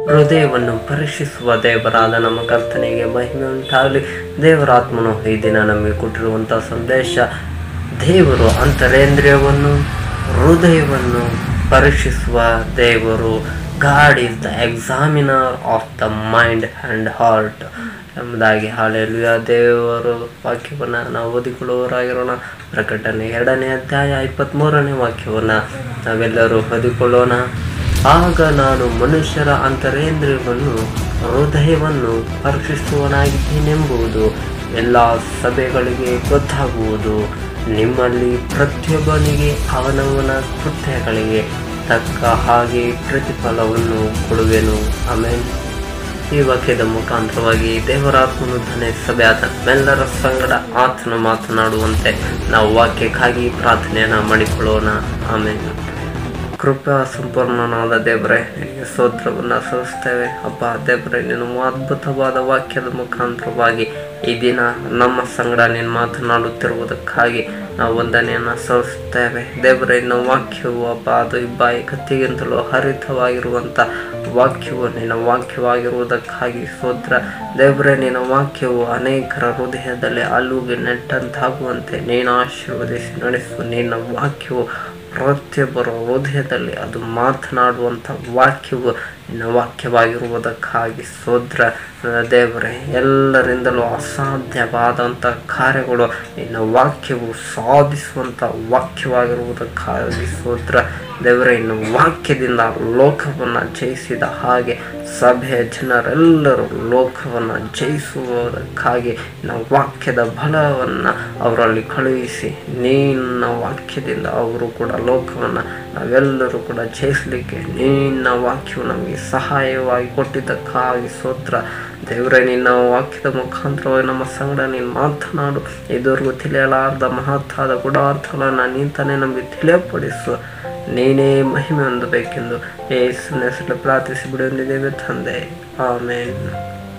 ಹೃದಯವನ್ನು ಪರೀಕ್ಷಿಸುವ ದೇವರಾದ ನಮ್ಮ ಕರ್ತನೆಗೆ ಮಹಿಮೆ ಉಂಟಾಗಲಿ ದೇವರಾತ್ಮನು ಈ ದಿನ ನಮಗೆ ಕೊಟ್ಟಿರುವಂಥ ಸಂದೇಶ ದೇವರು ಅಂತರೇಂದ್ರಿಯವನ್ನು ಹೃದಯವನ್ನು ಪರೀಕ್ಷಿಸುವ ದೇವರು God is the examiner of the mind and heart ಎಂಬುದಾಗಿ ಹಾಲೆಲುಯ ದೇವರು ವಾಕ್ಯವನ್ನು ನಾವು ಓದಿಕೊಳ್ಳುವವರಾಗಿರೋಣ ಪ್ರಕಟಣೆ ಎರಡನೇ ಅಧ್ಯಾಯ ಇಪ್ಪತ್ತ್ಮೂರನೇ ವಾಕ್ಯವನ್ನು ನಾವೆಲ್ಲರೂ ಓದಿಕೊಳ್ಳೋಣ ಆಗ ನಾನು ಮನುಷ್ಯರ ಅಂತರೇಂದ್ರಿಯವನ್ನು ಹೃದಯವನ್ನು ಪರೀಕ್ಷಿಸುವನಾಗಿದ್ದೇನೆಂಬುದು ಎಲ್ಲ ಸಭೆಗಳಿಗೆ ಗೊತ್ತಾಗುವುದು ನಿಮ್ಮಲ್ಲಿ ಪ್ರತಿಯೊಬ್ಬನಿಗೆ ಅವನವನ ಕೃತ್ಯಗಳಿಗೆ ತಕ್ಕ ಹಾಗೆ ಪ್ರತಿಫಲವನ್ನು ಕೊಡುವೆನು ಆಮೇಲೆ ಈ ವಾಕ್ಯದ ಮುಖಾಂತರವಾಗಿ ದೇವರಾತ್ಮನು ಧನೆ ಸಭೆಯಾದ ನಮ್ಮೆಲ್ಲರ ಸಂಗಡ ಆತನು ಮಾತನಾಡುವಂತೆ ನಾವು ವಾಕ್ಯಕ್ಕಾಗಿ ಪ್ರಾರ್ಥನೆಯನ್ನು ಮಾಡಿಕೊಳ್ಳೋಣ ಆಮೇಲೆ ಕೃಪಾ ಸಂಪೂರ್ಣನಾದ ದೇವರೇ ನಿನಗೆ ಸ್ತೋತ್ರವನ್ನು ಸಲ್ಲಿಸ್ತೇವೆ ಅಪ್ಪ ದೇವರೇ ನೀನು ಅದ್ಭುತವಾದ ವಾಕ್ಯದ ಮುಖಾಂತರವಾಗಿ ಈ ದಿನ ನಮ್ಮ ಸಂಗಡ ನೀನು ಮಾತನಾಡುತ್ತಿರುವುದಕ್ಕಾಗಿ ನಾವು ವಂದನೆಯನ್ನು ಸಲ್ಲಿಸ್ತೇವೆ ದೇವರೇ ನಿನ್ನ ವಾಕ್ಯವು ಅಪ್ಪ ಅದು ಇಬ್ಬಾಯಿ ಕತ್ತಿಗಿಂತಲೂ ಹರಿತವಾಗಿರುವಂಥ ವಾಕ್ಯವು ನಿನ್ನ ವಾಕ್ಯವಾಗಿರುವುದಕ್ಕಾಗಿ ಸ್ತೋತ್ರ ದೇವರೇ ನಿನ್ನ ವಾಕ್ಯವು ಅನೇಕರ ಹೃದಯದಲ್ಲಿ ಅಲ್ಲುಗೆ ನೆಟ್ಟಂತಾಗುವಂತೆ ನೀನು ಆಶೀರ್ವದಿಸಿ ನಡೆಸು ನಿನ್ನ ವಾಕ್ಯವು ಪ್ರತಿಯೊಬ್ಬರ ಹೃದಯದಲ್ಲಿ ಅದು ಮಾತನಾಡುವಂಥ ವಾಕ್ಯವು ನಿನ್ನ ವಾಕ್ಯವಾಗಿರುವುದಕ್ಕಾಗಿ ಸೋದ್ರ ದೇವರೇ ಎಲ್ಲರಿಂದಲೂ ಅಸಾಧ್ಯವಾದಂಥ ಕಾರ್ಯಗಳು ನಿನ್ನ ವಾಕ್ಯವು ಸಾಧಿಸುವಂಥ ವಾಕ್ಯವಾಗಿರುವುದಕ್ಕಾಗಿ ಸೋದ್ರ ದೇವರೇ ಇನ್ನು ವಾಕ್ಯದಿಂದ ಲೋಕವನ್ನು ಜಯಿಸಿದ ಹಾಗೆ ಸಭೆಯ ಜನರೆಲ್ಲರೂ ಲೋಕವನ್ನು ಜಯಿಸುವುದಕ್ಕಾಗಿ ನಾವು ವಾಕ್ಯದ ಬಲವನ್ನು ಅವರಲ್ಲಿ ಕಳುಹಿಸಿ ನಿನ್ನ ವಾಕ್ಯದಿಂದ ಅವರು ಕೂಡ ಲೋಕವನ್ನು ನಾವೆಲ್ಲರೂ ಕೂಡ ಜಯಿಸಲಿಕ್ಕೆ ನಿನ್ನ ವಾಕ್ಯವು ನಮಗೆ ಸಹಾಯವಾಗಿ ಕೊಟ್ಟಿದ್ದಕ್ಕಾಗಿ ಸ್ತೋತ್ರ ದೇವರೇ ನಿನ್ನ ವಾಕ್ಯದ ಮುಖಾಂತರವಾಗಿ ನಮ್ಮ ಸಂಗಡ ನೀನು ಮಾತನಾಡು ಇದುವರೆಗೂ ತಿಳಿಯಲಾರ್ದ ಮಹತ್ತಾದ ಗುಡಾರ್ಥಗಳನ್ನು ನೀಂತಾನೆ ನಮಗೆ ತಿಳಿಯಪಡಿಸು ನೀನೇ ಮಹಿಮೆ ಹೊಂದಬೇಕೆಂದು ಯೇಸುವಿನ ಹೆಸರಲ್ಲಿ ಪ್ರಾರ್ಥಿಸಿ ಬಿಡುವಂದಿದ್ದೇವೆ ತಂದೆ ಆಮೇಲೆ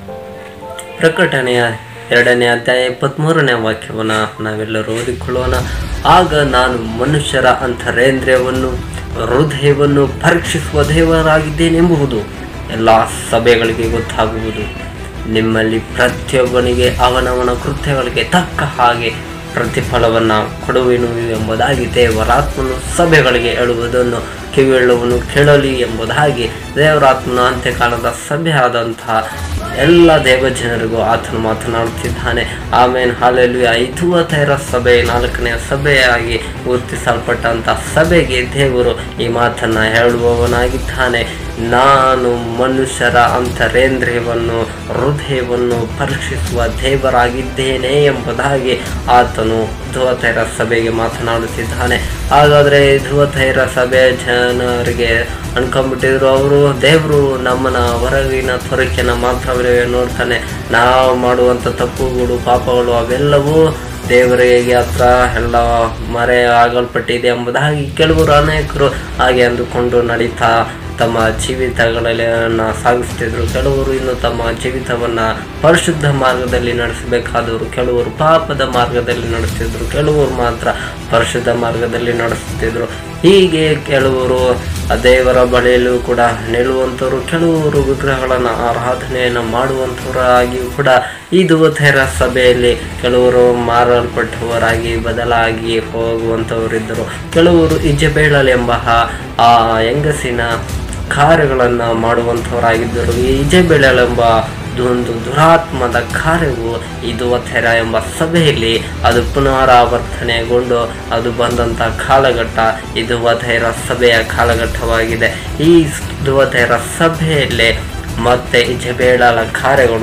ಪ್ರಕಟಣೆಯ ಎರಡನೇ ಅಧ್ಯಾಯ ಇಪ್ಪತ್ತ್ಮೂರನೇ ವಾಕ್ಯವನ್ನು ನಾವೆಲ್ಲರೂ ಓದಿಕೊಳ್ಳೋಣ ಆಗ ನಾನು ಮನುಷ್ಯರ ಅಂತರೇಂದ್ರಿಯವನ್ನು ಹೃದಯವನ್ನು ಪರೀಕ್ಷಿಸುವ ದೇವರಾಗಿದ್ದೇನೆಂಬುದು ಎಲ್ಲ ಸಭೆಗಳಿಗೆ ಗೊತ್ತಾಗುವುದು ನಿಮ್ಮಲ್ಲಿ ಪ್ರತಿಯೊಬ್ಬನಿಗೆ ಅವನವನ ಕೃತ್ಯಗಳಿಗೆ ತಕ್ಕ ಹಾಗೆ ಪ್ರತಿಫಲವನ್ನು ಕೊಡುವೆನು ಎಂಬುದಾಗಿ ದೇವರಾತ್ಮನು ಸಭೆಗಳಿಗೆ ಹೇಳುವುದನ್ನು ಕಿವಿಯುಳ್ಳವನು ಕೇಳಲಿ ಎಂಬುದಾಗಿ ದೇವರಾತ್ಮನ ಅಂತ್ಯಕಾಲದ ಸಭೆ ಆದಂತಹ ಎಲ್ಲ ದೇವಜನರಿಗೂ ಆತನು ಮಾತನಾಡುತ್ತಿದ್ದಾನೆ ಆಮೇಲೆ ಹಾಲೆಲು ಐದುವತ್ತೈರ ಸಭೆ ನಾಲ್ಕನೆಯ ಸಭೆಯಾಗಿ ಗುರುತಿಸಲ್ಪಟ್ಟಂಥ ಸಭೆಗೆ ದೇವರು ಈ ಮಾತನ್ನು ಹೇಳುವವನಾಗಿದ್ದಾನೆ ನಾನು ಮನುಷ್ಯರ ಅಂತರೇಂದ್ರಿಯವನ್ನು ಹೃದಯವನ್ನು ಪರೀಕ್ಷಿಸುವ ದೇವರಾಗಿದ್ದೇನೆ ಎಂಬುದಾಗಿ ಆತನು ಧುವತೈರ ಸಭೆಗೆ ಮಾತನಾಡುತ್ತಿದ್ದಾನೆ ಹಾಗಾದರೆ ಧುವತೈರ ಸಭೆಯ ಜನರಿಗೆ ಅನ್ಕೊಂಡ್ಬಿಟ್ಟಿದ್ರು ಅವರು ದೇವರು ನಮ್ಮನ್ನ ಹೊರಗಿನ ತೊರಕೆನ ಮಾತ್ರವೇ ನೋಡ್ತಾನೆ ನಾವು ಮಾಡುವಂಥ ತಪ್ಪುಗಳು ಪಾಪಗಳು ಅವೆಲ್ಲವೂ ದೇವರಿಗೆ ಹತ್ರ ಎಲ್ಲ ಮರೆ ಆಗಲ್ಪಟ್ಟಿದೆ ಎಂಬುದಾಗಿ ಕೆಲವರು ಅನೇಕರು ಹಾಗೆ ಅಂದುಕೊಂಡು ನಡೀತಾ ತಮ್ಮ ಜೀವಿತಗಳಲ್ಲಿ ಸಾಗಿಸ್ತಿದ್ರು ಕೆಲವರು ಇನ್ನು ತಮ್ಮ ಜೀವಿತವನ್ನು ಪರಿಶುದ್ಧ ಮಾರ್ಗದಲ್ಲಿ ನಡೆಸಬೇಕಾದವರು ಕೆಲವರು ಪಾಪದ ಮಾರ್ಗದಲ್ಲಿ ನಡೆಸ್ತಿದ್ರು ಕೆಲವರು ಮಾತ್ರ ಪರಿಶುದ್ಧ ಮಾರ್ಗದಲ್ಲಿ ನಡೆಸುತ್ತಿದ್ರು ಹೀಗೆ ಕೆಲವರು ದೇವರ ಬಳಿಯಲ್ಲೂ ಕೂಡ ನಿಲ್ಲುವಂಥವ್ರು ಕೆಲವರು ವಿಗ್ರಹಗಳನ್ನು ಆರಾಧನೆಯನ್ನು ಮಾಡುವಂಥವರಾಗಿಯೂ ಕೂಡ ಈ ದುವತೆರ ಸಭೆಯಲ್ಲಿ ಕೆಲವರು ಮಾರಲ್ಪಟ್ಟವರಾಗಿ ಬದಲಾಗಿ ಹೋಗುವಂಥವರಿದ್ದರು ಕೆಲವರು ಇಜಬೇಳಲ್ ಎಂಬ ಆ ಹೆಂಗಸಿನ ಕಾರ್ಯಗಳನ್ನು ಮಾಡುವಂಥವರಾಗಿದ್ದರು ಈ ಇಜಬೇಳಲ್ ಎಂಬ ಒಂದು ದುರಾತ್ಮದ ಕಾರ್ಯವು ಇದು ಥೆರ ಎಂಬ ಸಭೆಯಲ್ಲಿ ಅದು ಪುನರಾವರ್ತನೆಗೊಂಡು ಅದು ಬಂದಂಥ ಕಾಲಘಟ್ಟ ಇದು ವಧೈರ ಸಭೆಯ ಕಾಲಘಟ್ಟವಾಗಿದೆ ಈ ದುವಧೈರ ಸಭೆಯಲ್ಲಿ ಮತ್ತೆ ಇಜಬೇಳಲ ಕಾರ್ಯಗಳು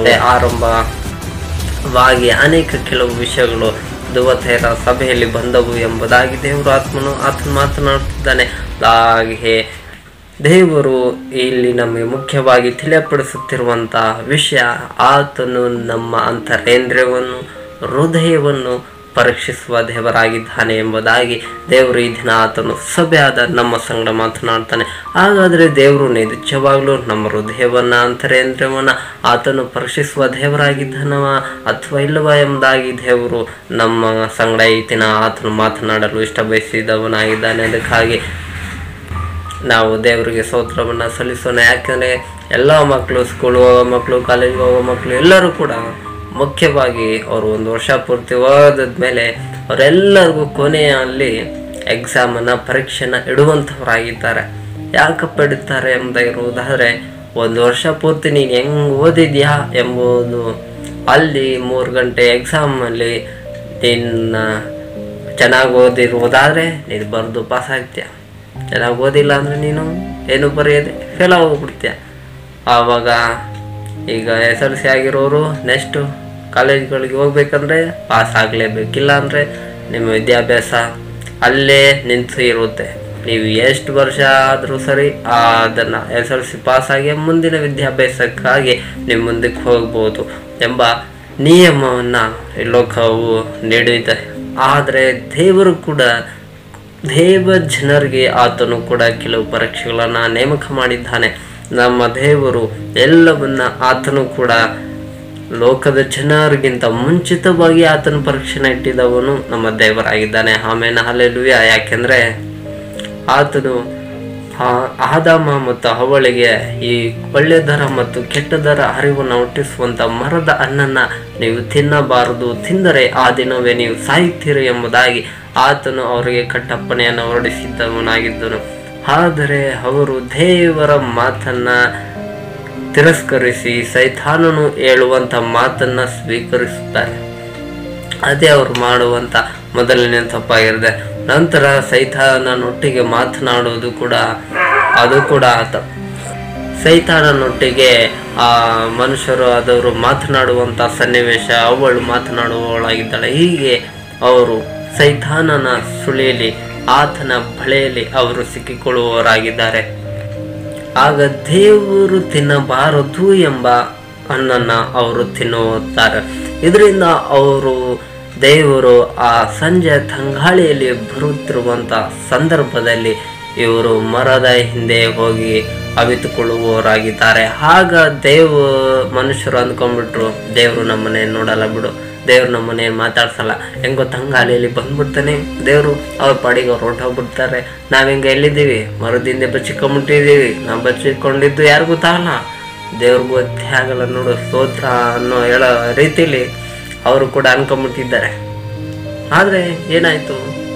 ಆರಂಭವಾಗಿ ಅನೇಕ ಕೆಲವು ವಿಷಯಗಳು ದುವಥೆರ ಸಭೆಯಲ್ಲಿ ಬಂದವು ಎಂಬುದಾಗಿ ದೇವರು ಆತ್ಮನು ಆತನು ಮಾತನಾಡುತ್ತಿದ್ದಾನೆ ಹಾಗೆ ದೇವರು ಇಲ್ಲಿ ನಮಗೆ ಮುಖ್ಯವಾಗಿ ತಿಳಿಯಪಡಿಸುತ್ತಿರುವಂತಹ ವಿಷಯ ಆತನು ನಮ್ಮ ಅಂತರೇಂದ್ರಿಯವನ್ನು ಹೃದಯವನ್ನು ಪರೀಕ್ಷಿಸುವ ದೇವರಾಗಿದ್ದಾನೆ ಎಂಬುದಾಗಿ ದೇವರು ಈ ದಿನ ಆತನು ಸಭೆಯಾದ ನಮ್ಮ ಸಂಗಡ ಮಾತನಾಡ್ತಾನೆ ಹಾಗಾದರೆ ದೇವರು ನಿಜವಾಗ್ಲೂ ನಮ್ಮ ಹೃದಯವನ್ನು ಅಂತರೇಂದ್ರಿಯವನ್ನು ಆತನು ಪರೀಕ್ಷಿಸುವ ದೇವರಾಗಿದ್ದಾನವ ಅಥವಾ ಇಲ್ಲವ ಎಂಬುದಾಗಿ ದೇವರು ನಮ್ಮ ಸಂಗಡ ಈ ದಿನ ಆತನು ಮಾತನಾಡಲು ಇಷ್ಟ ಬಯಸಿದವನಾಗಿದ್ದಾನೆ ಅದಕ್ಕಾಗಿ ನಾವು ದೇವರಿಗೆ ಸ್ತೋತ್ರವನ್ನು ಸಲ್ಲಿಸೋಣ ಯಾಕಂದರೆ ಎಲ್ಲ ಮಕ್ಕಳು ಸ್ಕೂಲ್ ಹೋಗೋ ಮಕ್ಕಳು ಕಾಲೇಜ್ಗೆ ಹೋಗೋ ಮಕ್ಕಳು ಎಲ್ಲರೂ ಕೂಡ ಮುಖ್ಯವಾಗಿ ಅವರು ಒಂದು ವರ್ಷ ಪೂರ್ತಿ ಓದಿದ್ಮೇಲೆ ಅವರೆಲ್ಲರಿಗೂ ಕೊನೆಯಲ್ಲಿ ಎಕ್ಸಾಮನ್ನು ಪರೀಕ್ಷೆನ ಇಡುವಂಥವರಾಗಿದ್ದಾರೆ ಯಾಕಪ್ಪ ಇಡುತ್ತಾರೆ ಎಂಬುದಾಗಿರುವುದಾದರೆ ಒಂದು ವರ್ಷ ಪೂರ್ತಿ ನೀನು ಹೆಂಗೆ ಓದಿದ್ಯಾ ಎಂಬುದು ಅಲ್ಲಿ ಮೂರು ಗಂಟೆ ಎಕ್ಸಾಮಲ್ಲಿ ನಿನ್ನ ಚೆನ್ನಾಗಿ ಓದಿರುವುದಾದರೆ ನೀನು ಬರೆದು ಪಾಸ್ ಆಗ್ತೀಯ ಚೆನ್ನಾಗಿ ಓದಿಲ್ಲ ಅಂದರೆ ನೀನು ಏನು ಬರೆಯದೆ ಫೇಲ್ ಆಗೋಗ್ಬಿಡ್ತೀಯ ಆವಾಗ ಈಗ ಎಸ್ ಎಲ್ ಸಿ ಆಗಿರೋರು ನೆಕ್ಸ್ಟು ಕಾಲೇಜ್ಗಳಿಗೆ ಹೋಗ್ಬೇಕಂದ್ರೆ ಪಾಸ್ ಆಗಲೇಬೇಕಿಲ್ಲ ಅಂದರೆ ನಿಮ್ಮ ವಿದ್ಯಾಭ್ಯಾಸ ಅಲ್ಲೇ ನಿಂತು ಇರುತ್ತೆ ನೀವು ಎಷ್ಟು ವರ್ಷ ಆದರೂ ಸರಿ ಅದನ್ನು ಎಸ್ ಎಲ್ ಸಿ ಪಾಸಾಗಿ ಮುಂದಿನ ವಿದ್ಯಾಭ್ಯಾಸಕ್ಕಾಗಿ ನೀವು ಮುಂದಕ್ಕೆ ಹೋಗ್ಬೋದು ಎಂಬ ನಿಯಮವನ್ನು ಲೋಕವು ನೀಡಿದೆ ಆದರೆ ದೇವರು ಕೂಡ ದೇವ ಜನರಿಗೆ ಆತನು ಕೂಡ ಕೆಲವು ಪರೀಕ್ಷೆಗಳನ್ನು ನೇಮಕ ಮಾಡಿದ್ದಾನೆ ನಮ್ಮ ದೇವರು ಎಲ್ಲವನ್ನ ಆತನು ಕೂಡ ಲೋಕದ ಜನರಿಗಿಂತ ಮುಂಚಿತವಾಗಿ ಆತನ ಪರೀಕ್ಷೆನ ಇಟ್ಟಿದ್ದವನು ನಮ್ಮ ದೇವರಾಗಿದ್ದಾನೆ ಆಮೇಲೆ ಅಲ್ಲೆಲುಯ್ಯ ಯಾಕೆಂದ್ರೆ ಆತನು ಆ- ಆದಾಮ ಮತ್ತು ಅವಳಿಗೆ ಈ ಒಳ್ಳೆದರ ಮತ್ತು ಕೆಟ್ಟದರ ಅರಿವನ್ನು ಹುಟ್ಟಿಸುವಂತ ಮರದ ಹಣ್ಣನ್ನ ನೀವು ತಿನ್ನಬಾರದು ತಿಂದರೆ ಆ ದಿನವೇ ನೀವು ಸಾಯುತ್ತೀರಿ ಎಂಬುದಾಗಿ ಆತನು ಅವರಿಗೆ ಕಟ್ಟಪ್ಪಣೆಯನ್ನು ಹೊರಡಿಸಿದ್ದವನಾಗಿದ್ದನು ಆದರೆ ಅವರು ದೇವರ ಮಾತನ್ನ ತಿರಸ್ಕರಿಸಿ ಸೈತಾನನು ಹೇಳುವಂತ ಮಾತನ್ನ ಸ್ವೀಕರಿಸುತ್ತಾರೆ ಅದೇ ಅವರು ಮಾಡುವಂತ ಮೊದಲನೇ ತಪ್ಪಾಗಿರುತ್ತೆ ನಂತರ ಸೈತಾನನೊಟ್ಟಿಗೆ ಮಾತನಾಡುವುದು ಕೂಡ ಅದು ಕೂಡ ಆತ ಸೈತಾನನೊಟ್ಟಿಗೆ ಆ ಮನುಷ್ಯರು ಅದವರು ಮಾತನಾಡುವಂತ ಸನ್ನಿವೇಶ ಅವಳು ಮಾತನಾಡುವವಳಾಗಿದ್ದಾಳೆ ಹೀಗೆ ಅವರು ಸೈತಾನನ ಸುಳಿಯಲ್ಲಿ ಆತನ ಬಳೆಯಲ್ಲಿ ಅವರು ಸಿಕ್ಕಿಕೊಳ್ಳುವವರಾಗಿದ್ದಾರೆ ಆಗ ದೇವರು ತಿನ್ನಬಾರದು ಎಂಬ ಹಣ್ಣನ್ನ ಅವರು ತಿನ್ನುತ್ತಾರೆ ಇದರಿಂದ ಅವರು ದೇವರು ಆ ಸಂಜೆ ತಂಗಾಳಿಯಲ್ಲಿ ಬರುತ್ತಿರುವಂತ ಸಂದರ್ಭದಲ್ಲಿ ಇವರು ಮರದ ಹಿಂದೆ ಹೋಗಿ ಅವಿತುಕೊಳ್ಳುವವರಾಗಿದ್ದಾರೆ ಆಗ ದೇವ ಮನುಷ್ಯರು ಅಂದ್ಕೊಂಡ್ಬಿಟ್ರು ದೇವರು ನಮ್ಮನೆ ನೋಡಲ್ಲ ಬಿಡು ದೇವ್ರು ನಮ್ಮನೆ ಮಾತಾಡ್ಸಲ್ಲ ಹೆಂಗೋ ತಂಗಾಲಿಯಲ್ಲಿ ಬಂದ್ಬಿಡ್ತಾನೆ ದೇವರು ಅವ್ರ ಪಾಡಿಗೆ ಅವ್ರು ಹೊರಟೋಗ್ಬಿಡ್ತಾರೆ ನಾವ್ ಹೆಂಗ ಎಲ್ಲಿದ್ದೀವಿ ಮರದಿಂದ ಬಚ್ಚಿಕೊಂಡ್ಬಿಟ್ಟಿದ್ದೀವಿ ನಾವು ಬಚ್ಚಿಕೊಂಡಿದ್ದು ಯಾರಿಗೂ ಗೊತ್ತಾಗಲ್ಲ ದೇವ್ರಿಗೂ ಗೊತ್ತೇ ಆಗಲ್ಲ ನೋಡು ಸ್ತೋತ್ರ ಅನ್ನೋ ಹೇಳೋ ರೀತಿಲಿ ಅವರು ಕೂಡ ಅನ್ಕೊಂಡ್ಬಿಟ್ಟಿದ್ದಾರೆ ಆದ್ರೆ ಏನಾಯ್ತು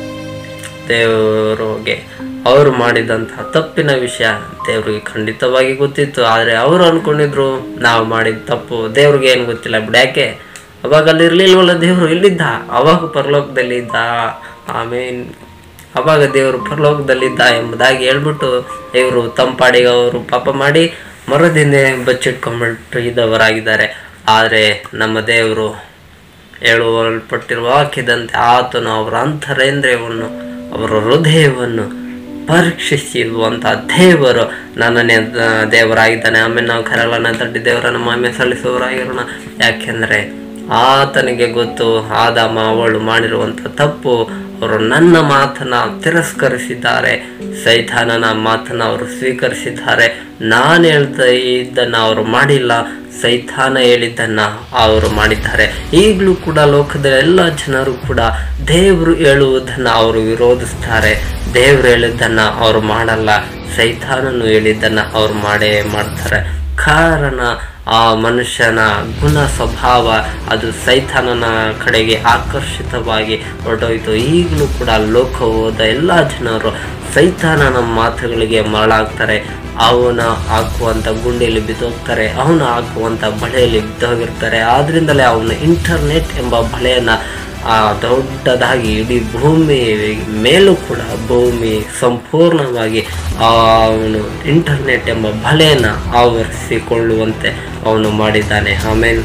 ದೇವರಿಗೆ ಅವರು ಮಾಡಿದಂತಹ ತಪ್ಪಿನ ವಿಷಯ ದೇವ್ರಿಗೆ ಖಂಡಿತವಾಗಿ ಗೊತ್ತಿತ್ತು ಆದರೆ ಅವರು ಅನ್ಕೊಂಡಿದ್ರು ನಾವು ಮಾಡಿದ ತಪ್ಪು ದೇವ್ರಿಗೆ ಏನು ಗೊತ್ತಿಲ್ಲ ಬಿಡು ಯಾಕೆ ಅವಾಗ ಅಲ್ಲಿ ಇರ್ಲಿಲ್ವಲ್ಲ ದೇವರು ಇಲ್ಲಿದ್ದ ಅವಾಗ ಪರಲೋಕದಲ್ಲಿದ್ದ ಆಮೇನ್ ಅವಾಗ ದೇವರು ಪರಲೋಕದಲ್ಲಿದ್ದ ಎಂಬುದಾಗಿ ಹೇಳ್ಬಿಟ್ಟು ಇವರು ತಂಪಾಡಿಗೆ ಅವರು ಪಾಪ ಮಾಡಿ ಮರದಿಂದ ಬಚ್ಚಿಟ್ಕೊಂಡ್ಬಿಟ್ಟಿದ್ದವರಾಗಿದ್ದಾರೆ ಆದರೆ ನಮ್ಮ ದೇವರು ಹೇಳುವಲ್ಪಟ್ಟಿರುವ ವಾಕ್ಯದಂತೆ ಆತನು ಅವರ ಅಂತರೇಂದ್ರಿಯವನ್ನು ಅವರ ಹೃದಯವನ್ನು ಪರೀಕ್ಷಿಸಿರುವಂಥ ದೇವರು ನನ್ನನ್ನೇ ದ- ದೇವರಾಗಿದ್ದಾನೆ ಆಮೇಲೆ ನಾವು ಕರಳನ್ನ ತಟ್ಟಿ ದೇವರನ್ನ ಮಾಮೆ ಸಲ್ಲಿಸುವವರಾಗಿರೋಣ ಯಾಕೆಂದರೆ ಆತನಿಗೆ ಗೊತ್ತು ಆದಾಮ ಅವಳು ಮಾಡಿರುವಂಥ ತಪ್ಪು ಅವರು ನನ್ನ ಮಾತನ್ನ ತಿರಸ್ಕರಿಸಿದ್ದಾರೆ ಸೈತಾನನ ಮಾತನ್ನ ಅವರು ಸ್ವೀಕರಿಸಿದ್ದಾರೆ ನಾನು ಹೇಳ್ತಾ ಇದ್ದನ್ನ ಅವರು ಮಾಡಿಲ್ಲ ಸೈತಾನ ಹೇಳಿದ್ದನ್ನ ಅವರು ಮಾಡಿದ್ದಾರೆ ಈಗಲೂ ಕೂಡ ಲೋಕದ ಎಲ್ಲ ಜನರು ಕೂಡ ದೇವರು ಹೇಳುವುದನ್ನ ಅವರು ವಿರೋಧಿಸ್ತಾರೆ ದೇವರು ಹೇಳಿದ್ದನ್ನ ಅವರು ಮಾಡಲ್ಲ ಸೈತಾನನು ಹೇಳಿದ್ದನ್ನ ಅವ್ರು ಮಾಡೇ ಮಾಡ್ತಾರೆ ಕಾರಣ ಆ ಮನುಷ್ಯನ ಗುಣ ಸ್ವಭಾವ ಅದು ಸೈತಾನನ ಕಡೆಗೆ ಆಕರ್ಷಿತವಾಗಿ ಹೊರಟೋಯ್ತು ಈಗಲೂ ಕೂಡ ಲೋಕ ಹೋದ ಎಲ್ಲ ಜನರು ಸೈತಾನನ ಮಾತುಗಳಿಗೆ ಮರಳಾಗ್ತಾರೆ ಅವನ ಹಾಕುವಂಥ ಗುಂಡಿಯಲ್ಲಿ ಬಿದ್ದೋಗ್ತಾರೆ ಅವನು ಹಾಕುವಂಥ ಬಳೆಯಲ್ಲಿ ಬಿದ್ದೋಗಿರ್ತಾರೆ ಆದ್ರಿಂದಲೇ ಅವನು ಇಂಟರ್ನೆಟ್ ಎಂಬ ಬಳೆಯನ್ನ ಆ ದೊಡ್ಡದಾಗಿ ಇಡೀ ಭೂಮಿ ಮೇಲೂ ಕೂಡ ಭೂಮಿ ಸಂಪೂರ್ಣವಾಗಿ ಅವನು ಇಂಟರ್ನೆಟ್ ಎಂಬ ಬಲೆಯನ್ನು ಆವರಿಸಿಕೊಳ್ಳುವಂತೆ ಅವನು ಮಾಡಿದ್ದಾನೆ ಆಮೇಲೆ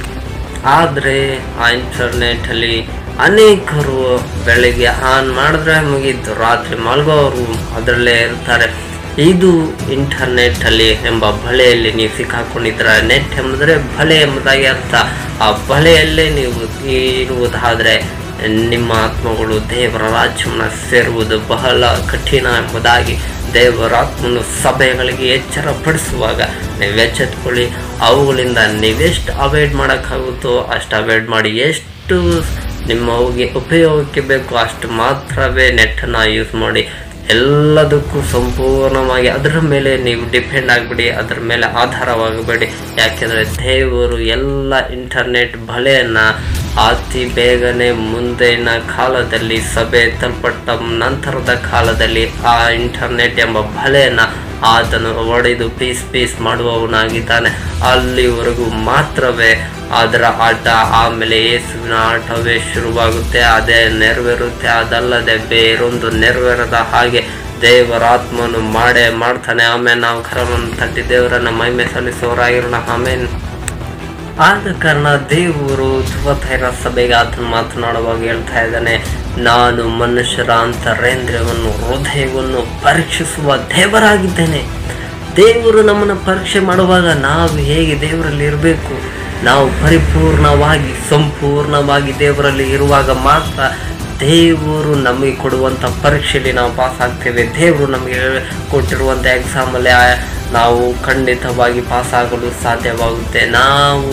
ಆದರೆ ಆ ಇಂಟರ್ನೆಟಲ್ಲಿ ಅನೇಕರು ಬೆಳಿಗ್ಗೆ ಆನ್ ಮಾಡಿದ್ರೆ ಮುಗೀತು ರಾತ್ರಿ ಮಲಗೋರು ಅದರಲ್ಲೇ ಇರ್ತಾರೆ ಇದು ಇಂಟರ್ನೆಟ್ಟಲ್ಲಿ ಎಂಬ ಬಲೆಯಲ್ಲಿ ನೀವು ಸಿಕ್ಕಾಕೊಂಡಿದ್ರೆ ನೆಟ್ ಎಂಬುದರೆ ಬಲೆ ಎಂಬುದಾಗಿ ಅರ್ಥ ಆ ಬಲೆಯಲ್ಲೇ ನೀವು ಇರುವುದಾದರೆ ನಿಮ್ಮ ಆತ್ಮಗಳು ದೇವರ ರಾಜ್ಯವನ್ನು ಸೇರುವುದು ಬಹಳ ಕಠಿಣ ಎಂಬುದಾಗಿ ದೇವರ ಆತ್ಮನು ಸಭೆಗಳಿಗೆ ಎಚ್ಚರ ಪಡಿಸುವಾಗ ನೀವು ಎಚ್ಚೆತ್ಕೊಳ್ಳಿ ಅವುಗಳಿಂದ ನೀವೆಷ್ಟು ಅವಾಯ್ಡ್ ಮಾಡೋಕ್ಕಾಗುತ್ತೋ ಅಷ್ಟು ಅವಾಯ್ಡ್ ಮಾಡಿ ಎಷ್ಟು ನಿಮ್ಮ ಅವಿಗೆ ಉಪಯೋಗಕ್ಕೆ ಬೇಕು ಅಷ್ಟು ಮಾತ್ರವೇ ನೆಟ್ಟನ್ನು ಯೂಸ್ ಮಾಡಿ ಎಲ್ಲದಕ್ಕೂ ಸಂಪೂರ್ಣವಾಗಿ ಅದರ ಮೇಲೆ ನೀವು ಡಿಪೆಂಡ್ ಆಗಿಬಿಡಿ ಅದರ ಮೇಲೆ ಆಧಾರವಾಗಬೇಡಿ ಯಾಕೆಂದರೆ ದೇವರು ಎಲ್ಲ ಇಂಟರ್ನೆಟ್ ಬಲೆಯನ್ನು ಅತಿ ಬೇಗನೆ ಮುಂದಿನ ಕಾಲದಲ್ಲಿ ಸಭೆ ತಲ್ಪಟ್ಟ ನಂತರದ ಕಾಲದಲ್ಲಿ ಆ ಇಂಟರ್ನೆಟ್ ಎಂಬ ಬಲೆಯನ್ನು ಆತನು ಒಡೆದು ಪೀಸ್ ಪೀಸ್ ಮಾಡುವವನಾಗಿದ್ದಾನೆ ಅಲ್ಲಿವರೆಗೂ ಮಾತ್ರವೇ ಅದರ ಆಟ ಆಮೇಲೆ ಯೇಸುವಿನ ಆಟವೇ ಶುರುವಾಗುತ್ತೆ ಅದೇ ನೆರವೇರುತ್ತೆ ಅದಲ್ಲದೆ ಬೇರೊಂದು ನೆರವೇರದ ಹಾಗೆ ದೇವರಾತ್ಮನು ಮಾಡೇ ಮಾಡ್ತಾನೆ ಆಮೇಲೆ ನಾವು ಕರವನ್ನು ತಟ್ಟಿ ದೇವರನ್ನ ಮಹಿಮೆ ಸಲ್ಲಿಸೋರಾಗಿರೋಣ ಆಮೇಲೆ ಆದ ಕಾರಣ ದೇವರು ಧ್ರುವತೈರ ಸಭೆಗೆ ಆತನು ಮಾತನಾಡುವಾಗ ಹೇಳ್ತಾ ಇದ್ದಾನೆ ನಾನು ಮನುಷ್ಯರ ಅಂತರೇಂದ್ರವನ್ನು ಹೃದಯವನ್ನು ಪರೀಕ್ಷಿಸುವ ದೇವರಾಗಿದ್ದೇನೆ ದೇವರು ನಮ್ಮನ್ನು ಪರೀಕ್ಷೆ ಮಾಡುವಾಗ ನಾವು ಹೇಗೆ ದೇವರಲ್ಲಿ ಇರಬೇಕು ನಾವು ಪರಿಪೂರ್ಣವಾಗಿ ಸಂಪೂರ್ಣವಾಗಿ ದೇವರಲ್ಲಿ ಇರುವಾಗ ಮಾತ್ರ ದೇವರು ನಮಗೆ ಕೊಡುವಂಥ ಪರೀಕ್ಷೆಯಲ್ಲಿ ನಾವು ಪಾಸ್ ಆಗ್ತೇವೆ ದೇವರು ನಮಗೆ ಕೊಟ್ಟಿರುವಂಥ ಎಕ್ಸಾಮಲ್ಲಿ ನಾವು ಖಂಡಿತವಾಗಿ ಪಾಸ್ ಆಗಲು ಸಾಧ್ಯವಾಗುತ್ತೆ ನಾವು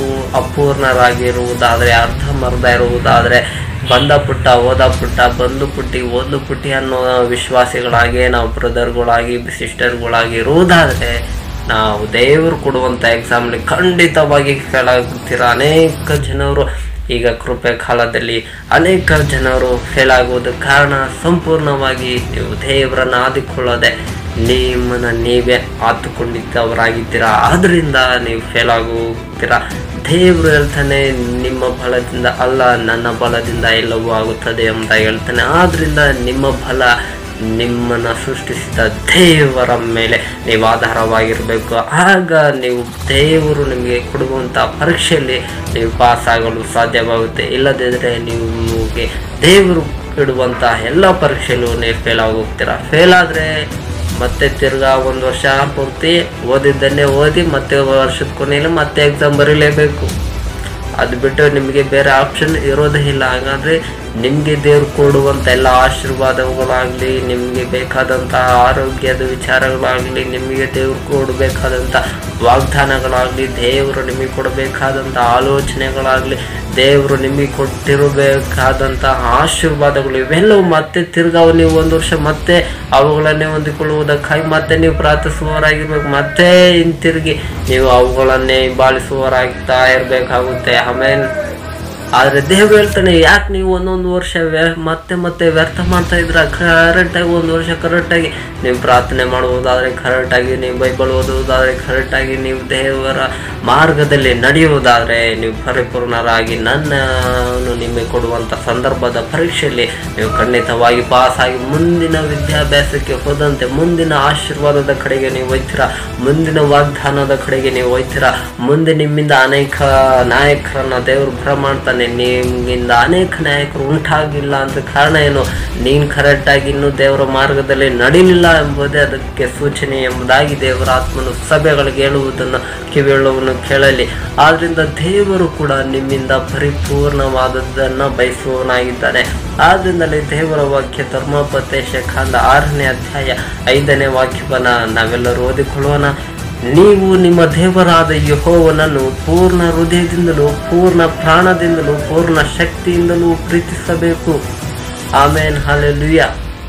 ಅಪೂರ್ಣರಾಗಿರುವುದಾದರೆ ಅರ್ಧಮರ್ಧ ಇರುವುದಾದರೆ ಬಂದ ಪುಟ್ಟ ಓದ ಪುಟ್ಟ ಬಂದು ಪುಟ್ಟಿ ಓದ್ಲು ಪುಟ್ಟಿ ಅನ್ನೋ ವಿಶ್ವಾಸಿಗಳಾಗಿ ನಾವು ಬ್ರದರ್ಗಳಾಗಿ ಸಿಸ್ಟರ್ಗಳಾಗಿ ಇರುವುದಾದರೆ ನಾವು ದೇವರು ಕೊಡುವಂಥ ಎಕ್ಸಾಮ್ಲಿ ಖಂಡಿತವಾಗಿ ಫೇಲ್ ಆಗುತ್ತೀರ ಅನೇಕ ಜನರು ಈಗ ಕೃಪೆ ಕಾಲದಲ್ಲಿ ಅನೇಕ ಜನರು ಫೇಲ್ ಆಗುವುದಕ್ಕೆ ಕಾರಣ ಸಂಪೂರ್ಣವಾಗಿ ನೀವು ದೇವರನ್ನು ಆದಿಕೊಳ್ಳದೆ ನಿಮ್ಮನ್ನು ನೀವೇ ಆತುಕೊಂಡಿದ್ದವರಾಗಿದ್ದೀರಾ ಆದ್ದರಿಂದ ನೀವು ಫೇಲ್ ಆಗುತ್ತೀರಾ ದೇವರು ಹೇಳ್ತಾನೆ ನಿಮ್ಮ ಬಲದಿಂದ ಅಲ್ಲ ನನ್ನ ಬಲದಿಂದ ಎಲ್ಲವೂ ಆಗುತ್ತದೆ ಅಂತ ಹೇಳ್ತಾನೆ ಆದ್ರಿಂದ ನಿಮ್ಮ ಬಲ ನಿಮ್ಮನ್ನು ಸೃಷ್ಟಿಸಿದ ದೇವರ ಮೇಲೆ ನೀವು ಆಧಾರವಾಗಿರಬೇಕು ಆಗ ನೀವು ದೇವರು ನಿಮಗೆ ಕೊಡುವಂಥ ಪರೀಕ್ಷೆಯಲ್ಲಿ ನೀವು ಪಾಸ್ ಆಗಲು ಸಾಧ್ಯವಾಗುತ್ತೆ ಇಲ್ಲದಿದ್ದರೆ ನಿಮಗೆ ದೇವರು ಇಡುವಂಥ ಎಲ್ಲ ಪರೀಕ್ಷೆಯಲ್ಲೂ ನೀವು ಫೇಲ್ ಆಗೋಗ್ತೀರಾ ಫೇಲ್ ಆದರೆ ಮತ್ತೆ ತಿರ್ಗಾ ಒಂದು ವರ್ಷ ಪೂರ್ತಿ ಓದಿದ್ದನ್ನೇ ಓದಿ ಮತ್ತೆ ವರ್ಷದ ಕೊನೆಯಲ್ಲಿ ಮತ್ತೆ ಎಕ್ಸಾಮ್ ಬರೀಲೇಬೇಕು ಅದು ಬಿಟ್ಟು ನಿಮಗೆ ಬೇರೆ ಆಪ್ಷನ್ ಇರೋದೇ ಇಲ್ಲ ಹಾಗಾದರೆ ನಿಮಗೆ ದೇವ್ರು ಕೊಡುವಂಥ ಎಲ್ಲ ಆಶೀರ್ವಾದಗಳಾಗಲಿ ನಿಮಗೆ ಬೇಕಾದಂಥ ಆರೋಗ್ಯದ ವಿಚಾರಗಳಾಗಲಿ ನಿಮಗೆ ದೇವ್ರು ಕೊಡಬೇಕಾದಂಥ ವಾಗ್ದಾನಗಳಾಗಲಿ ದೇವರು ನಿಮಗೆ ಕೊಡಬೇಕಾದಂಥ ಆಲೋಚನೆಗಳಾಗಲಿ ದೇವರು ನಿಮಗೆ ಕೊಟ್ಟಿರಬೇಕಾದಂಥ ಆಶೀರ್ವಾದಗಳು ಇವೆಲ್ಲವೂ ಮತ್ತೆ ತಿರ್ಗಾ ನೀವು ಒಂದು ವರ್ಷ ಮತ್ತೆ ಅವುಗಳನ್ನೇ ಹೊಂದಿಕೊಳ್ಳುವುದಕ್ಕಾಗಿ ಮತ್ತೆ ನೀವು ಪ್ರಾರ್ಥಿಸುವವರಾಗಿರ್ಬೇಕು ಮತ್ತೆ ಹಿಂತಿರುಗಿ ನೀವು ಅವುಗಳನ್ನೇ ಬಾಳಿಸುವವರಾಗ್ತಾ ಇರಬೇಕಾಗುತ್ತೆ ಆಮೇಲೆ ಆದರೆ ದೇವ್ರು ಹೇಳ್ತಾನೆ ಯಾಕೆ ನೀವು ಒಂದೊಂದು ವರ್ಷ ವ್ಯ ಮತ್ತೆ ಮತ್ತೆ ವ್ಯರ್ಥ ಮಾಡ್ತಾ ಇದ್ರ ಕರೆಕ್ಟಾಗಿ ಒಂದು ವರ್ಷ ಕರೆಕ್ಟಾಗಿ ನೀವು ಪ್ರಾರ್ಥನೆ ಮಾಡುವುದಾದರೆ ಕರೆಕ್ಟಾಗಿ ನೀವು ಬೈಬಲ್ ಓದುವುದಾದರೆ ಕರೆಕ್ಟಾಗಿ ನೀವು ದೇವರ ಮಾರ್ಗದಲ್ಲಿ ನಡೆಯುವುದಾದರೆ ನೀವು ಪರಿಪೂರ್ಣರಾಗಿ ನನ್ನನ್ನು ನಿಮಗೆ ಕೊಡುವಂಥ ಸಂದರ್ಭದ ಪರೀಕ್ಷೆಯಲ್ಲಿ ನೀವು ಖಂಡಿತವಾಗಿ ಪಾಸ್ ಆಗಿ ಮುಂದಿನ ವಿದ್ಯಾಭ್ಯಾಸಕ್ಕೆ ಹೋದಂತೆ ಮುಂದಿನ ಆಶೀರ್ವಾದದ ಕಡೆಗೆ ನೀವು ಹೋಯ್ತೀರಾ ಮುಂದಿನ ವಾಗ್ದಾನದ ಕಡೆಗೆ ನೀವು ಹೋಯ್ತೀರಾ ಮುಂದೆ ನಿಮ್ಮಿಂದ ಅನೇಕ ನಾಯಕರನ್ನ ದೇವರು ಬರ ಮಾಡ್ತಾನೆ ನಿಮ್ಮಿಂದ ಅನೇಕ ನಾಯಕರು ಉಂಟಾಗಿಲ್ಲ ಅಂತ ಕಾರಣ ಏನು ನೀನು ಕರೆಕ್ಟಾಗಿ ಇನ್ನೂ ದೇವರ ಮಾರ್ಗದಲ್ಲಿ ನಡೀಲಿಲ್ಲ ಎಂಬುದೇ ಅದಕ್ಕೆ ಸೂಚನೆ ಎಂಬುದಾಗಿ ದೇವರ ಆತ್ಮನು ಸಭೆಗಳಿಗೆ ಹೇಳುವುದನ್ನು ಕಿವಿಯುಳ್ಳವನು ಕೇಳಲಿ ಆದ್ರಿಂದ ದೇವರು ಕೂಡ ನಿಮ್ಮಿಂದ ಪರಿಪೂರ್ಣವಾದದ್ದನ್ನು ಬಯಸುವವನಾಗಿದ್ದಾನೆ ಆದ್ರಿಂದಲೇ ದೇವರ ವಾಕ್ಯ ಧರ್ಮೋಪದೇಶ ಕಾಂಡ ಆರನೇ ಅಧ್ಯಾಯ ಐದನೇ ವಾಕ್ಯವನ್ನ ನಾವೆಲ್ಲರೂ ಓದಿಕೊಳ್ಳೋಣ ನೀವು ನಿಮ್ಮ ದೇವರಾದ ಯಹೋವನನ್ನು ಪೂರ್ಣ ಹೃದಯದಿಂದಲೂ ಪೂರ್ಣ ಪ್ರಾಣದಿಂದಲೂ ಪೂರ್ಣ ಶಕ್ತಿಯಿಂದಲೂ ಪ್ರೀತಿಸಬೇಕು ಆಮೇನ್ ಹಾಲೆಲುಯ್ಯ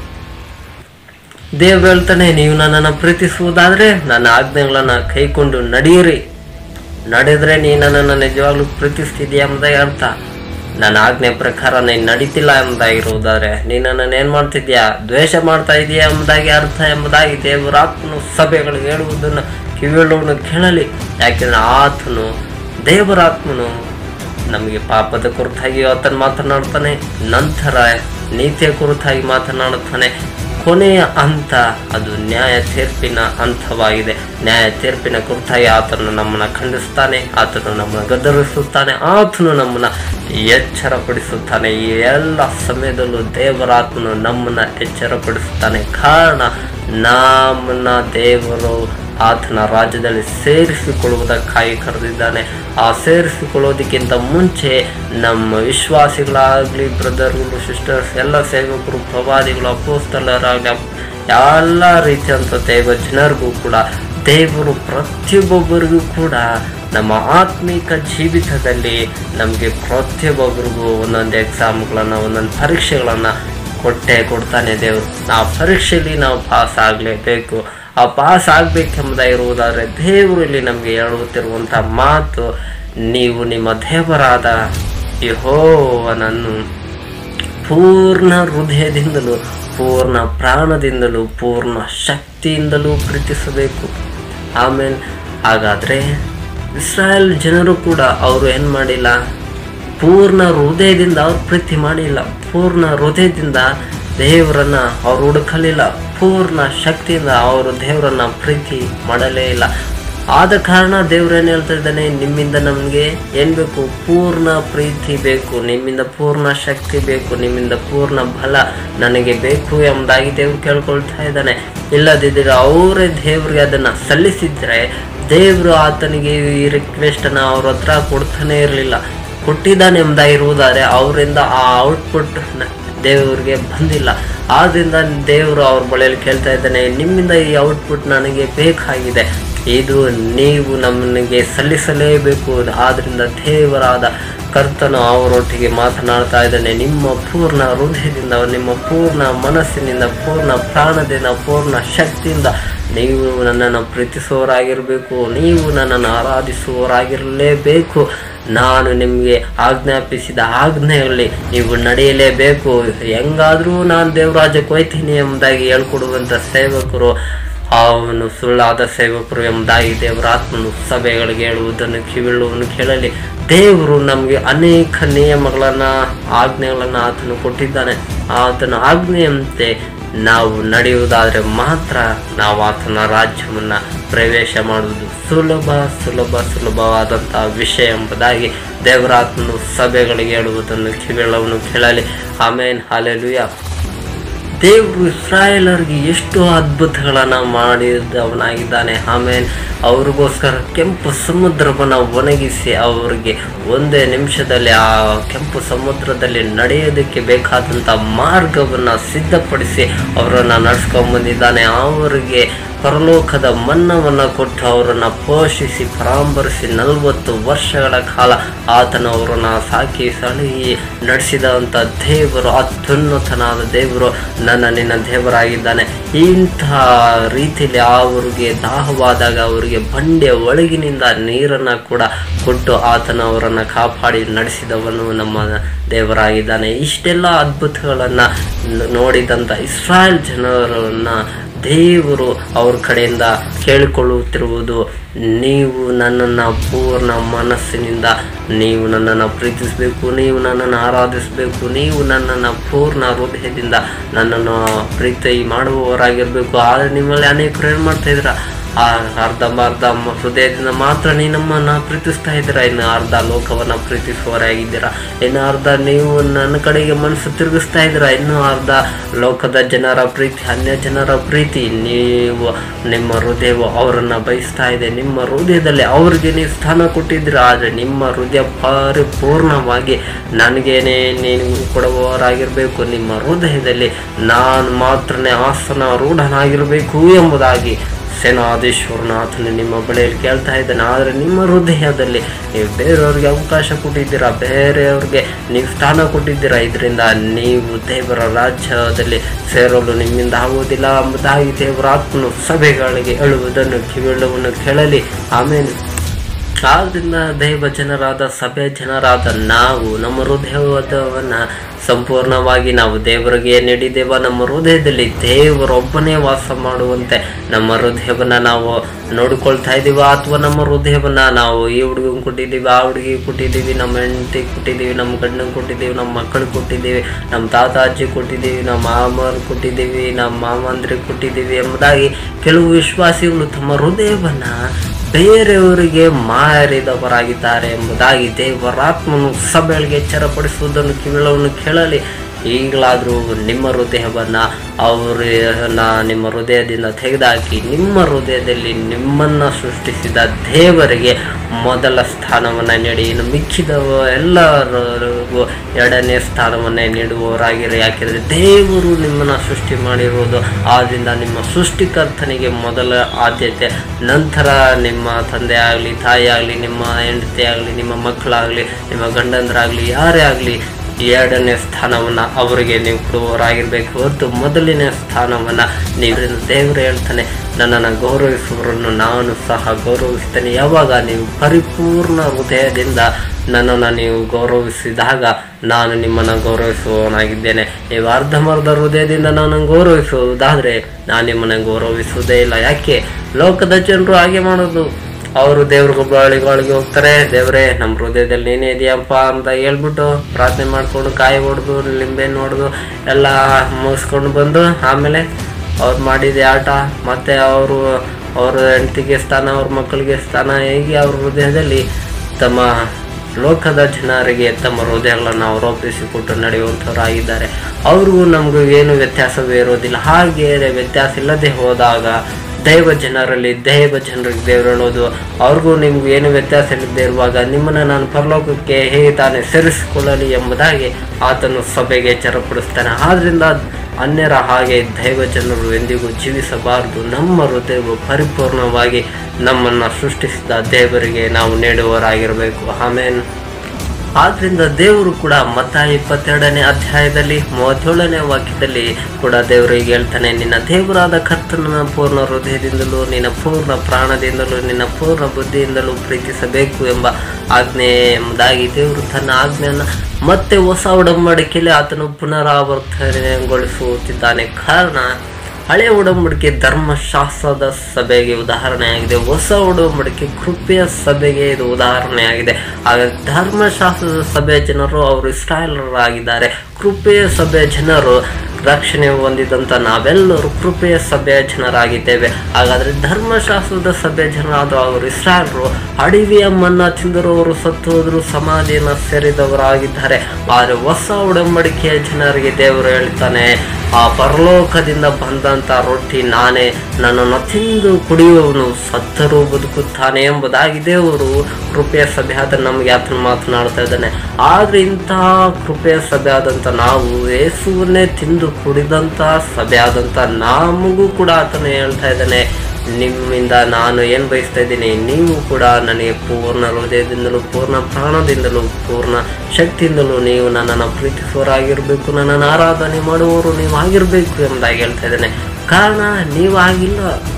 ದೇವ್ರು ಹೇಳ್ತಾನೆ ನೀವು ನನ್ನನ್ನು ಪ್ರೀತಿಸುವುದಾದ್ರೆ ನನ್ನ ಆಜ್ಞೆಗಳನ್ನು ಕೈಕೊಂಡು ನಡೆಯಿರಿ ನಡೆದ್ರೆ ನೀ ನನ್ನನ್ನು ನಿಜವಾಗ್ಲೂ ಪ್ರೀತಿಸ್ತಿದೀಯ ಎಂಬುದಾಗಿ ಅರ್ಥ ನನ್ನ ಆಜ್ಞೆ ಪ್ರಕಾರ ನೀನು ನಡೀತಿಲ್ಲ ಎಂಬುದಾಗಿರುವುದಾದ್ರೆ ನೀನು ನನ್ನನ್ನು ಏನು ಮಾಡ್ತಿದ್ಯಾ ದ್ವೇಷ ಮಾಡ್ತಾ ಇದೀಯಾ ಎಂಬುದಾಗಿ ಅರ್ಥ ಎಂಬುದಾಗಿ ದೇವರಾತ್ಮನು ಸಭೆಗಳಿಗೆ ಹೇಳುವುದನ್ನು ಕಿವಿಯುಳ್ಳವನು ಕೇಳಲಿ ಯಾಕೆಂದ್ರೆ ಆತನು ದೇವರಾತ್ಮನು ನಮಗೆ ಪಾಪದ ಕುರಿತಾಗಿ ಆತನು ಮಾತನಾಡ್ತಾನೆ ನಂತರ ನೀತಿಯ ಕುರಿತಾಗಿ ಮಾತನಾಡುತ್ತಾನೆ ಕೊನೆಯ ಹಂತ ಅದು ನ್ಯಾಯ ತೀರ್ಪಿನ ಹಂತವಾಗಿದೆ ನ್ಯಾಯ ತೀರ್ಪಿನ ಕುರಿತಾಗಿ ಆತನು ನಮ್ಮನ್ನು ಖಂಡಿಸ್ತಾನೆ ಆತನು ನಮ್ಮನ್ನು ಗದರಿಸುತ್ತಾನೆ ಆತನು ನಮ್ಮನ್ನು ಎಚ್ಚರಪಡಿಸುತ್ತಾನೆ ಈ ಎಲ್ಲ ಸಮಯದಲ್ಲೂ ದೇವರಾತ್ಮನು ನಮ್ಮನ್ನು ಎಚ್ಚರಪಡಿಸುತ್ತಾನೆ ಕಾರಣ ನಮ್ಮನ್ನ ದೇವರು ಆತನ ರಾಜ್ಯದಲ್ಲಿ ಸೇರಿಸಿಕೊಳ್ಳುವುದಕ್ಕಾಗಿ ಕರೆದಿದ್ದಾನೆ ಆ ಸೇರಿಸಿಕೊಳ್ಳೋದಕ್ಕಿಂತ ಮುಂಚೆ ನಮ್ಮ ವಿಶ್ವಾಸಿಗಳಾಗಲಿ ಬ್ರದರ್ಗಳು ಸಿಸ್ಟರ್ಸ್ ಎಲ್ಲ ಸೇವಕರು ಪ್ರವಾದಿಗಳು ಅಪೋಸ್ತಲರಾಗಲಿ ಎಲ್ಲ ರೀತಿಯಂಥ ದೇವ ಜನರಿಗೂ ಕೂಡ ದೇವರು ಪ್ರತಿಯೊಬ್ಬೊಬ್ಬರಿಗೂ ಕೂಡ ನಮ್ಮ ಆತ್ಮಿಕ ಜೀವಿತದಲ್ಲಿ ನಮಗೆ ಪ್ರತಿಯೊಬ್ಬೊಬ್ಬರಿಗೂ ಒಂದೊಂದು ಎಕ್ಸಾಮ್ಗಳನ್ನು ಒಂದೊಂದು ಪರೀಕ್ಷೆಗಳನ್ನು ಕೊಟ್ಟೆ ಕೊಡ್ತಾನೆ ದೇವರು ನಾವು ಪರೀಕ್ಷೆಯಲ್ಲಿ ನಾವು ಪಾಸ್ ಆಗಲೇಬೇಕು ಆ ಪಾಸ್ ಆಗಬೇಕೆಂಬುದಾಗಿರುವುದಾದರೆ ದೇವರು ಇಲ್ಲಿ ನಮಗೆ ಹೇಳುತ್ತಿರುವಂಥ ಮಾತು ನೀವು ನಿಮ್ಮ ದೇವರಾದ ಯಹೋವನನ್ನು ಪೂರ್ಣ ಹೃದಯದಿಂದಲೂ ಪೂರ್ಣ ಪ್ರಾಣದಿಂದಲೂ ಪೂರ್ಣ ಶಕ್ತಿಯಿಂದಲೂ ಪ್ರೀತಿಸಬೇಕು ಆಮೇಲೆ ಹಾಗಾದರೆ ಇಸ್ರಾಯೇಲ್ ಜನರು ಕೂಡ ಅವರು ಏನು ಮಾಡಿಲ್ಲ ಪೂರ್ಣ ಹೃದಯದಿಂದ ಅವ್ರು ಪ್ರೀತಿ ಮಾಡಿಲ್ಲ ಪೂರ್ಣ ಹೃದಯದಿಂದ ದೇವರನ್ನ ಅವ್ರು ಹುಡುಕಲಿಲ್ಲ ಪೂರ್ಣ ಶಕ್ತಿಯಿಂದ ಅವರು ದೇವರನ್ನ ಪ್ರೀತಿ ಮಾಡಲೇ ಇಲ್ಲ ಆದ ಕಾರಣ ದೇವ್ರು ಏನು ಹೇಳ್ತಾ ಇದ್ದಾನೆ ನಿಮ್ಮಿಂದ ನಮಗೆ ಏನು ಬೇಕು ಪೂರ್ಣ ಪ್ರೀತಿ ಬೇಕು ನಿಮ್ಮಿಂದ ಪೂರ್ಣ ಶಕ್ತಿ ಬೇಕು ನಿಮ್ಮಿಂದ ಪೂರ್ಣ ಬಲ ನನಗೆ ಬೇಕು ಎಂಬುದಾಗಿ ದೇವ್ರು ಕೇಳ್ಕೊಳ್ತಾ ಇದ್ದಾನೆ ಇಲ್ಲದಿದ್ದರೆ ಅವರೇ ದೇವ್ರಿಗೆ ಅದನ್ನು ಸಲ್ಲಿಸಿದ್ರೆ ದೇವರು ಆತನಿಗೆ ಈ ರಿಕ್ವೆಸ್ಟನ್ನು ಅವ್ರ ಹತ್ರ ಕೊಡ್ತಾನೆ ಇರಲಿಲ್ಲ ಕೊಟ್ಟಿದ್ದಾನೆ ಎಂಬುದಾಗಿರುವುದಾದರೆ ಅವರಿಂದ ಆ ಔಟ್ಪುಟ್ ದೇವರಿಗೆ ಬಂದಿಲ್ಲ ಆದ್ದರಿಂದ ದೇವರು ಅವ್ರ ಬಳಿಯಲ್ಲಿ ಕೇಳ್ತಾ ಇದ್ದಾನೆ ನಿಮ್ಮಿಂದ ಈ ಔಟ್ಪುಟ್ ನನಗೆ ಬೇಕಾಗಿದೆ ಇದು ನೀವು ನಮಗೆ ಸಲ್ಲಿಸಲೇಬೇಕು ಆದ್ರಿಂದ ದೇವರಾದ ಕರ್ತನು ಅವರೊಟ್ಟಿಗೆ ಮಾತನಾಡ್ತಾ ಇದ್ದಾನೆ ನಿಮ್ಮ ಪೂರ್ಣ ಹೃದಯದಿಂದ ನಿಮ್ಮ ಪೂರ್ಣ ಮನಸ್ಸಿನಿಂದ ಪೂರ್ಣ ಪ್ರಾಣದಿಂದ ಪೂರ್ಣ ಶಕ್ತಿಯಿಂದ ನೀವು ನನ್ನನ್ನು ಪ್ರೀತಿಸುವವರಾಗಿರಬೇಕು ನೀವು ನನ್ನನ್ನು ಆರಾಧಿಸುವವರಾಗಿರಲೇಬೇಕು ನಾನು ನಿಮಗೆ ಆಜ್ಞಾಪಿಸಿದ ಆಜ್ಞೆಯಲ್ಲಿ ನೀವು ನಡೆಯಲೇಬೇಕು ಹೆಂಗಾದರೂ ನಾನು ದೇವರಾಜಕ್ಕೆ ಹೋಯ್ತೀನಿ ಎಂಬುದಾಗಿ ಹೇಳ್ಕೊಡುವಂಥ ಸೇವಕರು ಅವನು ಸುಳ್ಳಾದ ಸೇವಕರು ಎಂಬುದಾಗಿ ದೇವರ ಆತ್ಮನು ಸಭೆಗಳಿಗೆ ಹೇಳುವುದನ್ನು ಕಿವಿಳುವನ್ನು ಕೇಳಲಿ ದೇವರು ನಮಗೆ ಅನೇಕ ನಿಯಮಗಳನ್ನು ಆಜ್ಞೆಗಳನ್ನು ಆತನು ಕೊಟ್ಟಿದ್ದಾನೆ ಆತನ ಆಜ್ಞೆಯಂತೆ ನಾವು ನಡೆಯುವುದಾದರೆ ಮಾತ್ರ ನಾವು ಆತನ ರಾಜ್ಯವನ್ನು ಪ್ರವೇಶ ಮಾಡುವುದು ಸುಲಭ ಸುಲಭ ಸುಲಭವಾದಂಥ ವಿಷಯ ಎಂಬುದಾಗಿ ದೇವರಾತ್ಮನು ಸಭೆಗಳಿಗೆ ಹೇಳುವುದನ್ನು ಕಿವಿಳವನ್ನು ಕೇಳಲಿ ಆಮೇನ್ ಹಾಲೆಲುಯ ದೇವರು ಇಸ್ರಾಯೇಲರಿಗೆ ಎಷ್ಟು ಅದ್ಭುತಗಳನ್ನು ಮಾಡಿದವನಾಗಿದ್ದಾನೆ ಆಮೇಲೆ ಅವ್ರಿಗೋಸ್ಕರ ಕೆಂಪು ಸಮುದ್ರವನ್ನು ಒಣಗಿಸಿ ಅವರಿಗೆ ಒಂದೇ ನಿಮಿಷದಲ್ಲಿ ಆ ಕೆಂಪು ಸಮುದ್ರದಲ್ಲಿ ನಡೆಯೋದಕ್ಕೆ ಬೇಕಾದಂಥ ಮಾರ್ಗವನ್ನು ಸಿದ್ಧಪಡಿಸಿ ಅವರನ್ನು ನಡ್ಸ್ಕೊಂಡ್ಬಂದಿದ್ದಾನೆ ಅವರಿಗೆ ಪರಲೋಕದ ಮನ್ನವನ್ನು ಕೊಟ್ಟು ಅವರನ್ನು ಪೋಷಿಸಿ ಪರಾಂಬರಿಸಿ ನಲವತ್ತು ವರ್ಷಗಳ ಕಾಲ ಆತನ ಅವರನ್ನು ಸಾಕಿ ಸಲಹಿ ನಡೆಸಿದಂಥ ದೇವರು ಅತ್ಯುನ್ನತನಾದ ದೇವರು ನನ್ನ ನಿನ್ನ ದೇವರಾಗಿದ್ದಾನೆ ಇಂತಹ ರೀತಿಯಲ್ಲಿ ಅವರಿಗೆ ದಾಹವಾದಾಗ ಅವರಿಗೆ ಬಂಡೆಯ ಒಳಗಿನಿಂದ ನೀರನ್ನು ಕೂಡ ಕೊಟ್ಟು ಆತನ ಅವರನ್ನು ಕಾಪಾಡಿ ನಡೆಸಿದವನು ನಮ್ಮ ದೇವರಾಗಿದ್ದಾನೆ ಇಷ್ಟೆಲ್ಲ ಅದ್ಭುತಗಳನ್ನು ನೋಡಿದಂಥ ಇಸ್ರಾಯೇಲ್ ಜನರನ್ನು ದೇವರು ಅವ್ರ ಕಡೆಯಿಂದ ಕೇಳಿಕೊಳ್ಳುತ್ತಿರುವುದು ನೀವು ನನ್ನನ್ನು ಪೂರ್ಣ ಮನಸ್ಸಿನಿಂದ ನೀವು ನನ್ನನ್ನು ಪ್ರೀತಿಸಬೇಕು ನೀವು ನನ್ನನ್ನು ಆರಾಧಿಸಬೇಕು ನೀವು ನನ್ನನ್ನು ಪೂರ್ಣ ಹೃದಯದಿಂದ ನನ್ನನ್ನು ಪ್ರೀತಿ ಮಾಡುವವರಾಗಿರಬೇಕು ಆದರೆ ನಿಮ್ಮಲ್ಲಿ ಅನೇಕರು ಏನು ಮಾಡ್ತಾ ಇದ್ದೀರಾ ಆ ಅರ್ಧಂಬರ್ಧ ಮ- ಹೃದಯದಿಂದ ಮಾತ್ರ ನೀ ನಮ್ಮನ್ನು ಪ್ರೀತಿಸ್ತಾ ಇದ್ದೀರಾ ಇನ್ನು ಅರ್ಧ ಲೋಕವನ್ನು ಪ್ರೀತಿಸುವವರಾಗಿದ್ದೀರಾ ಇನ್ನು ಅರ್ಧ ನೀವು ನನ್ನ ಕಡೆಗೆ ಮನಸ್ಸು ತಿರುಗಿಸ್ತಾ ಇದ್ದೀರಾ ಇನ್ನು ಅರ್ಧ ಲೋಕದ ಜನರ ಪ್ರೀತಿ ಅನ್ಯ ಜನರ ಪ್ರೀತಿ ನೀವು ನಿಮ್ಮ ಹೃದಯವು ಅವರನ್ನು ಬಯಸ್ತಾ ಇದೆ ನಿಮ್ಮ ಹೃದಯದಲ್ಲಿ ಅವರಿಗೆ ನೀವು ಸ್ಥಾನ ಕೊಟ್ಟಿದ್ದೀರಾ ಆದರೆ ನಿಮ್ಮ ಹೃದಯ ಪರಿಪೂರ್ಣವಾಗಿ ನನಗೇನೆ ನೀವು ಕೊಡುವವರಾಗಿರಬೇಕು ನಿಮ್ಮ ಹೃದಯದಲ್ಲಿ ನಾನು ಮಾತ್ರನೇ ಆಸನ ರೂಢನಾಗಿರಬೇಕು ಎಂಬುದಾಗಿ ಸೇನಾಧೀಶ್ವರನಾಥನು ನಿಮ್ಮ ಬಳಿಯಲ್ಲಿ ಕೇಳ್ತಾ ಇದ್ದಾನೆ ಆದರೆ ನಿಮ್ಮ ಹೃದಯದಲ್ಲಿ ನೀವು ಬೇರೆಯವ್ರಿಗೆ ಅವಕಾಶ ಕೊಟ್ಟಿದ್ದೀರಾ ಬೇರೆಯವ್ರಿಗೆ ನೀವು ಸ್ಥಾನ ಕೊಟ್ಟಿದ್ದೀರಾ ಇದರಿಂದ ನೀವು ದೇವರ ರಾಜ್ಯದಲ್ಲಿ ಸೇರಲು ನಿಮ್ಮಿಂದ ಆಗುವುದಿಲ್ಲ ಎಂಬುದಾಗಿ ದೇವರ ಆತ್ಮನು ಸಭೆಗಳಿಗೆ ಹೇಳುವುದನ್ನು ಕಿವಿಳುವನ್ನು ಕೇಳಲಿ ಆಮೇಲೆ ಆದ್ರಿಂದ ದೈವ ಜನರಾದ ಸಭೆ ಜನರಾದ ನಾವು ನಮ್ಮ ಹೃದಯವನ್ನು ಸಂಪೂರ್ಣವಾಗಿ ನಾವು ದೇವರಿಗೆ ನೀಡಿದ್ದೇವ ನಮ್ಮ ಹೃದಯದಲ್ಲಿ ದೇವರೊಬ್ಬನೇ ವಾಸ ಮಾಡುವಂತೆ ನಮ್ಮ ಹೃದಯವನ್ನು ನಾವು ನೋಡಿಕೊಳ್ತಾ ಇದ್ದೀವ ಅಥವಾ ನಮ್ಮ ಹೃದಯವನ್ನು ನಾವು ಈ ಹುಡುಗಂಗೆ ಕೊಟ್ಟಿದ್ದೀವಿ ಆ ಹುಡುಗಿಗೆ ಕೊಟ್ಟಿದ್ದೀವಿ ನಮ್ಮ ಹೆಂಡತಿಗೆ ಕೊಟ್ಟಿದ್ದೀವಿ ನಮ್ಮ ಗಂಡಂಗೆ ಕೊಟ್ಟಿದ್ದೀವಿ ನಮ್ಮ ಮಕ್ಕಳಿಗೆ ಕೊಟ್ಟಿದ್ದೀವಿ ನಮ್ಮ ತಾತ ಅಜ್ಜಿ ಕೊಟ್ಟಿದ್ದೀವಿ ನಮ್ಮ ಮಾಮರಿಗೆ ಕೊಟ್ಟಿದ್ದೀವಿ ನಮ್ಮ ಮಾಮಂದ್ರಿಗೆ ಕೊಟ್ಟಿದ್ದೀವಿ ಎಂಬುದಾಗಿ ಕೆಲವು ವಿಶ್ವಾಸಿಗಳು ತಮ್ಮ ಹೃದಯವನ್ನು ಬೇರೆಯವರಿಗೆ ಮಾರಿದವರಾಗಿದ್ದಾರೆ ಎಂಬುದಾಗಿ ದೇವರಾತ್ಮನು ಸಭೆಗಳಿಗೆ ಎಚ್ಚರಪಡಿಸುವುದನ್ನು ಕಿವಿಳವನ್ನು ಕೇಳಲಿ ಈಗಲಾದರೂ ನಿಮ್ಮ ಹೃದಯವನ್ನು ಅವರನ್ನ ನಿಮ್ಮ ಹೃದಯದಿಂದ ತೆಗೆದುಹಾಕಿ ನಿಮ್ಮ ಹೃದಯದಲ್ಲಿ ನಿಮ್ಮನ್ನು ಸೃಷ್ಟಿಸಿದ ದೇವರಿಗೆ ಮೊದಲ ಸ್ಥಾನವನ್ನು ನೀಡಿ ಇನ್ನು ಮಿಕ್ಕಿದವ ಎಲ್ಲರಿಗೂ ಎರಡನೇ ಸ್ಥಾನವನ್ನೇ ನೀಡುವವರಾಗಿರಿ ಯಾಕೆಂದರೆ ದೇವರು ನಿಮ್ಮನ್ನು ಸೃಷ್ಟಿ ಮಾಡಿರುವುದು ಆದ್ದರಿಂದ ನಿಮ್ಮ ಸೃಷ್ಟಿಕರ್ತನಿಗೆ ಮೊದಲ ಆದ್ಯತೆ ನಂತರ ನಿಮ್ಮ ತಂದೆ ಆಗಲಿ ತಾಯಿ ಆಗಲಿ ನಿಮ್ಮ ಹೆಂಡತಿ ಆಗಲಿ ನಿಮ್ಮ ಮಕ್ಕಳಾಗಲಿ ನಿಮ್ಮ ಗಂಡಂದರಾಗಲಿ ಯಾರೇ ಆಗಲಿ ಎರಡನೇ ಸ್ಥಾನವನ್ನು ಅವರಿಗೆ ನೀವು ಕೊಡುವವರಾಗಿರ್ಬೇಕು ಹೊರತು ಮೊದಲನೇ ಸ್ಥಾನವನ್ನು ನೀವು ದೇವರು ಹೇಳ್ತಾನೆ ನನ್ನನ್ನು ಗೌರವಿಸುವವರನ್ನು ನಾನು ಸಹ ಗೌರವಿಸ್ತೇನೆ ಯಾವಾಗ ನೀವು ಪರಿಪೂರ್ಣ ಹೃದಯದಿಂದ ನನ್ನನ್ನು ನೀವು ಗೌರವಿಸಿದಾಗ ನಾನು ನಿಮ್ಮನ್ನು ಗೌರವಿಸುವವನಾಗಿದ್ದೇನೆ ನೀವು ಅರ್ಧಮರ್ಧ ಹೃದಯದಿಂದ ನನ್ನನ್ನು ಗೌರವಿಸುವುದಾದರೆ ನಾನು ನಿಮ್ಮನ್ನು ಗೌರವಿಸುವುದೇ ಇಲ್ಲ ಯಾಕೆ ಲೋಕದ ಜನರು ಹಾಗೆ ಮಾಡೋದು ಅವರು ದೇವ್ರಿಗೆ ಬಳಿಗಳಿಗೆ ಹೋಗ್ತಾರೆ ದೇವ್ರೇ ನಮ್ಮ ಹೃದಯದಲ್ಲಿ ನೀನೇ ಇದೆಯಪ್ಪ ಅಂತ ಹೇಳ್ಬಿಟ್ಟು ಪ್ರಾರ್ಥನೆ ಮಾಡ್ಕೊಂಡು ಕಾಯಿ ಹೊಡೆದು ಲಿಂಬೆ ಹೊಡೆದು ಎಲ್ಲ ಮುಗಿಸ್ಕೊಂಡು ಬಂದು ಆಮೇಲೆ ಅವ್ರು ಮಾಡಿದ ಆಟ ಮತ್ತೆ ಅವರು ಅವ್ರ ಹೆಂಡತಿಗೆ ಸ್ಥಾನ ಅವ್ರ ಮಕ್ಕಳಿಗೆ ಸ್ಥಾನ ಹೇಗೆ ಅವ್ರ ಹೃದಯದಲ್ಲಿ ತಮ್ಮ ಲೋಕದ ಜನರಿಗೆ ತಮ್ಮ ಹೃದಯಗಳನ್ನು ಆರೋಪಿಸಿಕೊಟ್ಟು ನಡೆಯುವಂಥವರಾಗಿದ್ದಾರೆ ಅವ್ರಿಗೂ ನಮಗೂ ಏನು ವ್ಯತ್ಯಾಸವೇ ಇರೋದಿಲ್ಲ ಹಾಗೆ ವ್ಯತ್ಯಾಸ ಇಲ್ಲದೆ ಹೋದಾಗ ದೈವ ಜನರಲ್ಲಿ ದೈವ ಜನರಿಗೆ ದೇವರು ಹೇಳೋದು ಅವ್ರಿಗೂ ನಿಮ್ಗೂ ಏನು ವ್ಯತ್ಯಾಸ ಇಲ್ಲದೆ ಇರುವಾಗ ನಿಮ್ಮನ್ನು ನಾನು ಪರಲೋಕಕ್ಕೆ ಹೇಗೆ ತಾನೇ ಸೇರಿಸಿಕೊಳ್ಳಲಿ ಎಂಬುದಾಗಿ ಆತನು ಸಭೆಗೆ ಎಚ್ಚರಪಡಿಸ್ತಾನೆ ಆದ್ರಿಂದ ಅನ್ಯರ ಹಾಗೆ ದೈವ ಜನರು ಎಂದಿಗೂ ಜೀವಿಸಬಾರದು ನಮ್ಮ ಹೃದಯವು ಪರಿಪೂರ್ಣವಾಗಿ ನಮ್ಮನ್ನು ಸೃಷ್ಟಿಸಿದ ದೇವರಿಗೆ ನಾವು ನೀಡುವವರಾಗಿರಬೇಕು ಆಮೇಲೆ ಆದ್ರಿಂದ ದೇವರು ಕೂಡ ಮತ್ತ ಇಪ್ಪತ್ತೆರಡನೇ ಅಧ್ಯಾಯದಲ್ಲಿ ಮೂವತ್ತೇಳನೇ ವಾಕ್ಯದಲ್ಲಿ ಕೂಡ ದೇವರಿಗೆ ಹೇಳ್ತಾನೆ ನಿನ್ನ ದೇವರಾದ ಕರ್ತನ ಪೂರ್ಣ ಹೃದಯದಿಂದಲೂ ನಿನ್ನ ಪೂರ್ಣ ಪ್ರಾಣದಿಂದಲೂ ನಿನ್ನ ಪೂರ್ಣ ಬುದ್ಧಿಯಿಂದಲೂ ಪ್ರೀತಿಸಬೇಕು ಎಂಬ ಆಜ್ಞೆ ಎಂಬುದಾಗಿ ದೇವರು ತನ್ನ ಆಜ್ಞೆಯನ್ನು ಮತ್ತೆ ಹೊಸ ಒಡಂಬಡಿಕೆಯಲ್ಲಿ ಆತನು ಪುನರಾವರ್ತನೆಗೊಳಿಸುತ್ತಿದ್ದಾನೆ ಕಾರಣ ಹಳೆಯ ಒಡಂಬಡಿಕೆ ಧರ್ಮಶಾಸ್ತ್ರದ ಸಭೆಗೆ ಉದಾಹರಣೆಯಾಗಿದೆ ಹೊಸ ಒಡಂಬಡಿಕೆ ಕೃಪೆಯ ಸಭೆಗೆ ಇದು ಉದಾಹರಣೆಯಾಗಿದೆ ಆಗ ಧರ್ಮಶಾಸ್ತ್ರದ ಸಭೆಯ ಜನರು ಅವರು ಇಸ್ರಾಯೇಲರಾಗಿದ್ದಾರೆ ಕೃಪೆಯ ಸಭೆಯ ಜನರು ರಕ್ಷಣೆ ಹೊಂದಿದಂಥ ನಾವೆಲ್ಲರೂ ಕೃಪೆಯ ಸಭೆಯ ಜನರಾಗಿದ್ದೇವೆ ಹಾಗಾದರೆ ಧರ್ಮಶಾಸ್ತ್ರದ ಸಭೆಯ ಜನರಾದ ಅವರು ಇಸ್ರಾಯೇಲರು ಅಡವಿಯ ಮನ್ನ ತಿಂದರು ಅವರು ಸತ್ತು ಹೋದರು ಸಮಾಧಿಯನ್ನು ಸೇರಿದವರಾಗಿದ್ದಾರೆ ಆದರೆ ಹೊಸ ಉಡಂಬಡಿಕೆಯ ಜನರಿಗೆ ದೇವರು ಹೇಳ್ತಾನೆ ಆ ಪರಲೋಕದಿಂದ ಬಂದಂಥ ರೊಟ್ಟಿ ನಾನೇ ನನ್ನನ್ನು ತಿಂದು ಕುಡಿಯುವವನು ಸತ್ತರೂ ಬದುಕುತ್ತಾನೆ ಎಂಬುದಾಗಿ ದೇವರು ಕೃಪೆಯ ಸಭೆ ಆದ ನಮಗೆ ಆತನ ಮಾತನಾಡ್ತಾ ಇದ್ದಾನೆ ಆದರೆ ಇಂತಹ ಕೃಪೆಯ ಸಭೆ ಆದಂಥ ನಾವು ಯೇಸುವನ್ನೇ ತಿಂದು ಕುಡಿದಂಥ ಸಭೆ ಆದಂಥ ನಮಗೂ ಕೂಡ ಆತನು ಹೇಳ್ತಾ ಇದ್ದಾನೆ ನಿಮ್ಮಿಂದ ನಾನು ಏನು ಬಯಸ್ತಾ ಇದ್ದೀನಿ ನೀವು ಕೂಡ ನನಗೆ ಪೂರ್ಣ ಹೃದಯದಿಂದಲೂ ಪೂರ್ಣ ಪ್ರಾಣದಿಂದಲೂ ಪೂರ್ಣ ಶಕ್ತಿಯಿಂದಲೂ ನೀವು ನನ್ನನ್ನು ಪ್ರೀತಿಸುವವರಾಗಿರಬೇಕು ನನ್ನನ್ನು ಆರಾಧನೆ ಮಾಡುವವರು ನೀವು ಆಗಿರಬೇಕು ಎಂಬುದಾಗಿ ಹೇಳ್ತಾ ಇದ್ದೇನೆ ಕಾರಣ ನೀವು ಆಗಿಲ್ಲ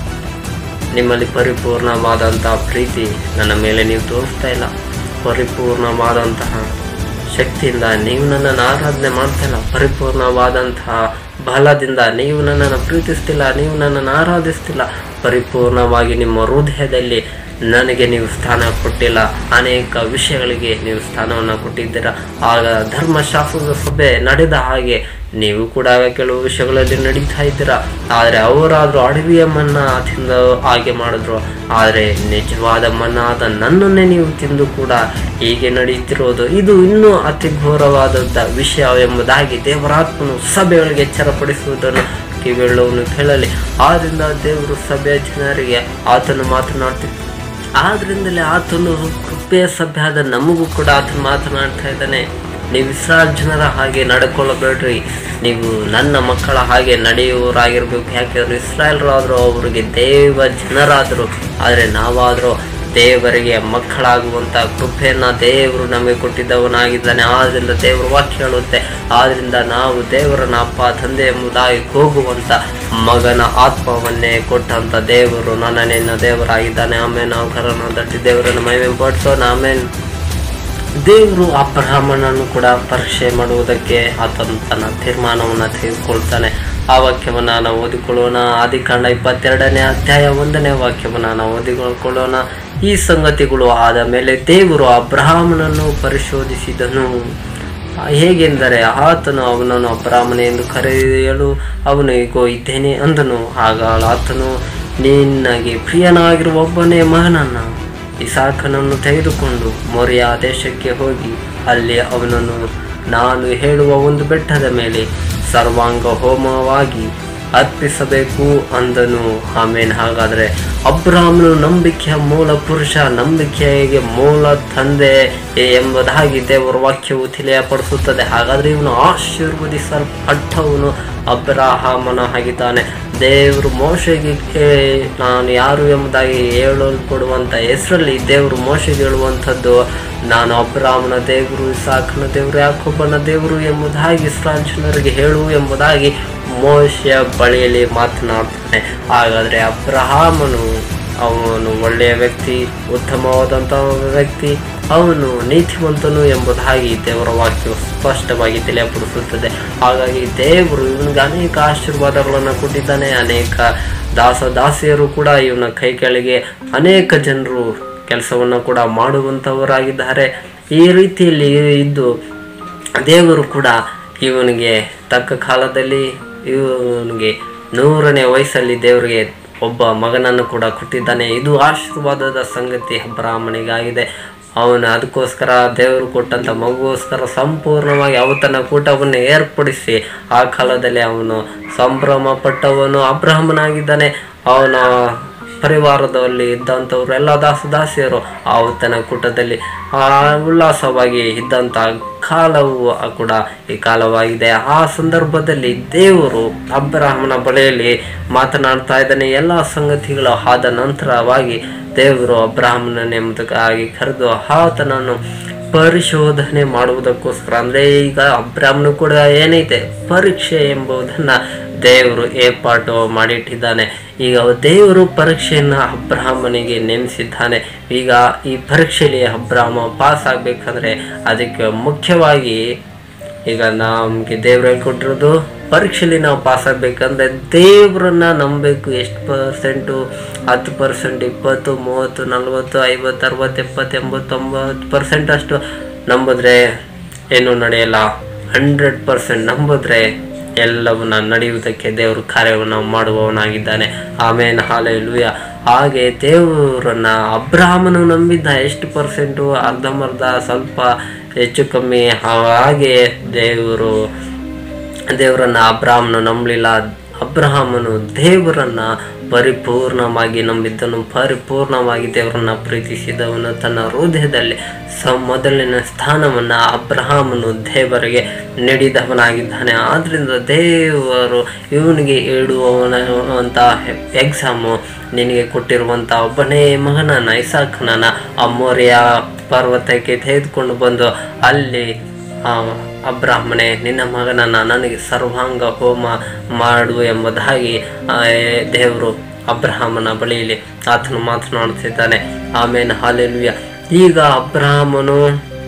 ನಿಮ್ಮಲ್ಲಿ ಪರಿಪೂರ್ಣವಾದಂತಹ ಪ್ರೀತಿ ನನ್ನ ಮೇಲೆ ನೀವು ತೋರಿಸ್ತಾ ಇಲ್ಲ ಪರಿಪೂರ್ಣವಾದಂತಹ ಶಕ್ತಿಯಿಂದ ನೀವು ನನ್ನನ್ನು ಆರಾಧನೆ ಮಾಡ್ತಾ ಇಲ್ಲ ಪರಿಪೂರ್ಣವಾದಂತಹ ಬಲದಿಂದ ನೀವು ನನ್ನನ್ನು ಪ್ರೀತಿಸ್ತಿಲ್ಲ ನೀವು ನನ್ನನ್ನು ಆರಾಧಿಸ್ತಿಲ್ಲ ಪರಿಪೂರ್ಣವಾಗಿ ನಿಮ್ಮ ಹೃದಯದಲ್ಲಿ ನನಗೆ ನೀವು ಸ್ಥಾನ ಕೊಟ್ಟಿಲ್ಲ ಅನೇಕ ವಿಷಯಗಳಿಗೆ ನೀವು ಸ್ಥಾನವನ್ನು ಕೊಟ್ಟಿದ್ದೀರ ಆಗ ಧರ್ಮಶಾಸ್ತ್ರದ ಸಭೆ ನಡೆದ ಹಾಗೆ ನೀವು ಕೂಡ ಕೆಲವು ವಿಷಯಗಳಲ್ಲಿ ನಡೀತಾ ಇದ್ದೀರಾ ಆದರೆ ಅವರಾದರೂ ಅಡವಿಯ ಮನ್ನ ತಿಂದು ಹಾಗೆ ಮಾಡಿದ್ರು ಆದರೆ ನಿಜವಾದ ಮನ್ನಾದ ನನ್ನನ್ನೇ ನೀವು ತಿಂದು ಕೂಡ ಹೀಗೆ ನಡೀತಿರೋದು ಇದು ಇನ್ನೂ ಅತಿ ಘೋರವಾದದ್ದ ವಿಷಯ ಎಂಬುದಾಗಿ ದೇವರಾತ್ಮನು ಸಭೆಗಳಿಗೆ ಎಚ್ಚರಪಡಿಸುವುದನ್ನು ಕಿವಿಯುಳ್ಳವನು ಕೇಳಲಿ ಆದ್ರಿಂದ ದೇವರು ಸಭೆಯ ಜನರಿಗೆ ಆತನು ಮಾತನಾಡ್ತಿದ್ದ ಆದ್ರಿಂದಲೇ ಆತನು ಕೃಪೆಯ ಸಭೆ ಆದ ನಮಗೂ ಕೂಡ ಆತನು ಮಾತನಾಡ್ತಾ ಇದ್ದಾನೆ ನೀವು ಇಸ್ರಾಲ್ ಜನರ ಹಾಗೆ ನಡ್ಕೊಳ್ಳಬೇಡ್ರಿ ನೀವು ನನ್ನ ಮಕ್ಕಳ ಹಾಗೆ ನಡೆಯುವವರಾಗಿರ್ಬೇಕು ಯಾಕೆಂದ್ರೆ ಇಸ್ರಾಯಲ್ರಾದರೂ ಅವರಿಗೆ ದೇವ ಜನರಾದರು ಆದರೆ ನಾವಾದರೂ ದೇವರಿಗೆ ಮಕ್ಕಳಾಗುವಂಥ ಕೃಪೆಯನ್ನು ದೇವರು ನಮಗೆ ಕೊಟ್ಟಿದ್ದವನಾಗಿದ್ದಾನೆ ಆದ್ದರಿಂದ ದೇವರ ವಾಕ್ಯ ಹೇಳುತ್ತೆ ಆದ್ದರಿಂದ ನಾವು ದೇವರನ್ನ ಅಪ್ಪ ತಂದೆ ಎಂಬುದಾಗಿ ಹೋಗುವಂಥ ಮಗನ ಆತ್ಮವನ್ನೇ ಕೊಟ್ಟಂಥ ದೇವರು ನನ್ನ ನಿನ್ನ ದೇವರಾಗಿದ್ದಾನೆ ಆಮೇಲೆ ನಾವು ಕರನ ದಟ್ಟಿ ದೇವರನ್ನು ಮಹಿಮೆ ಪಡಿಸೋಣ ಆಮೇಲೆ ದೇವರು ಅಬ್ರಹ್ಮನನ್ನು ಕೂಡ ಪರೀಕ್ಷೆ ಮಾಡುವುದಕ್ಕೆ ಆತನು ತನ್ನ ತೀರ್ಮಾನವನ್ನು ತೆಗೆದುಕೊಳ್ತಾನೆ ಆ ವಾಕ್ಯವನ್ನು ನಾವು ಓದಿಕೊಳ್ಳೋಣ ಆದಿಕಾಂಡ ಇಪ್ಪತ್ತೆರಡನೇ ಅಧ್ಯಾಯ ಒಂದನೇ ವಾಕ್ಯವನ್ನು ನಾವು ಓದಿಕೊಳ್ಳೋಣ ಈ ಸಂಗತಿಗಳು ಆದ ಮೇಲೆ ದೇವರು ಅಬ್ರಹಾಮನನ್ನು ಪರಿಶೋಧಿಸಿದನು ಹೇಗೆಂದರೆ ಆತನು ಅವನನ್ನು ಅಬ್ರಾಹ್ಮಣ ಎಂದು ಕರೆಯಲು ಅವನು ಈಗೋ ಇದ್ದೇನೆ ಅಂದನು ಆಗ ಆತನು ನಿನಗೆ ಪ್ರಿಯನಾಗಿರುವ ಒಬ್ಬನೇ ಮಗನನ್ನು ಇಸಾಕನನ್ನು ತೆಗೆದುಕೊಂಡು ಮೊರೆಯ ದೇಶಕ್ಕೆ ಹೋಗಿ ಅಲ್ಲಿ ಅವನನ್ನು ನಾನು ಹೇಳುವ ಒಂದು ಬೆಟ್ಟದ ಮೇಲೆ ಸರ್ವಾಂಗ ಹೋಮವಾಗಿ ಅರ್ಪಿಸಬೇಕು ಅಂದನು ಆಮೇನ್ ಹಾಗಾದ್ರೆ ಅಬ್ರಾಹ್ಮನು ನಂಬಿಕೆಯ ಮೂಲ ಪುರುಷ ನಂಬಿಕೆಗೆ ಮೂಲ ತಂದೆ ಎಂಬುದಾಗಿ ದೇವರ ವಾಕ್ಯವು ತಿಳಿಯಪಡಿಸುತ್ತದೆ ಹಾಗಾದ್ರೆ ಇವನು ಆಶೀರ್ವದಿಸಲ್ಪಟ್ಟವನು ಅಬ್ರಾಹಮನ ಆಗಿದ್ದಾನೆ ದೇವರು ಮೋಶೆಗೆ ಕೇ- ನಾನು ಯಾರು ಎಂಬುದಾಗಿ ಹೇಳಲ್ಪಡುವಂಥ ಹೆಸರಲ್ಲಿ ದೇವರು ಮೋಶೆಗೆ ಹೇಳುವಂಥದ್ದು ನಾನು ಅಬ್ರಾಹ್ಮನ ದೇವರು ಇಸಾಕನ ದೇವರು ಯಾಕೊಬ್ಬನ ದೇವರು ಎಂಬುದಾಗಿ ಇಸ್ರಾಯೇಲ್ ಜನರಿಗೆ ಹೇಳು ಎಂಬುದಾಗಿ ಮೋಶೆಯ ಬಳಿಯಲ್ಲಿ ಮಾತನಾಡ್ತಾನೆ ಹಾಗಾದರೆ ಅಬ್ರಹಾಮನು ಅವನು ಒಳ್ಳೆಯ ವ್ಯಕ್ತಿ ಉತ್ತಮವಾದಂಥ ವ್ಯಕ್ತಿ ಅವನು ನೀತಿವಂತನು ಎಂಬುದಾಗಿ ದೇವರ ವಾಕ್ಯವು ಸ್ಪಷ್ಟವಾಗಿ ತಿಳಿಯಪಡಿಸುತ್ತದೆ ಹಾಗಾಗಿ ದೇವರು ಇವನಿಗೆ ಅನೇಕ ಆಶೀರ್ವಾದಗಳನ್ನು ಕೊಟ್ಟಿದ್ದಾನೆ ಅನೇಕ ದಾಸ ದಾಸಿಯರು ಕೂಡ ಇವನ ಕೈ ಕೆಳಗೆ ಅನೇಕ ಜನರು ಕೆಲಸವನ್ನು ಕೂಡ ಮಾಡುವಂಥವರಾಗಿದ್ದಾರೆ ಈ ರೀತಿಯಲ್ಲಿ ಇದ್ದು ದೇವರು ಕೂಡ ಇವನಿಗೆ ತಕ್ಕ ಕಾಲದಲ್ಲಿ ಇವನಿಗೆ ನೂರನೇ ವಯಸ್ಸಲ್ಲಿ ದೇವರಿಗೆ ಒಬ್ಬ ಮಗನನ್ನು ಕೂಡ ಕೊಟ್ಟಿದ್ದಾನೆ ಇದು ಆಶೀರ್ವಾದದ ಸಂಗತಿ ಬ್ರಾಹ್ಮಣಿಗಾಗಿದೆ ಅವನು ಅದಕ್ಕೋಸ್ಕರ ದೇವರು ಕೊಟ್ಟಂಥ ಮಗುಗೋಸ್ಕರ ಸಂಪೂರ್ಣವಾಗಿ ಅವತನ ಕೂಟವನ್ನು ಏರ್ಪಡಿಸಿ ಆ ಕಾಲದಲ್ಲಿ ಅವನು ಸಂಭ್ರಮ ಪಟ್ಟವನು ಅಬ್ರಾಹ್ಮನಾಗಿದ್ದಾನೆ ಅವನ ಪರಿವಾರದಲ್ಲಿ ಇದ್ದಂಥವ್ರು ಎಲ್ಲ ದಾಸ ದಾಸಿಯರು ಆವತ್ತನ ಕೂಟದಲ್ಲಿ ಆ ಉಲ್ಲಾಸವಾಗಿ ಇದ್ದಂಥ ಕಾಲವು ಕೂಡ ಈ ಕಾಲವಾಗಿದೆ ಆ ಸಂದರ್ಭದಲ್ಲಿ ದೇವರು ಅಬ್ರಾಹ್ಮನ ಬಳಿಯಲ್ಲಿ ಮಾತನಾಡ್ತಾ ಇದ್ದಾನೆ ಎಲ್ಲ ಸಂಗತಿಗಳು ಆದ ನಂತರವಾಗಿ ದೇವರು ಅಬ್ರಾಹ್ಮಣನೆಂಬುದಕ್ಕಾಗಿ ಕರೆದು ಆತನನ್ನು ಪರಿಶೋಧನೆ ಮಾಡುವುದಕ್ಕೋಸ್ಕರ ಅಂದರೆ ಈಗ ಅಬ್ರಾಹ್ಮನು ಕೂಡ ಏನೈತೆ ಪರೀಕ್ಷೆ ಎಂಬುದನ್ನ ದೇವರು ಏರ್ಪಾಟು ಮಾಡಿಟ್ಟಿದ್ದಾನೆ ಈಗ ದೇವರು ಪರೀಕ್ಷೆಯನ್ನು ಅಬ್ರಾಹ್ಮನಿಗೆ ನೇಮಿಸಿದ್ದಾನೆ ಈಗ ಈ ಪರೀಕ್ಷೆಯಲ್ಲಿ ಅಬ್ರಾಹ್ಮ ಪಾಸ್ ಆಗಬೇಕಂದ್ರೆ ಅದಕ್ಕೆ ಮುಖ್ಯವಾಗಿ ಈಗ ನಮಗೆ ದೇವ್ರು ಹೇಳ್ಕೊಟ್ಟಿರೋದು ಪರೀಕ್ಷೆಯಲ್ಲಿ ನಾವು ಪಾಸ್ ಆಗಬೇಕಂದ್ರೆ ದೇವ್ರನ್ನ ನಂಬಬೇಕು ಎಷ್ಟು ಪರ್ಸೆಂಟು ಹತ್ತು ಪರ್ಸೆಂಟ್ ಇಪ್ಪತ್ತು ಮೂವತ್ತು ನಲ್ವತ್ತು ಐವತ್ತು ಅರವತ್ತು ಎಪ್ಪತ್ತು ಎಂಬತ್ತು ತೊಂಬತ್ತು ಪರ್ಸೆಂಟ್ ಅಷ್ಟು ನಂಬಿದ್ರೆ ಏನು ನಡೆಯಲ್ಲ ಹಂಡ್ರೆಡ್ ಪರ್ಸೆಂಟ್ ನಂಬಿದ್ರೆ ಎಲ್ಲವನ್ನ ನಡೆಯುವುದಕ್ಕೆ ದೇವರು ಕಾರ್ಯವನ್ನು ಮಾಡುವವನಾಗಿದ್ದಾನೆ ಆಮೇಲೆ ಹಾಲೆಲುಯ ಹಾಗೆ ದೇವರನ್ನ ಅಬ್ರಾಹ್ಮನು ನಂಬಿದ್ದ ಎಷ್ಟು ಪರ್ಸೆಂಟು ಅರ್ಧಂಬರ್ಧ ಸ್ವಲ್ಪ ಹೆಚ್ಚು ಕಮ್ಮಿ ಹಾಗೆ ದೇವರು ದೇವರನ್ನ ಅಬ್ರಾಹ್ಮನು ನಂಬಲಿಲ್ಲ ಅಬ್ರಹಾಮನು ದೇವರನ್ನ ಪರಿಪೂರ್ಣವಾಗಿ ನಂಬಿದ್ದನು ಪರಿಪೂರ್ಣವಾಗಿ ದೇವರನ್ನ ಪ್ರೀತಿಸಿದವನು ತನ್ನ ಹೃದಯದಲ್ಲಿ ಸ ಮೊದಲಿನ ಸ್ಥಾನವನ್ನ ಅಬ್ರಹಾಮನು ದೇವರಿಗೆ ನೀಡಿದವನಾಗಿದ್ದಾನೆ ಆದ್ರಿಂದ ದೇವರು ಇವನಿಗೆ ಹೇಳುವವನ ಅಂತ ಎಕ್ಸಾಮು ನಿನಗೆ ಕೊಟ್ಟಿರುವಂಥ ಒಬ್ಬನೇ ಮಗನನ್ನ ಇಸಾಕನನ್ನ ಆ ಮೋರಿಯ ಪರ್ವತಕ್ಕೆ ತೆಗೆದುಕೊಂಡು ಬಂದು ಅಲ್ಲಿ ಆ ಅಬ್ರಾಹ್ಮಣೆ ನಿನ್ನ ಮಗನನ್ನ ನನಗೆ ಸರ್ವಾಂಗ ಹೋಮ ಮಾಡು ಎಂಬುದಾಗಿ ಆ, ದೇವರು ಅಬ್ರಹಾಮನ ಬಳಿಯಲ್ಲಿ ಆತನು ಮಾತನಾಡುತ್ತಿದ್ದಾನೆ ಆಮೇಲೆ ಹಾಲೆಲುಯ ಈಗ ಅಬ್ರಹಾಮನು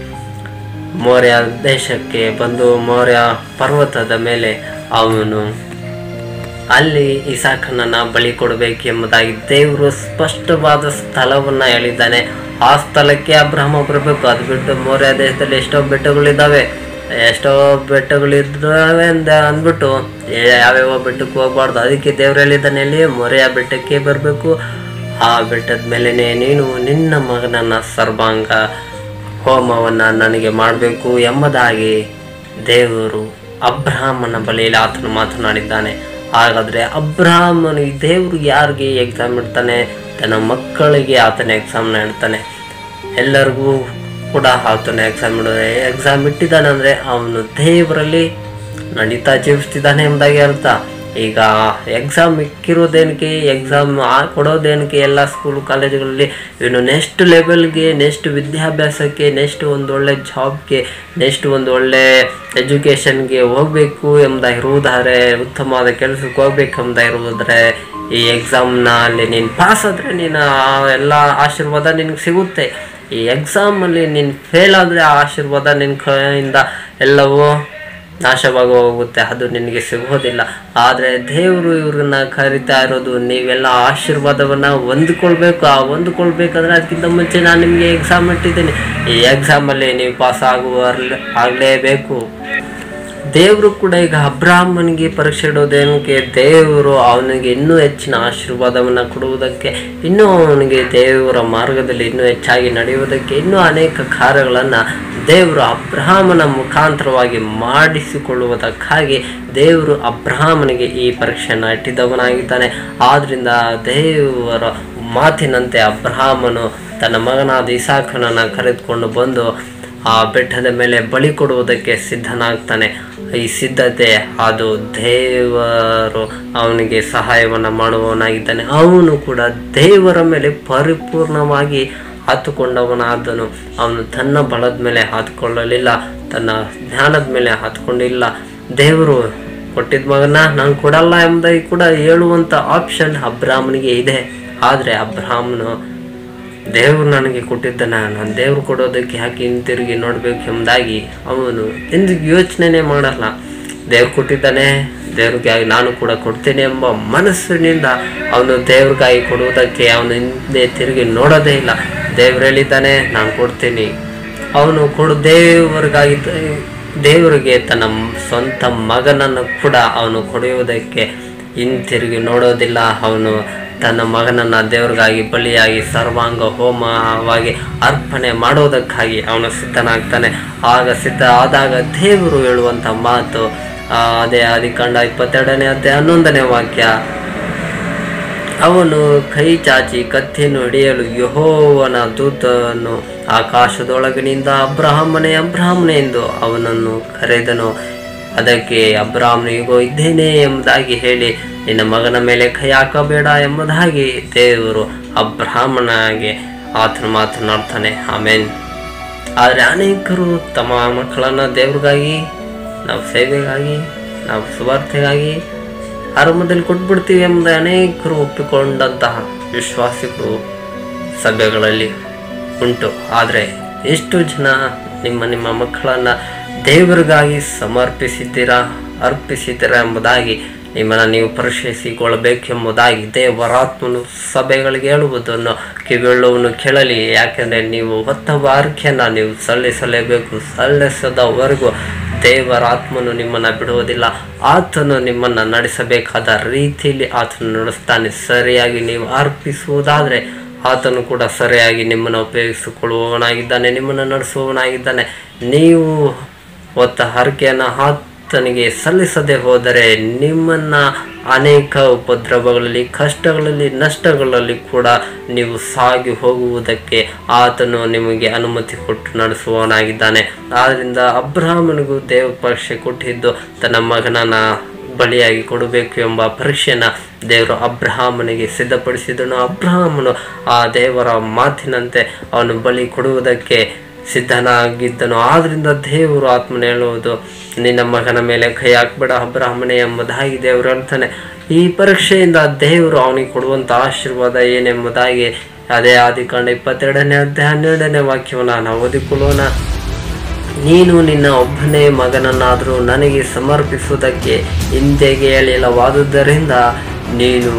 ಮೌರ್ಯ ದೇಶಕ್ಕೆ ಬಂದು ಮೌರ್ಯ ಪರ್ವತದ ಮೇಲೆ ಅವನು ಅಲ್ಲಿ ಇಸಾಕನನ್ನ ಬಲಿ ಕೊಡಬೇಕೆಂಬುದಾಗಿ ದೇವರು ಸ್ಪಷ್ಟವಾದ ಸ್ಥಳವನ್ನ ಹೇಳಿದ್ದಾನೆ ಆ ಸ್ಥಳಕ್ಕೆ ಅಬ್ರಹ್ಮ ಬರಬೇಕು ಅದು ಬಿಟ್ಟು ಮೌರ್ಯ ದೇಶದಲ್ಲಿ ಎಷ್ಟೋ ಬೆಟ್ಟಗಳಿದ್ದಾವೆ ಎಷ್ಟೋ ಬೆಟ್ಟಗಳಿದ್ದಾವೆ ಅಂದ ಅಂದ್ಬಿಟ್ಟು ಏ, ಯಾವ್ಯಾವ ಬೆಟ್ಟಕ್ಕೆ ಹೋಗ್ಬಾರ್ದು ಅದಕ್ಕೆ ದೇವ್ರು ಹೇಳಿದ್ದಾನೆ ಅಲ್ಲಿ ಮೌರ್ಯ ಬೆಟ್ಟಕ್ಕೆ ಬರಬೇಕು ಆ ಬೆಟ್ಟದ ಮೇಲೆನೆ ನೀನು ನಿನ್ನ ಮಗನನ್ನ ಸರ್ವಾಂಗ ಹೋಮವನ್ನ ನನಗೆ ಮಾಡಬೇಕು ಎಂಬುದಾಗಿ ದೇವರು ಅಬ್ರಾಹ್ಮನ ಬಳಿಯಲ್ಲಿ ಆತನು ಮಾತನಾಡಿದ್ದಾನೆ ಹಾಗಾದ್ರೆ ಅಬ್ರಾಹ್ಮನು ಈ ದೇವರು ಯಾರಿಗೆ ಎಕ್ಸಾಮ್ ಇಡ್ತಾನೆ ತನ್ನ ಮಕ್ಕಳಿಗೆ ಆತನ ಎಕ್ಸಾಮ್ನ ಇಡ್ತಾನೆ ಎಲ್ಲರಿಗೂ ಕೂಡ ಆತನ ಎಕ್ಸಾಮ್ ಇಡೋದೆ ಎಕ್ಸಾಮ್ ಇಟ್ಟಿದ್ದಾನೆ ಅಂದರೆ ಅವನು ದೇವರಲ್ಲಿ ನಡೀತಾ ಜೀವಿಸ್ತಿದ್ದಾನೆ ಎಂಬುದಾಗಿ ಅರ್ಥ ಈಗ ಎಕ್ಸಾಮ್ ಇಕ್ಕಿರೋದೇನಕ್ಕೆ ಎಕ್ಸಾಮ್ ಕೊಡೋದೇನಕ್ಕೆ ಎಲ್ಲ ಸ್ಕೂಲ್ ಕಾಲೇಜುಗಳಲ್ಲಿ ಇನ್ನು ನೆಕ್ಸ್ಟ್ ಲೆವೆಲ್ಗೆ ನೆಕ್ಸ್ಟ್ ವಿದ್ಯಾಭ್ಯಾಸಕ್ಕೆ ನೆಕ್ಸ್ಟ್ ಒಂದು ಒಳ್ಳೆ ಜಾಬ್ಗೆ ನೆಕ್ಸ್ಟ್ ಒಂದು ಒಳ್ಳೆ ಎಜುಕೇಷನ್ಗೆ ಹೋಗಬೇಕು ಎಂಬುದಾಗಿರುವುದಾದ್ರೆ ಉತ್ತಮವಾದ ಕೆಲಸಕ್ಕೆ ಹೋಗ್ಬೇಕು ಎಂಬುದಾಗಿರುವುದಾದ್ರೆ ಈ ಎಕ್ಸಾಮ್ನ ಅಲ್ಲಿ ನೀನು ಪಾಸ್ ಆದರೆ ನೀನು ಆ ಎಲ್ಲ ಆಶೀರ್ವಾದ ನಿನಗೆ ಸಿಗುತ್ತೆ ಈ ಎಕ್ಸಾಮಲ್ಲಿ ನೀನು ಫೇಲ್ ಆದರೆ ಆ ಆಶೀರ್ವಾದ ನಿನ್ನ ಕೈಯಿಂದ ಎಲ್ಲವೂ ನಾಶವಾಗಿ ಹೋಗುತ್ತೆ ಅದು ನಿನಗೆ ಸಿಗೋದಿಲ್ಲ ಆದರೆ ದೇವರು ಇವ್ರನ್ನ ಕರಿತಾ ಇರೋದು ನೀವೆಲ್ಲ ಆಶೀರ್ವಾದವನ್ನು ಹೊಂದ್ಕೊಳ್ಬೇಕು ಆ ಹೊಂದ್ಕೊಳ್ಬೇಕಂದ್ರೆ ಅದಕ್ಕಿಂತ ಮುಂಚೆ ನಾನು ನಿಮಗೆ ಎಕ್ಸಾಮ್ ಇಟ್ಟಿದ್ದೀನಿ ಈ ಎಕ್ಸಾಮಲ್ಲಿ ನೀವು ಪಾಸ್ ಆಗುವ ಆಗಲೇಬೇಕು ದೇವರು ಕೂಡ ಈಗ ಅಬ್ರಾಹ್ಮನಿಗೆ ಪರೀಕ್ಷೆ ಇಡೋದೇನಕ್ಕೆ ದೇವರು ಅವನಿಗೆ ಇನ್ನೂ ಹೆಚ್ಚಿನ ಆಶೀರ್ವಾದವನ್ನು ಕೊಡುವುದಕ್ಕೆ ಇನ್ನೂ ಅವನಿಗೆ ದೇವರ ಮಾರ್ಗದಲ್ಲಿ ಇನ್ನೂ ಹೆಚ್ಚಾಗಿ ನಡೆಯುವುದಕ್ಕೆ ಇನ್ನೂ ಅನೇಕ ಕಾರ್ಯಗಳನ್ನು ದೇವರು ಅಬ್ರಾಹ್ಮನ ಮುಖಾಂತರವಾಗಿ ಮಾಡಿಸಿಕೊಳ್ಳುವುದಕ್ಕಾಗಿ ದೇವರು ಅಬ್ರಹಾಮನಿಗೆ ಈ ಪರೀಕ್ಷೆಯನ್ನು ಇಟ್ಟಿದ್ದವನಾಗಿದ್ದಾನೆ ಆದ್ರಿಂದ ದೇವರ ಮಾತಿನಂತೆ ಅಬ್ರಹಾಮನು ತನ್ನ ಮಗನಾದ ಇಸಾಕನನ್ನು ಕರೆದುಕೊಂಡು ಬಂದು ಆ ಬೆಟ್ಟದ ಮೇಲೆ ಬಲಿ ಕೊಡುವುದಕ್ಕೆ ಸಿದ್ಧನಾಗ್ತಾನೆ ಈ ಸಿದ್ಧತೆ ಅದು ದೇವರು ಅವನಿಗೆ ಸಹಾಯವನ್ನು ಮಾಡುವವನಾಗಿದ್ದಾನೆ ಅವನು ಕೂಡ ದೇವರ ಮೇಲೆ ಪರಿಪೂರ್ಣವಾಗಿ ಹತ್ತುಕೊಂಡವನಾದನು ಅವನು ತನ್ನ ಬಲದ ಮೇಲೆ ಹತ್ಕೊಳ್ಳಲಿಲ್ಲ ತನ್ನ ಜ್ಞಾನದ ಮೇಲೆ ಹತ್ಕೊಂಡಿಲ್ಲ ದೇವರು ಕೊಟ್ಟಿದ್ದ ಮಗನ ನಾನು ಕೊಡಲ್ಲ ಎಂಬುದಾಗಿ ಕೂಡ ಹೇಳುವಂಥ ಆಪ್ಷನ್ ಅಬ್ರಾಹ್ಮನಿಗೆ ಇದೆ ಆದರೆ ಅಬ್ರಾಹ್ಮನು ದೇವ್ರು ನನಗೆ ಕೊಟ್ಟಿದ್ದನ ನಾನು ದೇವ್ರು ಕೊಡೋದಕ್ಕೆ ಯಾಕೆ ಹಿಂತಿರುಗಿ ನೋಡಬೇಕು ಎಂಬುದಾಗಿ ಅವನು ಎಂದು ಯೋಚನೆ ಮಾಡಲ್ಲ ದೇವ್ರು ಕೊಟ್ಟಿದ್ದಾನೆ ದೇವ್ರಿಗಾಗಿ ನಾನು ಕೂಡ ಕೊಡ್ತೇನೆ ಎಂಬ ಮನಸ್ಸಿನಿಂದ ಅವನು ದೇವ್ರಿಗಾಗಿ ಕೊಡುವುದಕ್ಕೆ ಅವನು ಹಿಂದೆ ತಿರುಗಿ ನೋಡೋದೇ ಇಲ್ಲ ದೇವ್ರು ಹೇಳಿದ್ದಾನೆ ನಾನು ಕೊಡ್ತೀನಿ ಅವನು ಕೊಡು ದೇವರಿಗಾಗಿ ದೇವರಿಗೆ ತನ್ನ ಸ್ವಂತ ಮಗನನ್ನು ಕೂಡ ಅವನು ಕೊಡುವುದಕ್ಕೆ ಹಿಂತಿರುಗಿ ನೋಡೋದಿಲ್ಲ ಅವನು ತನ್ನ ಮಗನನ್ನು ದೇವರಿಗಾಗಿ ಬಲಿಯಾಗಿ ಸರ್ವಾಂಗ ಹೋಮವಾಗಿ ಅರ್ಪಣೆ ಮಾಡೋದಕ್ಕಾಗಿ ಅವನು ಸಿದ್ಧನಾಗ್ತಾನೆ ಆಗ ಸಿದ್ಧ ಆದಾಗ ದೇವರು ಹೇಳುವಂಥ ಮಾತು ಆ, ಅದೇ ಆದಿಕಾಂಡ ಇಪ್ಪತ್ತೆರಡನೇ ಅಧ್ಯಾಯ ಹನ್ನೊಂದನೇ ವಾಕ್ಯ ಅವನು ಕೈ ಚಾಚಿ ಕತ್ತಿಯನ್ನು ಹಿಡಿಯಲು ಯಹೋವನ ದೂತನು ಆಕಾಶದೊಳಗಿನಿಂದ ಅಬ್ರಹಾಮನೇ ಅಬ್ರಹಾಮನೇ ಎಂದು ಅವನನ್ನು ಕರೆದನು ಅದಕ್ಕೆ ಅಬ್ರಾಹ್ಮನು ಈಗೋ ಇದ್ದೇನೆ ಎಂಬುದಾಗಿ ಹೇಳಿ ನಿನ್ನ ಮಗನ ಮೇಲೆ ಕೈ ಹಾಕಬೇಡ ಎಂಬುದಾಗಿ ದೇವರು ಅಬ್ರಾಹ್ಮಣಗೆ ಆತನು ಮಾತನಾಡ್ತಾನೆ ಆಮೇನ್ ಆದರೆ ಅನೇಕರು ತಮ್ಮ ಮಕ್ಕಳನ್ನು ದೇವ್ರಿಗಾಗಿ ನಾವು ಸೇವೆಗಾಗಿ ನಾವು ಸುವಾರ್ತೆಗಾಗಿ ಆರಂಭದಲ್ಲಿ ಕೊಟ್ಬಿಡ್ತೀವಿ ಎಂಬ ಅನೇಕರು ಒಪ್ಪಿಕೊಂಡಂತಹ ವಿಶ್ವಾಸಿಗಳು ಸಭೆಗಳಲ್ಲಿ ಉಂಟು ಆದರೆ ಎಷ್ಟು ಜನ ನಿಮ್ಮ ನಿಮ್ಮ ಮಕ್ಕಳನ್ನು ದೇವರಿಗಾಗಿ ಸಮರ್ಪಿಸಿದ್ದೀರಾ ಅರ್ಪಿಸಿದ್ದೀರಾ ಎಂಬುದಾಗಿ ನಿಮ್ಮನ್ನು ನೀವು ಪರಿಶೀಲಿಸಿಕೊಳ್ಳಬೇಕೆಂಬುದಾಗಿ ದೇವರಾತ್ಮನು ಸಭೆಗಳಿಗೆ ಹೇಳುವುದನ್ನು ಕಿವಿಯುಳ್ಳವನು ಕೇಳಲಿ ಯಾಕೆಂದರೆ ನೀವು ಹೊತ್ತ ಬಾರಿಕೆಯನ್ನು ನೀವು ಸಲ್ಲಿಸಲೇಬೇಕು ಸಲ್ಲಿಸದವರೆಗೂ ದೇವರಾತ್ಮನು ನಿಮ್ಮನ್ನು ಬಿಡುವುದಿಲ್ಲ ಆತನು ನಿಮ್ಮನ್ನು ನಡೆಸಬೇಕಾದ ರೀತಿಯಲ್ಲಿ ಆತನು ನಡೆಸ್ತಾನೆ ಸರಿಯಾಗಿ ನೀವು ಅರ್ಪಿಸುವುದಾದರೆ ಆತನು ಕೂಡ ಸರಿಯಾಗಿ ನಿಮ್ಮನ್ನು ಉಪಯೋಗಿಸಿಕೊಳ್ಳುವವನಾಗಿದ್ದಾನೆ ನಿಮ್ಮನ್ನು ನಡೆಸುವವನಾಗಿದ್ದಾನೆ ನೀವು ಹೊತ್ತ ಹರಕೆಯನ್ನು ಆತನಿಗೆ ಸಲ್ಲಿಸದೆ ಹೋದರೆ ನಿಮ್ಮನ್ನು ಅನೇಕ ಉಪದ್ರವಗಳಲ್ಲಿ ಕಷ್ಟಗಳಲ್ಲಿ ನಷ್ಟಗಳಲ್ಲಿ ಕೂಡ ನೀವು ಸಾಗಿ ಹೋಗುವುದಕ್ಕೆ ಆತನು ನಿಮಗೆ ಅನುಮತಿ ಕೊಟ್ಟು ನಡೆಸುವವನಾಗಿದ್ದಾನೆ ಆದ್ದರಿಂದ ಅಬ್ರಾಹ್ಮನಿಗೂ ದೇವ ಪರೀಕ್ಷೆ ಕೊಟ್ಟಿದ್ದು ತನ್ನ ಮಗನನ್ನ ಬಲಿಯಾಗಿ ಕೊಡಬೇಕು ಎಂಬ ಪರೀಕ್ಷೆಯನ್ನು ದೇವರು ಅಬ್ರಹಾಮನಿಗೆ ಸಿದ್ಧಪಡಿಸಿದನು ಅಬ್ರಹಾಮನು ಆ ದೇವರ ಮಾತಿನಂತೆ ಅವನು ಬಲಿ ಕೊಡುವುದಕ್ಕೆ ಸಿದ್ಧನಾಗಿದ್ದನು ಆದ್ರಿಂದ ದೇವರು ಆತ್ಮನ ಹೇಳುವುದು ನಿನ್ನ ಮಗನ ಮೇಲೆ ಕೈ ಹಾಕ್ಬೇಡ ಅಬ್ರಾಹ್ಮಣೆ ಎಂಬುದಾಗಿ ದೇವರು ಹೇಳ್ತಾನೆ ಈ ಪರೀಕ್ಷೆಯಿಂದ ದೇವರು ಅವನಿಗೆ ಕೊಡುವಂಥ ಆಶೀರ್ವಾದ ಏನೆಂಬುದಾಗಿ ಅದೇ ಆದಿಕಾಂಡ ಇಪ್ಪತ್ತೆರಡನೇ ಅಧ್ಯಾಯ ಹನ್ನೆರಡನೇ ವಾಕ್ಯವನ್ನು ನಾವು ಓದಿಕೊಳ್ಳೋಣ ನೀನು ನಿನ್ನ ಒಬ್ಬನೇ ಮಗನನ್ನಾದರೂ ನನಗೆ ಸಮರ್ಪಿಸುವುದಕ್ಕೆ ಹಿಂದೆಗೆ ಹೇಳಿಲ್ಲವಾದುದರಿಂದ ನೀನು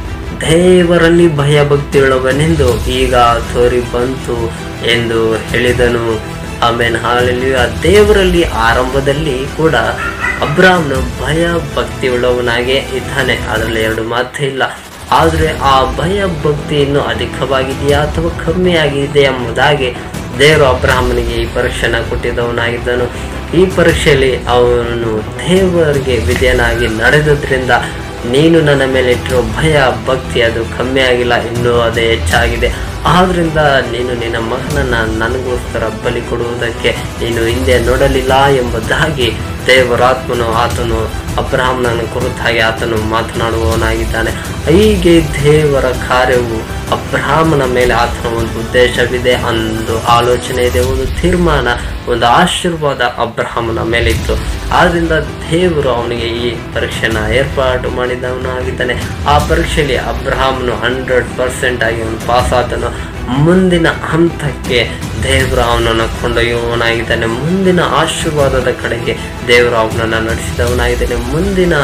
ದೇವರಲ್ಲಿ ಭಯಭಕ್ತಿಯುಳ್ಳವನೆಂದು ಈಗ ತೋರಿ ಬಂತು ಎಂದು ಹೇಳಿದನು ಆಮೇಲೆ ಹಾಲಲ್ಲಿ ಆ ದೇವರಲ್ಲಿ ಆರಂಭದಲ್ಲಿ ಕೂಡ ಅಬ್ರಾಮ್ನು ಭಯ ಭಕ್ತಿಯುಳ್ಳವನಾಗೇ ಇದ್ದಾನೆ ಅದರಲ್ಲಿ ಎರಡು ಮಾತು ಇಲ್ಲ ಆದರೆ ಆ ಭಯ ಭಕ್ತಿ ಇನ್ನೂ ಅಧಿಕವಾಗಿದೆಯಾ ಅಥವಾ ಕಮ್ಮಿ ಆಗಿದೆ ಎಂಬುದಾಗಿ ದೇವರು ಅಬ್ರಾಹ್ಮನಿಗೆ ಈ ಪರೀಕ್ಷೆನ ಕೊಟ್ಟಿದ್ದವನಾಗಿದ್ದನು ಈ ಪರೀಕ್ಷೆಯಲ್ಲಿ ಅವನು ದೇವರಿಗೆ ವಿಧೇಯನಾಗಿ ನಡೆದದ್ರಿಂದ ನೀನು ನನ್ನ ಮೇಲೆ ಇಟ್ಟಿರೋ ಭಯ ಭಕ್ತಿ ಅದು ಕಮ್ಮಿ ಆಗಿಲ್ಲ ಇನ್ನೂ ಅದೇ ಹೆಚ್ಚಾಗಿದೆ ಆದ್ರಿಂದ ನೀನು ನಿನ್ನ ಮಗನನ್ನು ನನಗೋಸ್ಕರ ಬಲಿ ಕೊಡುವುದಕ್ಕೆ ನೀನು ಹಿಂದೆ ನೋಡಲಿಲ್ಲ ಎಂಬುದಾಗಿ ದೇವರಾತ್ಮನು ಆತನು ಅಬ್ರಾಹ್ಮಣನ ಕುರಿತಾಗಿ ಆತನು ಮಾತನಾಡುವವನಾಗಿದ್ದಾನೆ ಹೀಗೆ ದೇವರ ಕಾರ್ಯವು ಅಬ್ರಾಹ್ಮನ ಮೇಲೆ ಆತನ ಒಂದು ಉದ್ದೇಶವಿದೆ ಒಂದು ಆಲೋಚನೆ ಇದೆ ಒಂದು ತೀರ್ಮಾನ ಒಂದು ಆಶೀರ್ವಾದ ಅಬ್ರಾಹ್ಮನ ಮೇಲಿತ್ತು ಆದ್ರಿಂದ ದೇವರು ಅವನಿಗೆ ಈ ಪರೀಕ್ಷೆನ ಏರ್ಪಾಡು ಮಾಡಿದವನು ಆಗಿದ್ದಾನೆ ಆ ಪರೀಕ್ಷೆಯಲ್ಲಿ ಅಬ್ರಾಹ್ಮನು ಹಂಡ್ರೆಡ್ ಪರ್ಸೆಂಟ್ ಆಗಿ ಅವನು ಪಾಸ್ ಆದನು ಮುಂದಿನ ಹಂತಕ್ಕೆ ದೇವರು ಅವನನ್ನು ಕೊಂಡೊಯ್ಯುವವನಾಗಿದ್ದಾನೆ ಮುಂದಿನ ಆಶೀರ್ವಾದದ ಕಡೆಗೆ ದೇವರು ಅವನನ್ನು ನಡೆಸಿದವನಾಗಿದ್ದಾನೆ ಮುಂದಿನ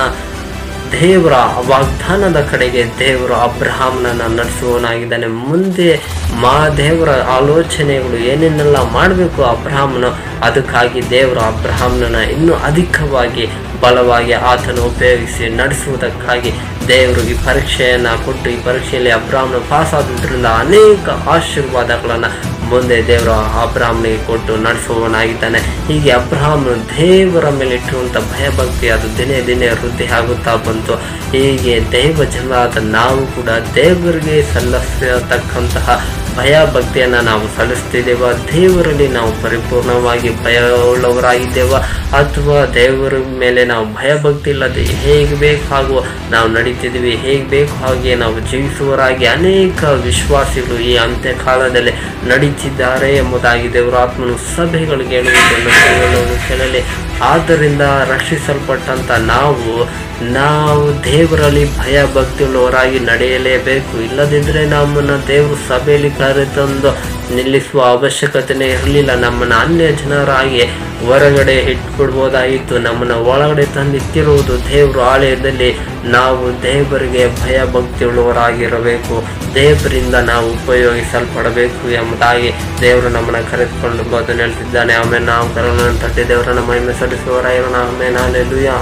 ದೇವರ ವಾಗ್ದಾನದ ಕಡೆಗೆ ದೇವರು ಅಬ್ರಹಾಮ್ನನ್ನು ನಡೆಸುವವನಾಗಿದ್ದಾನೆ ಮುಂದೆ ಮಾ ದೇವರ ಆಲೋಚನೆಗಳು ಏನೇನೆಲ್ಲ ಮಾಡಬೇಕು ಅಬ್ರಹಾಮನು ಅದಕ್ಕಾಗಿ ದೇವರು ಅಬ್ರಹಾಮ್ನನ್ನ ಇನ್ನೂ ಅಧಿಕವಾಗಿ ಬಲವಾಗಿ ಆತನು ಉಪಯೋಗಿಸಿ ನಡೆಸುವುದಕ್ಕಾಗಿ ದೇವರು ಈ ಪರೀಕ್ಷೆಯನ್ನು ಕೊಟ್ಟು ಈ ಪರೀಕ್ಷೆಯಲ್ಲಿ ಅಬ್ರಾಹ್ಮಣ ಪಾಸ್ ಆದ್ರಿಂದ ಅನೇಕ ಆಶೀರ್ವಾದಗಳನ್ನು ಮುಂದೆ ದೇವರು ಅಬ್ರಾಹ್ಮನಿಗೆ ಕೊಟ್ಟು ನಡೆಸುವವನಾಗಿದ್ದಾನೆ ಹೀಗೆ ಅಬ್ರಾಹ್ಮನು ದೇವರ ಮೇಲೆ ಇಟ್ಟಿರುವಂಥ ಭಯಭಕ್ತಿ ಅದು ದಿನೇ ದಿನೇ ವೃದ್ಧಿ ಆಗುತ್ತಾ ಬಂತು ಹೀಗೆ ದೈವ ಜನರಾದ ನಾವು ಕೂಡ ದೇವರಿಗೆ ಸಲ್ಲಿಸತಕ್ಕಂತಹ ಭಯ ಭಕ್ತಿಯನ್ನು ನಾವು ಸಲ್ಲಿಸ್ತಿದ್ದೇವ ದೇವರಲ್ಲಿ ನಾವು ಪರಿಪೂರ್ಣವಾಗಿ ಭಯವುಳ್ಳವರಾಗಿದ್ದೇವ ಅಥವಾ ದೇವರ ಮೇಲೆ ನಾವು ಭಯ ಭಕ್ತಿ ಇಲ್ಲದೆ ಹೇಗೆ ಬೇಕು ಹಾಗೂ ನಾವು ನಡೀತಿದ್ದೀವಿ ಹೇಗೆ ಬೇಕು ಹಾಗೆ ನಾವು ಜೀವಿಸುವರಾಗಿ ಅನೇಕ ವಿಶ್ವಾಸಿಗಳು ಈ ಅಂತ್ಯ ಕಾಲದಲ್ಲಿ ನಡೀತಿದ್ದಾರೆ ಎಂಬುದಾಗಿ ದೇವರ ಆತ್ಮನು ಸಭೆಗಳಿಗೆ ಹೇಳುವುದನ್ನು ಹೇಳುವುದು ಕೇಳಲಿ ಆದ್ದರಿಂದ ರಕ್ಷಿಸಲ್ಪಟ್ಟಂತ ನಾವು ನಾವು ದೇವರಲ್ಲಿ ಭಯ ಭಕ್ತಿ ಉಳ್ಳವರಾಗಿ ನಡೆಯಲೇಬೇಕು ಇಲ್ಲದಿದ್ದರೆ ನಮ್ಮನ್ನು ದೇವರು ಸಭೆಯಲ್ಲಿ ಕರೆತಂದು ನಿಲ್ಲಿಸುವ ಅವಶ್ಯಕತೆನೇ ಇರಲಿಲ್ಲ ನಮ್ಮನ್ನು ಅನ್ಯ ಜನರಾಗಿ ಹೊರಗಡೆ ಇಟ್ಕೊಡ್ಬೋದಾಗಿತ್ತು ನಮ್ಮನ್ನು ಒಳಗಡೆ ತಂದಿಟ್ಟಿರುವುದು ದೇವರು ಆಲಯದಲ್ಲಿ ನಾವು ದೇವರಿಗೆ ಭಯ ಭಕ್ತಿ ಉಳ್ಳವರಾಗಿರಬೇಕು ದೇವರಿಂದ ನಾವು ಉಪಯೋಗಿಸಲ್ಪಡಬೇಕು ಎಂಬುದಾಗಿ ದೇವರು ನಮ್ಮನ್ನು ಕರೆದುಕೊಂಡು ಬಂದು ಹೇಳ್ತಿದ್ದಾನೆ ಆಮೇಲೆ ನಾವು ಕರೋನ ತಟ್ಟಿ ದೇವರನ್ನ ಮಹಿಮೆ ಸಲ್ಲಿಸುವವರಾಗಿರೋಣ ಆಮೇಲೆ ನಾಲೆಲುಯ್ಯ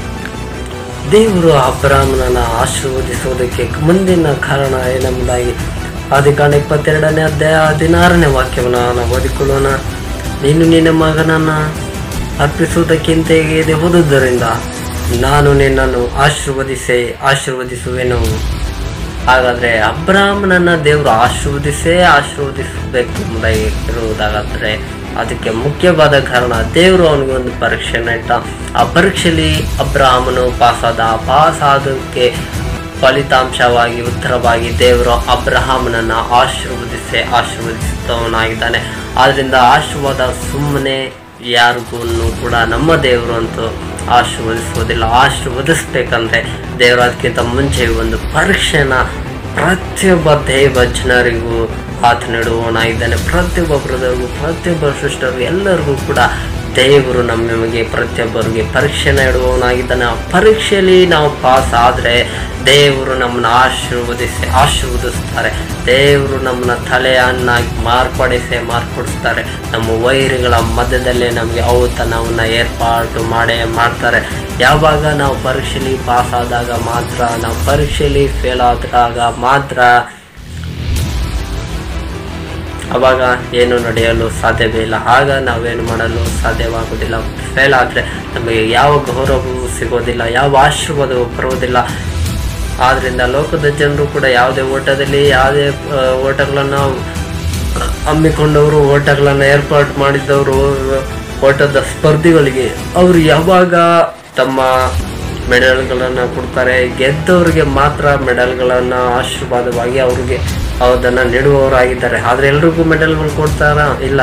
ದೇವರು ಅಬ್ರಾಹ್ಮಣನ ಆಶೀರ್ವದಿಸುವುದಕ್ಕೆ ಮುಂದಿನ ಕಾರಣ ಏನೆಂಬುದಾಗಿ ಆದಿಕಾಂಡ ಇಪ್ಪತ್ತೆರಡನೇ ಅಧ್ಯಾಯ ಹದಿನಾರನೇ ವಾಕ್ಯವನ್ನು ನಾವು ಓದಿಕೊಳ್ಳೋಣ ನೀನು ನಿನ್ನ ಮಗನನ್ನ ಅರ್ಪಿಸುವುದಕ್ಕಿಂತ ಹೇಗೆ ಹೋದುದರಿಂದ ನಾನು ನಿನ್ನನ್ನು ಆಶೀರ್ವದಿಸೇ ಆಶೀರ್ವದಿಸುವೆನು ಹಾಗಾದ್ರೆ ಅಬ್ರಾಹ್ಮಣನ ದೇವರು ಆಶೀರ್ವದಿಸೇ ಆಶೀರ್ವದಿಸಬೇಕು ಎಂಬುದಾಗಿ ಇರುವುದಾಗಾದ್ರೆ ಅದಕ್ಕೆ ಮುಖ್ಯವಾದ ಕಾರಣ ದೇವರು ಅವನಿಗೆ ಒಂದು ಪರೀಕ್ಷೆನ ಇಟ್ಟ ಆ ಪರೀಕ್ಷೆಯಲ್ಲಿ ಅಬ್ರಾಹ್ಮನು ಪಾಸಾದ ಆ ಪಾಸ್ ಆದಕ್ಕೆ ಫಲಿತಾಂಶವಾಗಿ ಉತ್ತರವಾಗಿ ದೇವರು ಅಬ್ರಹಾಮನನ್ನ ಆಶೀರ್ವದಿಸಿ ಆಶೀರ್ವದಿಸಿದವನಾಗಿದ್ದಾನೆ ಆದ್ರಿಂದ ಆಶೀರ್ವಾದ ಸುಮ್ಮನೆ ಯಾರಿಗೂ ಕೂಡ ನಮ್ಮ ದೇವರು ಅಂತೂ ಆಶೀರ್ವದಿಸುವುದಿಲ್ಲ ಆಶೀರ್ವದಿಸ್ಬೇಕಂದ್ರೆ ದೇವರು ಅದಕ್ಕಿಂತ ಮುಂಚೆ ಒಂದು ಪರೀಕ್ಷೆನ ಪ್ರತಿಯೊಬ್ಬ ದೈವ ಜನರಿಗೂ ಆತ ನೀಡುವವನಾಗಿದ್ದಾನೆ ಪ್ರತಿಯೊಬ್ಬ ಬ್ರದರ್ಗೂ ಪ್ರತಿಯೊಬ್ಬ ಸಿಸ್ಟರ್ಗೂ ಎಲ್ಲರಿಗೂ ಕೂಡ ದೇವರು ನಮ್ಮ ನಮಗೆ ಪ್ರತಿಯೊಬ್ಬರಿಗೆ ಪರೀಕ್ಷೆನ ಇಡುವವನಾಗಿದ್ದಾನೆ ಆ ಪರೀಕ್ಷೆಯಲ್ಲಿ ನಾವು ಪಾಸ್ ಆದರೆ ದೇವರು ನಮ್ಮನ್ನು ಆಶೀರ್ವದಿಸಿ ಆಶೀರ್ವದಿಸ್ತಾರೆ ದೇವರು ನಮ್ಮನ್ನ ತಲೆಯನ್ನಾಗಿ ಮಾರ್ಪಡಿಸಿ ಮಾರ್ಪಡಿಸ್ತಾರೆ ನಮ್ಮ ವೈರಿಗಳ ಮಧ್ಯದಲ್ಲೇ ನಮಗೆ ಔತಣವನ್ನು ಏರ್ಪಾಟು ಮಾಡೇ ಮಾಡ್ತಾರೆ ಯಾವಾಗ ನಾವು ಪರೀಕ್ಷೆಯಲ್ಲಿ ಪಾಸ್ ಆದಾಗ ಮಾತ್ರ ನಾವು ಪರೀಕ್ಷೆಯಲ್ಲಿ ಫೇಲ್ ಆದಾಗ ಮಾತ್ರ ಅವಾಗ ಏನು ನಡೆಯಲು ಸಾಧ್ಯವೇ ಇಲ್ಲ ಆಗ ನಾವೇನು ಮಾಡಲು ಸಾಧ್ಯವಾಗುವುದಿಲ್ಲ ಫೇಲ್ ಆದರೆ ನಮಗೆ ಯಾವ ಗೌರವವೂ ಸಿಗೋದಿಲ್ಲ ಯಾವ ಆಶೀರ್ವಾದವೂ ಬರುವುದಿಲ್ಲ ಆದ್ದರಿಂದ ಲೋಕದ ಜನರು ಕೂಡ ಯಾವುದೇ ಓಟದಲ್ಲಿ ಯಾವುದೇ ಆ, ಓಟಗಳನ್ನು ಹಮ್ಮಿಕೊಂಡವರು ಓಟಗಳನ್ನು ಏರ್ಪಾಡು ಮಾಡಿದವರು ಓಟದ ಸ್ಪರ್ಧಿಗಳಿಗೆ ಅವರು ಯಾವಾಗ ತಮ್ಮ ಮೆಡಲ್ಗಳನ್ನು ಕೊಡ್ತಾರೆ ಗೆದ್ದವರಿಗೆ ಮಾತ್ರ ಮೆಡಲ್ಗಳನ್ನು ಆಶೀರ್ವಾದವಾಗಿ ಅವ್ರಿಗೆ ಅದನ್ನು ನೀಡುವವರಾಗಿದ್ದಾರೆ ಆದರೆ ಎಲ್ರಿಗೂ ಮೆಡಲ್ಗಳು ಕೊಡ್ತಾರ ಇಲ್ಲ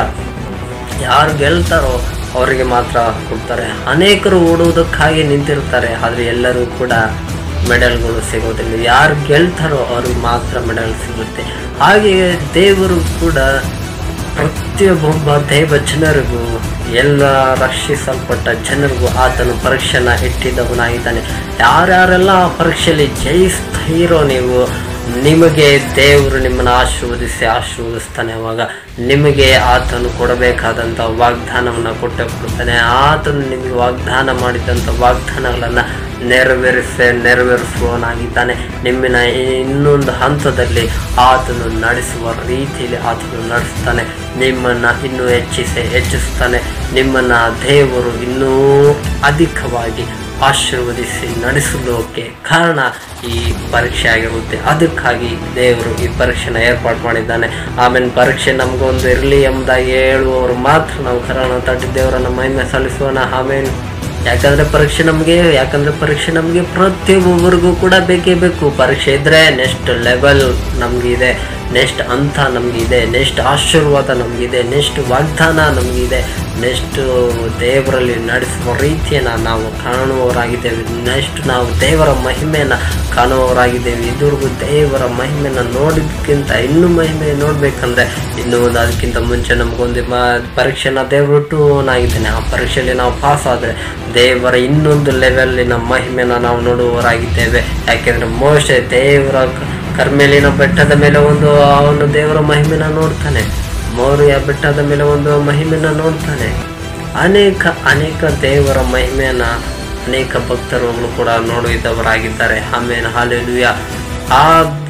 ಯಾರು ಗೆಲ್ತಾರೋ ಅವರಿಗೆ ಮಾತ್ರ ಕೊಡ್ತಾರೆ ಅನೇಕರು ಓಡುವುದಕ್ಕಾಗಿ ನಿಂತಿರ್ತಾರೆ ಆದರೆ ಎಲ್ಲರೂ ಕೂಡ ಮೆಡಲ್ಗಳು ಸಿಗೋದಿಲ್ಲ ಯಾರು ಗೆಲ್ತಾರೋ ಅವ್ರಿಗೆ ಮಾತ್ರ ಮೆಡಲ್ ಸಿಗುತ್ತೆ ಹಾಗೆಯೇ ದೇವರು ಕೂಡ ಪ್ರತಿಯೊಬ್ಬೊಬ್ಬ ದೈವ ಜನರಿಗೂ ಎಲ್ಲ ರಕ್ಷಿಸಲ್ಪಟ್ಟ ಜನರಿಗೂ ಆತನು ಪರೀಕ್ಷೆನ ಇಟ್ಟಿದ್ದವನಾಗಿದ್ದಾನೆ ಯಾರ್ಯಾರೆಲ್ಲ ಆ ಪರೀಕ್ಷೆಯಲ್ಲಿ ಜಯಿಸ್ತೀರೋ ನೀವು ನಿಮಗೆ ದೇವರು ನಿಮ್ಮನ್ನು ಆಶೀರ್ವದಿಸಿ ಆಶೀರ್ವದಿಸ್ತಾನೆ ಅವಾಗ ನಿಮಗೆ ಆತನು ಕೊಡಬೇಕಾದಂಥ ವಾಗ್ದಾನವನ್ನು ಕೊಟ್ಟೆ ಕೊಡ್ತಾನೆ ಆತನು ನಿಮಗೆ ವಾಗ್ದಾನ ಮಾಡಿದಂಥ ವಾಗ್ದಾನಗಳನ್ನು ನೆರವೇರಿಸಿ ನೆರವೇರಿಸುವವನಾಗಿದ್ದಾನೆ ನಿಮ್ಮಿನ ಇನ್ನೊಂದು ಹಂತದಲ್ಲಿ ಆತನು ನಡೆಸುವ ರೀತಿಯಲ್ಲಿ ಆತನು ನಡೆಸ್ತಾನೆ ನಿಮ್ಮನ್ನು ಇನ್ನೂ ಹೆಚ್ಚಿಸಿ ಹೆಚ್ಚಿಸ್ತಾನೆ ನಿಮ್ಮನ್ನು ದೇವರು ಇನ್ನೂ ಅಧಿಕವಾಗಿ ಆಶೀರ್ವದಿಸಿ ನಡೆಸಲಿಕ್ಕೆ ಕಾರಣ ಈ ಪರೀಕ್ಷೆ ಆಗಿರುತ್ತೆ ಅದಕ್ಕಾಗಿ ದೇವರು ಈ ಪರೀಕ್ಷೆನ ಏರ್ಪಾಡು ಮಾಡಿದ್ದಾನೆ ಆಮೇಲೆ ಪರೀಕ್ಷೆ ನಮಗೊಂದು ಇರಲಿ ಎಂಬುದಾಗಿ ಹೇಳುವವರು ಮಾತ್ರ ನಾವು ಕರೋಣ ತಟ್ಟಿ ದೇವರನ್ನ ಮಹಿಮೆ ಸಲ್ಲಿಸೋಣ ಆಮೇಲೆ ಯಾಕಂದ್ರೆ ಪರೀಕ್ಷೆ ನಮಗೆ ಯಾಕಂದ್ರೆ ಪರೀಕ್ಷೆ ನಮಗೆ ಪ್ರತಿಯೊಬ್ಬರಿಗೂ ಕೂಡ ಬೇಕೇ ಬೇಕು ಪರೀಕ್ಷೆ ಇದ್ರೆ ನೆಕ್ಸ್ಟ್ ಲೆವೆಲ್ ನಮಗಿದೆ ನೆಕ್ಸ್ಟ್ ಹಂತ ನಮಗಿದೆ ನೆಕ್ಸ್ಟ್ ಆಶೀರ್ವಾದ ನಮಗಿದೆ ನೆಕ್ಸ್ಟ್ ವಾಗ್ದಾನ ನಮಗಿದೆ ನೆಕ್ಸ್ಟ್ ದೇವರಲ್ಲಿ ನಡೆಸುವ ರೀತಿಯನ್ನು ನಾವು ಕಾಣುವವರಾಗಿದ್ದೇವೆ ನೆಕ್ಸ್ಟ್ ನಾವು ದೇವರ ಮಹಿಮೆಯನ್ನು ಕಾಣುವವರಾಗಿದ್ದೇವೆ ಇದುವರೆಗೂ ದೇವರ ಮಹಿಮೆಯನ್ನು ನೋಡೋದಕ್ಕಿಂತ ಇನ್ನೂ ಮಹಿಮೆ ನೋಡಬೇಕಂದ್ರೆ ಇನ್ನೂ ಒಂದು ಅದಕ್ಕಿಂತ ಮುಂಚೆ ನಮಗೊಂದು ಮ ಪರೀಕ್ಷೆನ ದೇವರೊಟ್ಟುನಾಗಿದ್ದೇನೆ ಆ ಪರೀಕ್ಷೆಯಲ್ಲಿ ನಾವು ಪಾಸ್ ಆದರೆ ದೇವರ ಇನ್ನೊಂದು ಲೆವೆಲ್ಲಿನ ಮಹಿಮೆನ ನಾವು ನೋಡುವವರಾಗಿದ್ದೇವೆ ಯಾಕೆಂದರೆ ಮೋಶೆ ದೇವರ ಕ- ಕರ್ಮೇಲಿನ ಬೆಟ್ಟದ ಮೇಲೆ ಒಂದು ಅವನು ದೇವರ ಮಹಿಮೆನ ನೋಡ್ತಾನೆ ಮೌರ್ಯ ಬೆಟ್ಟದ ಮೇಲೆ ಒಂದು ಮಹಿಮೆನ ನೋಡ್ತಾನೆ ಅನೇಕ ಅನೇಕ ದೇವರ ಮಹಿಮೆಯನ್ನ ಅನೇಕ ಭಕ್ತರುಗಳು ಕೂಡ ನೋಡಿದವರಾಗಿದ್ದಾರೆ ಆಮೇಲೆ ಹಾಲೆಲುಯ ಆ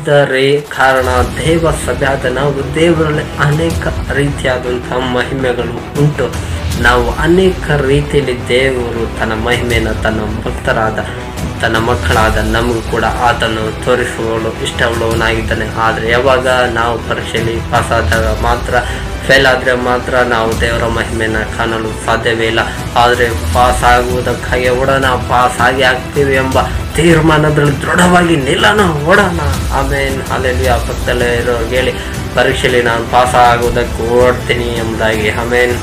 ಇದ್ದರೆ ಕಾರಣ ದೇವ ಸಭೆಯಾದ ನಾವು ದೇವರಲ್ಲಿ ಅನೇಕ ರೀತಿಯಾದಂತಹ ಮಹಿಮೆಗಳು ಉಂಟು ನಾವು ಅನೇಕ ರೀತಿಯಲ್ಲಿ ದೇವರು ತನ್ನ ಮಹಿಮೆಯನ್ನು ತನ್ನ ಭಕ್ತರಾದ ತನ್ನ ಮಕ್ಕಳಾದ ನಮಗೂ ಕೂಡ ಆತನು ತೋರಿಸುವಳು ಇಷ್ಟವುಳ್ಳವನಾಗಿದ್ದಾನೆ ಆದರೆ ಯಾವಾಗ ನಾವು ಪರೀಕ್ಷೆಯಲ್ಲಿ ಪಾಸ್ ಆದಾಗ ಮಾತ್ರ ಫೇಲ್ ಆದರೆ ಮಾತ್ರ ನಾವು ದೇವರ ಮಹಿಮೆಯನ್ನು ಕಾಣಲು ಸಾಧ್ಯವೇ ಇಲ್ಲ ಆದರೆ ಪಾಸ್ ಆಗುವುದಕ್ಕಾಗಿ ಓಡೋಣ ಪಾಸ್ ಆಗಿ ಆಗ್ತೀವಿ ಎಂಬ ತೀರ್ಮಾನದಲ್ಲಿ ದೃಢವಾಗಿ ನಿಲ್ಲೋಣ ಓಡೋಣ ಆಮೇಲೆ ಅಲ್ಲೆಲ್ಲಿ ಆ ಪಕ್ಕದಲ್ಲೇ ಇರೋರ್ಗೆ ಹೇಳಿ ಪರೀಕ್ಷೆಯಲ್ಲಿ ನಾನು ಪಾಸ್ ಆಗುವುದಕ್ಕೆ ಓಡ್ತೀನಿ ಎಂಬುದಾಗಿ ಆಮೇಲೆ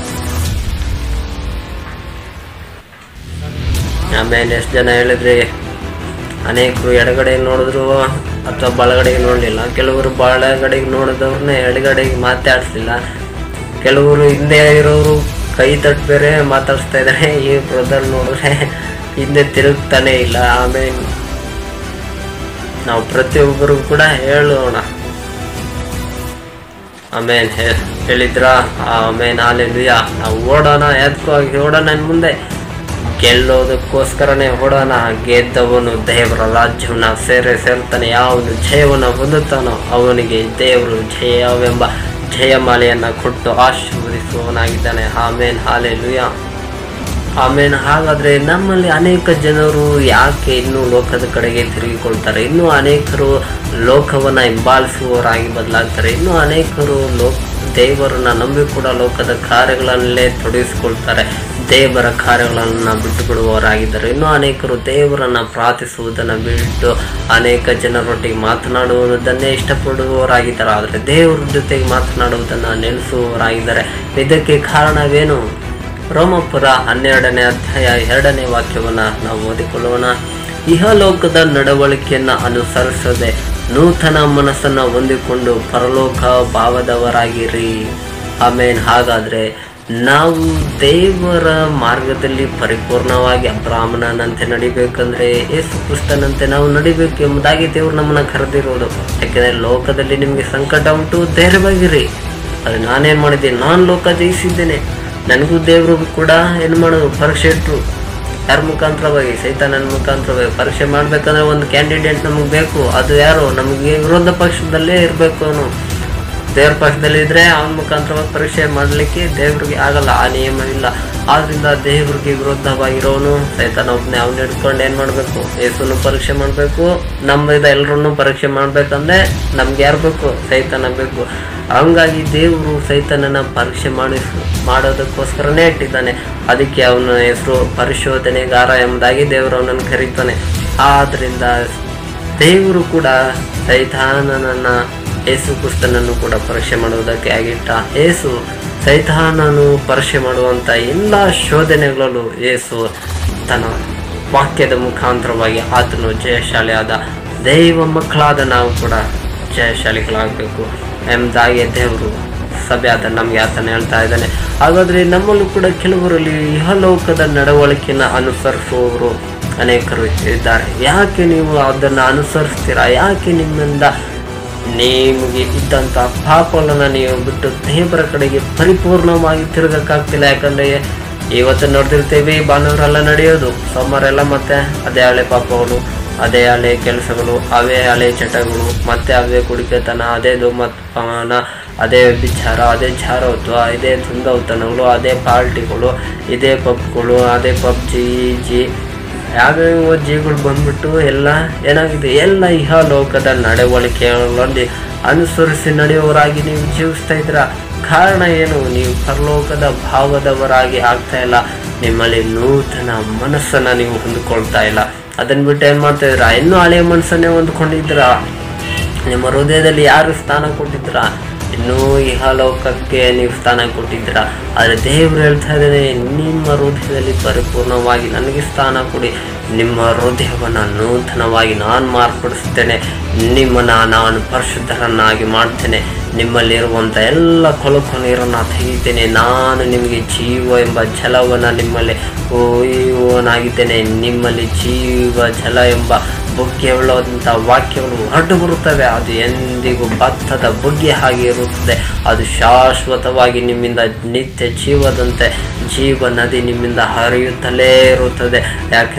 ಆಮೇಲೆ ಎಷ್ಟು ಜನ ಹೇಳಿದ್ರಿ ಅನೇಕರು ಎಡಗಡೆ ನೋಡಿದ್ರು ಅಥವಾ ಬಲಗಡೆಗೆ ನೋಡಲಿಲ್ಲ ಕೆಲವರು ಬಲಗಡೆಗೆ ನೋಡಿದವ್ರನ್ನ ಎಡಗಡೆಗೆ ಮಾತಾಡಿಸ್ಲಿಲ್ಲ ಕೆಲವರು ಹಿಂದೆ ಇರೋರು ಕೈ ತಟ್ಟು ಬೇರೆ ಮಾತಾಡಿಸ್ತಾ ಇದ್ದಾರೆ ಈ ಬ್ರದರ್ ನೋಡಿದ್ರೆ ಹಿಂದೆ ತಿರುಗ್ತಾನೆ ಇಲ್ಲ ಆಮೇಲೆ ನಾವು ಪ್ರತಿಯೊಬ್ಬರು ಕೂಡ ಹೇಳೋಣ ಆಮೇನ್ ಹೇಳಿದ್ರ ಆಮೇನ್ ಹಾಲೆಲುಯ್ಯ ನಾವು ಓಡೋಣ ಎದ್ಕೋಗಿ ಓಡೋಣ ಇನ್ ಮುಂದೆ ಗೆಲ್ಲೋದಕ್ಕೋಸ್ಕರನೇ ಓಡೋಣ ಗೆದ್ದವನು ದೇವರ ರಾಜ್ಯವನ್ನ ಸೇರೆ ಸೇರ್ತಾನೆ ಯಾವನು ಜಯವನ್ನು ಹೊಂದುತ್ತಾನೋ ಅವನಿಗೆ ದೇವರು ಜಯವೆಂಬ ಜಯಮಾಲೆಯನ್ನ ಕೊಟ್ಟು ಆಶೀರ್ವದಿಸುವವನಾಗಿದ್ದಾನೆ ಆಮೇನ್ ಹಾಲೆಲುಯ್ಯ ಆಮೇಲೆ ಹಾಗಾದ್ರೆ ನಮ್ಮಲ್ಲಿ ಅನೇಕ ಜನರು ಯಾಕೆ ಇನ್ನೂ ಲೋಕದ ಕಡೆಗೆ ತಿರುಗಿಕೊಳ್ತಾರೆ ಇನ್ನೂ ಅನೇಕರು ಲೋಕವನ್ನ ಹಿಂಬಾಲಿಸುವವರಾಗಿ ಬದಲಾಗ್ತಾರೆ ಇನ್ನೂ ಅನೇಕರು ಲೋಕ ದೇವರನ್ನ ನಂಬಿ ಕೂಡ ಲೋಕದ ಕಾರ್ಯಗಳಲ್ಲೇ ತೊಡಗಿಸಿಕೊಳ್ತಾರೆ ದೇವರ ಕಾರ್ಯಗಳನ್ನು ಬಿಟ್ಟು ಬಿಡುವವರಾಗಿದ್ದಾರೆ ಇನ್ನೂ ಅನೇಕರು ದೇವರನ್ನ ಪ್ರಾರ್ಥಿಸುವುದನ್ನು ಬಿಟ್ಟು ಅನೇಕ ಜನರೊಟ್ಟಿಗೆ ಮಾತನಾಡುವುದನ್ನೇ ಇಷ್ಟಪಡುವವರಾಗಿದ್ದಾರೆ ಆದರೆ ದೇವರ ಜೊತೆಗೆ ಮಾತನಾಡುವುದನ್ನು ನೆಲೆಸುವವರಾಗಿದ್ದಾರೆ ಇದಕ್ಕೆ ಕಾರಣವೇನು ರೋಮಪುರ ಹನ್ನೆರಡನೇ ಅಧ್ಯಾಯ ಎರಡನೇ ವಾಕ್ಯವನ್ನ ನಾವು ಓದಿಕೊಳ್ಳೋಣ ಇಹಲೋಕದ ನಡವಳಿಕೆಯನ್ನು ಅನುಸರಿಸದೆ ನೂತನ ಮನಸ್ಸನ್ನು ಹೊಂದಿಕೊಂಡು ಪರಲೋಕ ಭಾವದವರಾಗಿರಿ ಆಮೇನ್ ಹಾಗಾದ್ರೆ ನಾವು ದೇವರ ಮಾರ್ಗದಲ್ಲಿ ಪರಿಪೂರ್ಣವಾಗಿ ಬ್ರಾಹ್ಮಣನಂತೆ ನಡಿಬೇಕಂದ್ರೆ ಯೇಸು ಕ್ರಿಸ್ತನಂತೆ ನಾವು ನಡಿಬೇಕು ಎಂಬುದಾಗಿ ದೇವರು ನಮ್ಮನ್ನ ಕರೆದಿರೋದು ಯಾಕೆಂದ್ರೆ ಲೋಕದಲ್ಲಿ ನಿಮಗೆ ಸಂಕಟ ಉಂಟು ಧೈರ್ಯವಾಗಿರಿ ಅದು ನಾನೇನ್ ಮಾಡಿದ್ದೀನಿ ನಾನು ಲೋಕ ಜಯಿಸಿದ್ದೇನೆ ನನಗೂ ದೇವ್ರಿಗೂ ಕೂಡ ಏನು ಮಾಡೋದು ಪರೀಕ್ಷೆ ಇಟ್ಟರು ಯಾರ ಮುಖಾಂತರವಾಗಿ ಸೈತಾನನ ಮುಖಾಂತರವಾಗಿ ಪರೀಕ್ಷೆ ಮಾಡ್ಬೇಕಂದ್ರೆ ಒಂದು ಕ್ಯಾಂಡಿಡೇಟ್ ನಮಗೆ ಬೇಕು ಅದು ಯಾರು ನಮಗೆ ವಿರೋಧ ಪಕ್ಷದಲ್ಲೇ ಇರಬೇಕು ಅವನು ದೇವ್ರ ಪಕ್ಷದಲ್ಲಿ ಇದ್ರೆ ಅವನ ಮುಖಾಂತರವಾಗಿ ಪರೀಕ್ಷೆ ಮಾಡಲಿಕ್ಕೆ ದೇವ್ರಿಗೆ ಆಗಲ್ಲ ಆ ನಿಯಮವಿಲ್ಲ ಆದ್ರಿಂದ ದೇವ್ರಿಗೆ ವಿರುದ್ಧವಾಗಿರೋನು ಸೈತಾನ ಒಬ್ಬನೇ ಅವ್ನ ಹಿಡ್ಕೊಂಡು ಏನು ಮಾಡಬೇಕು ಯೇಸುನು ಪರೀಕ್ಷೆ ಮಾಡಬೇಕು ನಮ್ಮಿಂದ ಎಲ್ಲರನ್ನು ಪರೀಕ್ಷೆ ಮಾಡ್ಬೇಕಂದ್ರೆ ನಮ್ಗೆ ಯಾರು ಬೇಕು ಸೈತಾನ ಬೇಕು ಹಂಗಾಗಿ ದೇವರು ಸೈತಾನನ ಪರೀಕ್ಷೆ ಮಾಡಿಸ್ ಮಾಡೋದಕ್ಕೋಸ್ಕರನೇ ಇಟ್ಟಿದ್ದಾನೆ ಅದಕ್ಕೆ ಅವನ ಹೆಸರು ಪರಿಶೋಧನೆಗಾರ ಎಂಬುದಾಗಿ ದೇವರು ಅವನನ್ನು ಕರೀತಾನೆ ಆದ್ರಿಂದ ದೇವರು ಕೂಡ ಸೈತಾನನನ್ನ ಯೇಸು ಕ್ರಿಸ್ತನನ್ನು ಕೂಡ ಪರೀಕ್ಷೆ ಮಾಡುವುದಕ್ಕೆ ಆಗಿಟ್ಟ ಯೇಸು ಸೈತಾನನು ಪರೀಕ್ಷೆ ಮಾಡುವಂಥ ಎಲ್ಲ ಶೋಧನೆಗಳಲ್ಲೂ ಯೇಸು ತನ್ನ ವಾಕ್ಯದ ಮುಖಾಂತರವಾಗಿ ಆತನು ಜಯಶಾಲಿಯಾದ ದೈವ ಮಕ್ಕಳಾದ ನಾವು ಕೂಡ ಜಯಶಾಲಿಗಳಾಗಬೇಕು ಎಂಬುದಾಗಿ ದೇವರು ಸಭೆಯಾದ ನಮಗೆ ಆತನ ಹೇಳ್ತಾ ಇದ್ದಾನೆ ಹಾಗಾದ್ರೆ ನಮ್ಮಲ್ಲೂ ಕೂಡ ಕೆಲವರಲ್ಲಿ ಇಹಲೋಕದ ನಡವಳಿಕೆಯನ್ನು ಅನುಸರಿಸುವವರು ಅನೇಕರು ಇದ್ದಾರೆ ಯಾಕೆ ನೀವು ಅದನ್ನು ಅನುಸರಿಸ್ತೀರಾ ಯಾಕೆ ನಿಮ್ಮಿಂದ ನಿಮಗೆ ಇದ್ದಂಥ ಪಾಪಗಳನ್ನು ನೀವು ಬಿಟ್ಟು ದೇವರ ಕಡೆಗೆ ಪರಿಪೂರ್ಣವಾಗಿ ತಿರುಗಕ್ಕಾಗ್ತಿಲ್ಲ ಯಾಕಂದರೆ ಇವತ್ತು ನೋಡ್ತಿರ್ತೀವಿ ಭಾನುವಾರೆಲ್ಲ ನಡೆಯೋದು ಸೋಮವಾರ ಎಲ್ಲ ಮತ್ತೆ ಅದೇ ಹಳೆ ಪಾಪಗಳು ಅದೇ ಹಳೆ ಕೆಲಸಗಳು ಅವೇ ಹಳೆ ಚಟಗಳು ಮತ್ತೆ ಅವೇ ಕುಡಿಕೆತನ ಅದೇ ಧೂಮಪಾನ ಅದೇ ವಿಚಾರ ಅದೇ ಜಾರೋತ್ವ ಇದೇ ದುಂದೌತನಗಳು ಅದೇ ಪಾರ್ಟಿಗಳು ಇದೇ ಪಬ್ಗಳು ಅದೇ ಪಬ್ಜಿ ಜಿ ಯಾವ್ಯಾವ ಜೀಗಳು ಬಂದ್ಬಿಟ್ಟು ಎಲ್ಲ ಏನಾಗಿದೆ ಎಲ್ಲ ಇಹ ಲೋಕದ ನಡವಳಿಕೆಗಳಲ್ಲಿ ಅನುಸರಿಸಿ ನಡೆಯುವವರಾಗಿ ನೀವು ಜೀವಿಸ್ತಾ ಇದ್ರ ಕಾರಣ ಏನು ನೀವು ಪರಲೋಕದ ಭಾವದವರಾಗಿ ಆಗ್ತಾ ಇಲ್ಲ ನಿಮ್ಮಲ್ಲಿ ನೂತನ ಮನಸ್ಸನ್ನ ನೀವು ಹೊಂದ್ಕೊಳ್ತಾ ಇಲ್ಲ ಅದನ್ನ ಬಿಟ್ಟು ಏನ್ ಮಾಡ್ತಾ ಇದ್ರ ಇನ್ನೂ ಹಳೆಯ ಮನಸ್ಸನ್ನೇ ಹೊಂದ್ಕೊಂಡಿದ್ರ ನಿಮ್ಮ ಹೃದಯದಲ್ಲಿ ಯಾರು ಸ್ಥಾನ ಕೊಟ್ಟಿದ್ರ ಇನ್ನೂ ಇಹಲೋಕಕ್ಕೆ ನೀವು ಸ್ಥಾನ ಕೊಟ್ಟಿದ್ದೀರ ಆದರೆ ದೇವರು ಹೇಳ್ತಾ ಇದ್ದಾನೆ ನಿಮ್ಮ ಹೃದಯದಲ್ಲಿ ಪರಿಪೂರ್ಣವಾಗಿ ನನಗೆ ಸ್ಥಾನ ಕೊಡಿ ನಿಮ್ಮ ಹೃದಯವನ್ನು ನೂತನವಾಗಿ ನಾನು ಮಾರ್ಪಡಿಸ್ತೇನೆ ನಿಮ್ಮನ್ನು ನಾನು ಪರಿಶುದ್ಧರನ್ನಾಗಿ ಮಾಡ್ತೇನೆ ನಿಮ್ಮಲ್ಲಿರುವಂಥ ಎಲ್ಲ ಕೊಳಕು ನೀರನ್ನು ತೆಗಿತೇನೆ ನಾನು ನಿಮಗೆ ಜೀವ ಎಂಬ ಜಲವನ್ನು ನಿಮ್ಮಲ್ಲಿ ಒಯ್ಯುವನಾಗಿದ್ದೇನೆ ನಿಮ್ಮಲ್ಲಿ ಜೀವ ಜಲ ಎಂಬ ಬುಗ್ಗೆ ಉಳ್ಳಂಥ ವಾಕ್ಯಗಳು ಹೊರಟು ಬರುತ್ತವೆ ಅದು ಎಂದಿಗೂ ಭತ್ತದ ಬುಗ್ಗೆ ಹಾಗೆ ಇರುತ್ತದೆ ಅದು ಶಾಶ್ವತವಾಗಿ ನಿಮ್ಮಿಂದ ನಿತ್ಯ ಜೀವದಂತೆ ಜೀವ ನದಿ ನಿಮ್ಮಿಂದ ಹರಿಯುತ್ತಲೇ ಇರುತ್ತದೆ ಯಾಕೆಂದರೆ ದೇವರ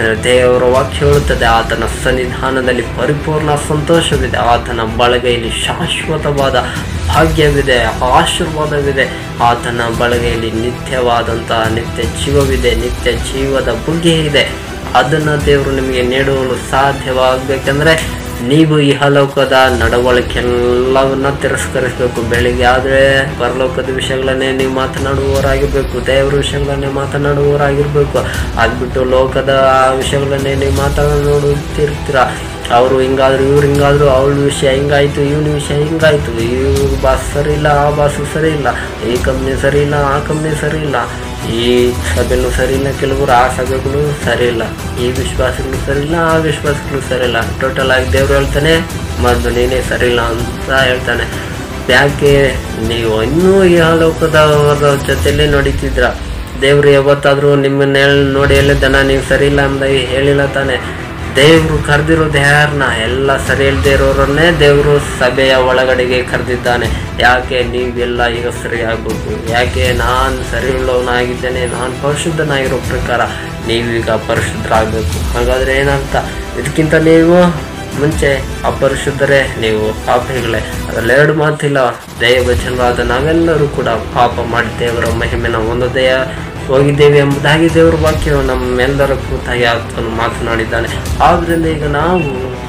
ದೇವರ ವಾಕ್ಯ ಹೇಳುತ್ತದೆ ಆತನ ಸನ್ನಿಧಾನದಲ್ಲಿ ಪರಿಪೂರ್ಣ ಸಂತೋಷವಿದೆ ಆತನ ಬಳಗೈಯಲ್ಲಿ ಶಾಶ್ವತವಾದ ಭಾಗ್ಯವಿದೆ ಆಶೀರ್ವಾದವಿದೆ ಆತನ ಬಳಗೈಯಲ್ಲಿ ನಿತ್ಯವಾದಂತಹ ನಿತ್ಯ ಜೀವವಿದೆ ನಿತ್ಯ ಜೀವದ ಬುಗ್ಗೆ ಇದೆ ಅದನ್ನು ದೇವರು ನಿಮಗೆ ನೀಡಲು ಸಾಧ್ಯವಾಗಬೇಕಂದ್ರೆ ನೀವು ಇಹಲೋಕದ ನಡವಳಿಕೆ ಎಲ್ಲವನ್ನ ತಿರಸ್ಕರಿಸಬೇಕು ಬೆಳಿಗ್ಗೆ ಆದರೆ ಪರಲೋಕದ ವಿಷಯಗಳನ್ನೇ ನೀವು ಮಾತನಾಡುವವರಾಗಿರ್ಬೇಕು ದೇವರ ವಿಷಯಗಳನ್ನೇ ಮಾತನಾಡುವವರಾಗಿರ್ಬೇಕು ಅದ್ಬಿಟ್ಟು ಲೋಕದ ವಿಷಯಗಳನ್ನೇ ನೀವು ಮಾತನಾಡುತ್ತಿರ್ತೀರ ಅವರು ಹಿಂಗಾದ್ರು ಇವ್ರು ಹಿಂಗಾದ್ರು ಅವಳ ವಿಷಯ ಹಿಂಗಾಯ್ತು ಇವನ ವಿಷಯ ಹಿಂಗಾಯ್ತು ಇವ್ರ ಬಾಸ್ ಸರಿ ಇಲ್ಲ ಆ ಬಾಸು ಸರಿ ಇಲ್ಲ ಈ ಕಂಪ್ನಿ ಸರಿ ಇಲ್ಲ ಆ ಕಂಪ್ನಿ ಸರಿ ಇಲ್ಲ ಈ ಸಭೆನೂ ಸರಿ ಇಲ್ಲ ಕೆಲವರು ಆ ಸಭೆಗಳು ಸರಿ ಇಲ್ಲ ಈ ವಿಶ್ವಾಸಗಳು ಸರಿ ಇಲ್ಲ ಆ ವಿಶ್ವಾಸಗಳು ಸರಿ ಇಲ್ಲ ಟೋಟಲ್ ಆಗಿ ದೇವ್ರು ಹೇಳ್ತಾನೆ ಮೊದಲು ನೀನೇ ಸರಿ ಇಲ್ಲ ಅಂತ ಹೇಳ್ತಾನೆ ಯಾಕೆ ನೀವು ಇನ್ನೂ ಈ ಲೋಕದವರ ಜೊತೆಲೇ ನಡೀತಿದ್ರ ದೇವ್ರು ಯಾವತ್ತಾದ್ರೂ ನಿಮ್ಮನ್ನ ಹೇಳ್- ನೋಡಿ ಎಲ್ಲ ದನ ನೀವು ಸರಿ ಇಲ್ಲ ಅಂತ ಹೇಳಿಲ್ಲ ತಾನೆ ದೇವರು ಕರೆದಿರೋದು ಯಾರನ್ನ ಎಲ್ಲ ಸರಿ ಇಲ್ಲದೆ ಇರೋರನ್ನೇ ದೇವರು ಸಭೆಯ ಒಳಗಡೆಗೆ ಕರೆದಿದ್ದಾನೆ ಯಾಕೆ ನೀವೆಲ್ಲ ಈಗ ಸರಿ ಆಗ್ಬೇಕು ಯಾಕೆ ನಾನು ಸರಿ ಉಳ್ಳವನಾಗಿದ್ದೇನೆ ನಾನು ಪರಿಶುದ್ಧನಾಗಿರೋ ಪ್ರಕಾರ ನೀವೀಗ ಪರಿಶುದ್ಧರಾಗಬೇಕು ಹಾಗಾದ್ರೆ ಏನಂತ ಇದಕ್ಕಿಂತ ನೀವು ಮುಂಚೆ ಅಪರಿಶುದ್ಧರೇ ನೀವು ಪಾಪಿಗಳೇ ಅದರಲ್ಲಿ ಎರಡು ಮಾತಿಲ್ಲ ದೈವಜನರಾದ ನಾವೆಲ್ಲರೂ ಕೂಡ ಪಾಪ ಮಾಡಿ ದೇವರ ಮಹಿಮೆನ ಹೊಂದದೆಯ ಹೋಗಿದ್ದೇವೆ ಎಂಬುದಾಗಿ ದೇವರ ವಾಕ್ಯವು ನಮ್ಮೆಲ್ಲರ ಕುರಿತಾಗಿ ಆತನು ಮಾತನಾಡಿದ್ದಾನೆ ಆದ್ದರಿಂದ ಈಗ ನಾವು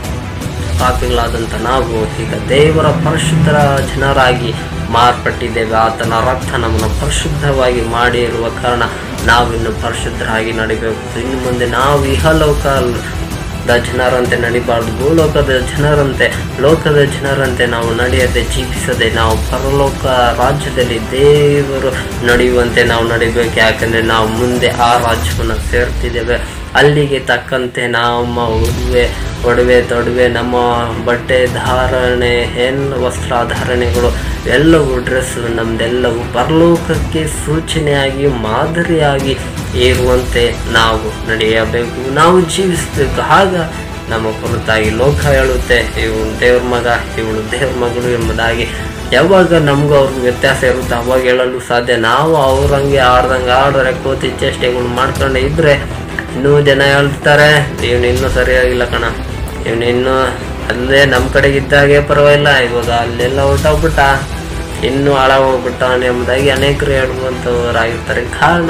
ಪಾಪಿಗಳಾದಂಥ ನಾವು ಈಗ ದೇವರ ಪರಿಶುದ್ಧರ ಜನರಾಗಿ ಮಾರ್ಪಟ್ಟಿದ್ದೇವೆ ಆತನ ರಕ್ತ ನಮ್ಮನ್ನು ಪರಿಶುದ್ಧವಾಗಿ ಮಾಡಿರುವ ಕಾರಣ ನಾವಿನ್ನು ಪರಿಶುದ್ಧರಾಗಿ ನಡಿಬೇಕು ಇನ್ನು ಮುಂದೆ ನಾವು ಇಹಲೋಕ ದ ಜನರಂತೆ ನಡಿಬಾರ್ದು ಭೂಲೋಕದ ಜನರಂತೆ ಲೋಕದ ಜನರಂತೆ ನಾವು ನಡೆಯದೆ ಜೀವಿಸದೆ ನಾವು ಪರಲೋಕ ರಾಜ್ಯದಲ್ಲಿ ದೇವರು ನಡೆಯುವಂತೆ ನಾವು ನಡಿಬೇಕು ಯಾಕಂದರೆ ನಾವು ಮುಂದೆ ಆ ರಾಜ್ಯವನ್ನು ಸೇರ್ತಿದ್ದೇವೆ ಅಲ್ಲಿಗೆ ತಕ್ಕಂತೆ ನಮ್ಮ ಉಡುವೆ ಒಡವೆ ತೊಡುವೆ ನಮ್ಮ ಬಟ್ಟೆ ಧಾರಣೆ ಏನು ವಸ್ತ್ರಾಧಾರಣೆಗಳು ಎಲ್ಲವೂ ಡ್ರೆಸ್ ನಮ್ದೆಲ್ಲವೂ ಪರಲೋಕಕ್ಕೆ ಸೂಚನೆಯಾಗಿ ಮಾದರಿಯಾಗಿ ಇರುವಂತೆ ನಾವು ನಡೆಯಬೇಕು ನಾವು ಜೀವಿಸಬೇಕು ಆಗ ನಮ್ಮ ಕುರಿತಾಗಿ ಲೋಕ ಹೇಳುತ್ತೆ ಇವಳು ದೇವ್ರ ಮಗ ಇವಳು ದೇವ್ರ ಮಗಳು ಎಂಬುದಾಗಿ ಯಾವಾಗ ನಮಗೂ ಅವ್ರಿಗೆ ವ್ಯತ್ಯಾಸ ಇರುತ್ತೆ ಅವಾಗ ಹೇಳಲು ಸಾಧ್ಯ ನಾವು ಅವ್ರಂಗೆ ಆಡ್ದಂಗೆ ಆಡಿದ್ರೆ ಕೋತಿ ಚೇಷ್ಟೆಗಳು ಮಾಡ್ಕೊಂಡು ಇದ್ರೆ ಇನ್ನೂ ಜನ ಹೇಳ್ತಾರೆ ಇವನು ಇನ್ನೂ ಸರಿಯಾಗಿಲ್ಲ ಕಣ ಇವನು ಇನ್ನೂ ಅಲ್ಲೇ ನಮ್ಮ ಕಡೆಗೆ ಇದ್ದಾಗೆ ಪರವಾಗಿಲ್ಲ ಇವಾಗ ಅಲ್ಲೆಲ್ಲ ಹೊರ್ಟೋಗ್ಬಿಟ್ಟ ಇನ್ನೂ ಹಾಳಾಗೋಗ್ಬಿಟ್ಟಾನೆ ಎಂಬುದಾಗಿ ಅನೇಕರು ಹೇಳುವಂಥವರಾಗಿರ್ತಾರೆ ಕಾರಣ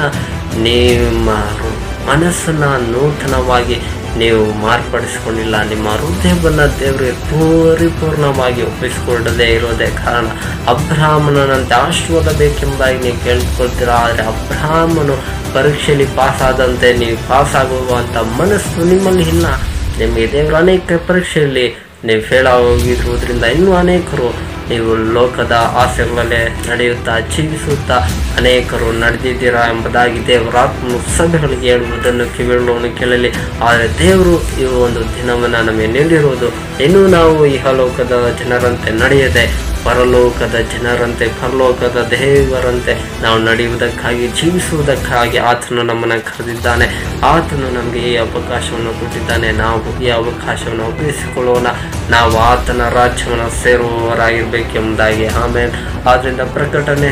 ನಿಮ್ಮ ಹೃ- ಮನಸ್ಸನ್ನ ನೂತನವಾಗಿ ನೀವು ಮಾರ್ಪಡಿಸಿಕೊಂಡಿಲ್ಲ ನಿಮ್ಮ ಹೃದಯವನ್ನು ದೇವರಿಗೆ ಪರಿಪೂರ್ಣವಾಗಿ ಒಪ್ಪಿಸಿಕೊಳ್ಳದೆ ಇರೋದೇ ಕಾರಣ ಅಬ್ರಾಹ್ಮಣನಂತೆ ಆಶೀರ್ವಾದಬೇಕೆಂಬುದಾಗಿ ನೀವು ಕೇಳ್ಕೊಳ್ತೀರಾ ಆದರೆ ಅಬ್ರಾಹ್ಮನು ಪರೀಕ್ಷೆಯಲ್ಲಿ ಪಾಸ್ ಆದಂತೆ ನೀವು ಪಾಸ್ ಆಗುವಂಥ ಮನಸ್ಸು ನಿಮ್ಮಲ್ಲಿ ಇಲ್ಲ ನಿಮಗೆ ದೇವರು ಅನೇಕ ಪರೀಕ್ಷೆಯಲ್ಲಿ ನೀವು ಫೇಲ್ ಆಗೋಗಿರುವುದರಿಂದ ಇನ್ನೂ ಅನೇಕರು ನೀವು ಲೋಕದ ಆಸೆಗಳಲ್ಲೇ ನಡೆಯುತ್ತಾ ಜೀವಿಸುತ್ತಾ ಅನೇಕರು ನಡೆದಿದ್ದೀರಾ ಎಂಬುದಾಗಿ ದೇವರ ಆತ್ಮನು ಸಭೆಗಳಿಗೆ ಹೇಳುವುದನ್ನು ಕಿವಿಳುವನು ಕೇಳಲಿ ಆದರೆ ದೇವರು ಈ ಒಂದು ದಿನವನ್ನು ನಮಗೆ ನೀಡಿರುವುದು ಇನ್ನೂ ನಾವು ಇಹಲೋಕದ ಜನರಂತೆ ನಡೆಯದೆ ಪರಲೋಕದ ಜನರಂತೆ ಪರಲೋಕದ ದೇವರಂತೆ ನಾವು ನಡೆಯುವುದಕ್ಕಾಗಿ ಜೀವಿಸುವುದಕ್ಕಾಗಿ ಆತನು ನಮ್ಮನ್ನು ಕರೆದಿದ್ದಾನೆ ಆತನು ನಮಗೆ ಈ ಅವಕಾಶವನ್ನು ಕೊಟ್ಟಿದ್ದಾನೆ ನಾವು ಈ ಅವಕಾಶವನ್ನು ಉಪಯೋಗಿಸಿಕೊಳ್ಳೋಣ ನಾವು ಆತನ ರಾಜ್ಯವನ್ನು ಸೇರುವವರಾಗಿರ್ಬೇಕೆಂಬುದಾಗಿ ಆಮೇಲೆ ಆದ್ದರಿಂದ ಪ್ರಕಟಣೆ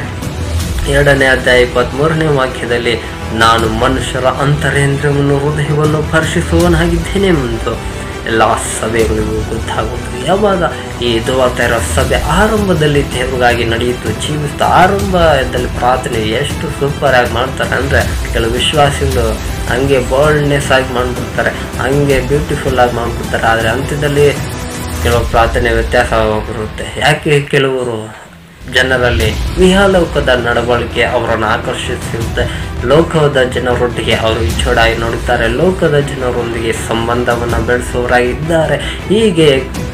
ಎರಡನೇ ಅಧ್ಯಾಯ ಇಪ್ಪತ್ತ್ಮೂರನೇ ವಾಕ್ಯದಲ್ಲಿ ನಾನು ಮನುಷ್ಯರ ಅಂತರೇಂದ್ರವನ್ನು ಹೃದಯವನ್ನು ಪರೀಕ್ಷಿಸುವನಾಗಿದ್ದೇನೆ ಎಂದು ಎಲ್ಲ ಸಭೆಗಳಿಗೂ ಗೊತ್ತಾಗುತ್ತದೆ ಯಾವಾಗ ಈ ದುವಾರ್ತರ ಸಭೆ ಆರಂಭದಲ್ಲಿ ದೇವರಿಗಾಗಿ ನಡೆಯಿತು ಜೀವಿಸ್ತಾ ಆರಂಭದಲ್ಲಿ ಪ್ರಾರ್ಥನೆ ಎಷ್ಟು ಸೂಪರ್ ಆಗಿ ಮಾಡ್ತಾರೆ ಅಂದರೆ ಕೆಲವು ವಿಶ್ವಾಸಿಗಳು ಹಂಗೆ ಬೋಲ್ಡ್ನೆಸ್ ಆಗಿ ಮಾಡ್ಬಿಡ್ತಾರೆ ಹಂಗೆ ಬ್ಯೂಟಿಫುಲ್ ಆಗಿ ಮಾಡ್ಬಿಡ್ತಾರೆ ಆದರೆ ಅಂತ್ಯದಲ್ಲಿ ಕೆಲವು ಪ್ರಾರ್ಥನೆ ವ್ಯತ್ಯಾಸ ಬರುತ್ತೆ ಯಾಕೆ ಕೆಲವರು ಜನರಲ್ಲಿ ವಿಹಲೋಕದ ನಡವಳಿಕೆ ಅವರನ್ನು ಆಕರ್ಷಿಸಿರುತ್ತೆ ಲೋಕದ ಜನರೊಟ್ಟಿಗೆ ಅವರು ಇಚ್ಚೋಡಾಗಿ ನೋಡುತ್ತಾರೆ ಲೋಕದ ಜನರೊಂದಿಗೆ ಸಂಬಂಧವನ್ನು ಬೆಳೆಸುವವರಾಗಿದ್ದಾರೆ ಹೀಗೆ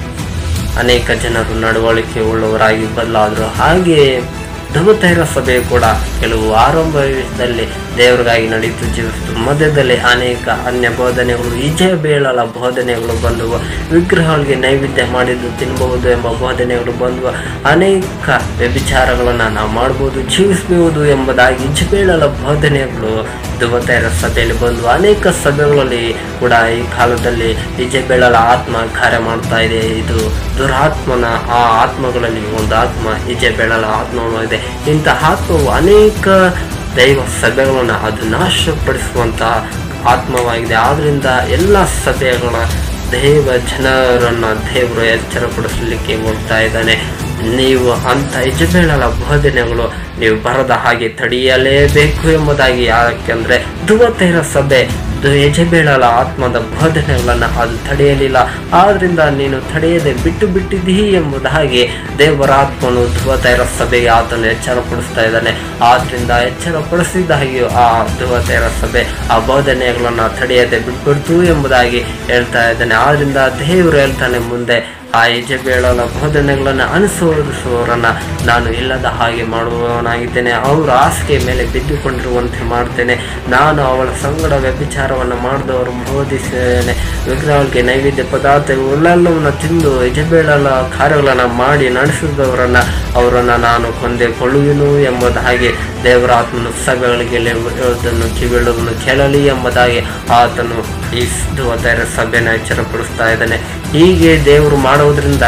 ಅನೇಕ ಜನರು ನಡವಳಿಕೆ ಉಳ್ಳವರಾಗಿ ಬದಲಾದರು ಹಾಗೆ ಧುಮತೈರ ಸಭೆ ಕೂಡ ಕೆಲವು ಆರಂಭದಲ್ಲಿ ದೇವರಿಗಾಗಿ ನಡೀತು ಜೀವಿಸಿತು ಮಧ್ಯದಲ್ಲಿ ಅನೇಕ ಅನ್ಯ ಬೋಧನೆಗಳು ಈಜೆ ಬೇಳಲ ಬೋಧನೆಗಳು ಬಂದವು ವಿಗ್ರಹಗಳಿಗೆ ನೈವೇದ್ಯ ಮಾಡಿದ್ದು ತಿನ್ನಬಹುದು ಎಂಬ ಬೋಧನೆಗಳು ಬಂದವು ಅನೇಕ ವ್ಯಭಿಚಾರಗಳನ್ನು ನಾವು ಮಾಡ್ಬೋದು ಜೀವಿಸಬಹುದು ಎಂಬುದಾಗಿ ಇಜಬೇಳಲ ಬೋಧನೆಗಳು ಧುಮತೈರ ಸಭೆಯಲ್ಲಿ ಬಂದವು ಅನೇಕ ಸಭೆಗಳಲ್ಲಿ ಕೂಡ ಈ ಕಾಲದಲ್ಲಿ ಇಜಬೇಳಲ ಆತ್ಮ ಕಾರ್ಯ ಮಾಡ್ತಾ ಇದೆ ಇದು ದುರಾತ್ಮನ ಆ ಆತ್ಮಗಳಲ್ಲಿ ಒಂದು ಆತ್ಮ ಇಜಬೇಳಲ ಆತ್ಮವನ್ನು ಇದೆ ಇಂಥ ಆತ್ಮವು ಅನೇಕ ದೈವ ಸಭೆಗಳನ್ನು ಅದು ನಾಶಪಡಿಸುವಂತಹ ಆತ್ಮವಾಗಿದೆ ಆದ್ರಿಂದ ಎಲ್ಲ ಸಭೆಗಳ ದೇವ ಜನರನ್ನ ದೇವರು ಎಚ್ಚರಪಡಿಸಲಿಕ್ಕೆ ಹೋಗ್ತಾ ಇದ್ದಾನೆ ನೀವು ಅಂತ ಯಜಬೇಳಲ ಬೋಧನೆಗಳು ನೀವು ಬರದ ಹಾಗೆ ತಡೆಯಲೇಬೇಕು ಎಂಬುದಾಗಿ ಯಾಕೆಂದ್ರೆ ಧುವತೈರ ಸಭೆ ದು ಯಜಬೇಳಲ ಆತ್ಮದ ಬೋಧನೆಗಳನ್ನ ಅದು ತಡೆಯಲಿಲ್ಲ ಆದ್ರಿಂದ ನೀನು ತಡೆಯದೆ ಬಿಟ್ಟು ಬಿಟ್ಟಿದ್ದೀ ಎಂಬುದಾಗಿ ದೇವರ ಆತ್ಮನು ಧುವತೈರ ಸಭೆಗೆ ಆತನು ಎಚ್ಚರಪಡಿಸ್ತಾ ಇದ್ದಾನೆ ಆದ್ರಿಂದ ಎಚ್ಚರಪಡಿಸಿದಾಗಿಯೂ ಆ ಧುವತೈರ ಸಭೆ ಆ ಬೋಧನೆಗಳನ್ನ ತಡೆಯದೆ ಬಿಟ್ಬಿಡ್ತು ಎಂಬುದಾಗಿ ಹೇಳ್ತಾ ಇದ್ದಾನೆ ಆದ್ರಿಂದ ದೇವರು ಹೇಳ್ತಾನೆ ಮುಂದೆ ಆ ಯಜಬೇಳನ ಬೋಧನೆಗಳನ್ನು ಅನುಸರಿಸುವವರನ್ನ ನಾನು ಇಲ್ಲದ ಹಾಗೆ ಮಾಡುವವನಾಗಿದ್ದೇನೆ ಅವರ ಹಾಸಿಗೆ ಮೇಲೆ ಬಿದ್ದುಕೊಂಡಿರುವಂತೆ ಮಾಡ್ತೇನೆ ನಾನು ಅವಳ ಸಂಗಡ ವ್ಯಭಿಚಾರವನ್ನು ಮಾಡಿದವರು ಬೋಧಿಸ್ತೇನೆ ವಿಗ್ರಹಗಳಿಗೆ ನೈವೇದ್ಯ ಪದಾರ್ಥ ಇವೆಲ್ಲವನ್ನು ತಿಂದು ಯಜಬೇಳನ ಕಾರ್ಯಗಳನ್ನು ಮಾಡಿ ನಡೆಸಿದವರನ್ನ ಅವರನ್ನು ನಾನು ಕೊಂದೆ ಕೊಳ್ಳುವೆನು ಎಂಬುದಾಗಿ ದೇವರ ಆತ್ಮನು ಸಭೆಗಳಿಗೆ ಹೇಳುವುದನ್ನು ಕಿವಿಳುವುದನ್ನು ಕೇಳಲಿ ಎಂಬುದಾಗಿ ಆತನು ಈ ಧುವತೈರ ಸಭೆನ ಎಚ್ಚರಪಡಿಸ್ತಾ ಇದ್ದಾನೆ ಹೀಗೆ ದೇವರು ಮಾಡೋದ್ರಿಂದ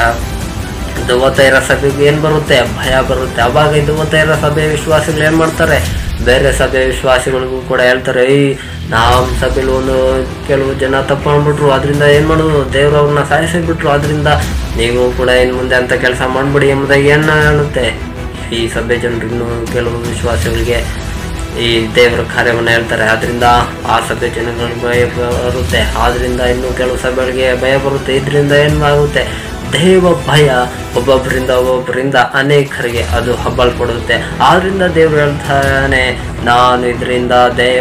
ಧುವತೈರ ಸಭೆಗೆ ಏನು ಬರುತ್ತೆ ಭಯ ಬರುತ್ತೆ ಅವಾಗ ಈ ಧುವತೈರ ಸಭೆ ವಿಶ್ವಾಸಿಗಳು ಏನು ಮಾಡ್ತಾರೆ ಬೇರೆ ಸಭೆ ವಿಶ್ವಾಸಿಗಳಿಗೂ ಕೂಡ ಹೇಳ್ತಾರೆ ಈ ನಮ್ಮ ಸಭೆಲಿ ಒಂದು ಕೆಲವು ಜನ ತಪ್ಪು ಮಾಡ್ಬಿಟ್ರು ಅದರಿಂದ ಏನು ಮಾಡೋದು ದೇವ್ರು ಅವ್ರನ್ನ ಸಾಯಿಸಿಬಿಟ್ರು ಅದರಿಂದ ನೀವು ಕೂಡ ಇನ್ನು ಮುಂದೆ ಅಂತ ಕೆಲಸ ಮಾಡ್ಬಿಡಿ ಎಂಬುದಾಗಿ ಏನು ಹೇಳುತ್ತೆ ಈ ಸಭೆ ಜನರು ಇನ್ನು ಕೆಲವು ವಿಶ್ವಾಸಿಗಳಿಗೆ ಈ ದೇವರ ಕಾರ್ಯವನ್ನು ಹೇಳ್ತಾರೆ ಆದ್ರಿಂದ ಆ ಸಭೆ ಜನಗಳಿಗೆ ಭಯ ಬರುತ್ತೆ ಆದ್ರಿಂದ ಇನ್ನು ಕೆಲವು ಸಭೆಗಳಿಗೆ ಭಯ ಬರುತ್ತೆ ಇದರಿಂದ ಏನಾಗುತ್ತೆ ದೇವ ಭಯ ಒಬ್ಬೊಬ್ಬರಿಂದ ಒಬ್ಬೊಬ್ಬರಿಂದ ಅನೇಕರಿಗೆ ಅದು ಹಬ್ಬಲ್ಪಡುತ್ತೆ ಆದ್ರಿಂದ ದೇವರು ಹೇಳ್ತಾನೆ ನಾನು ಇದರಿಂದ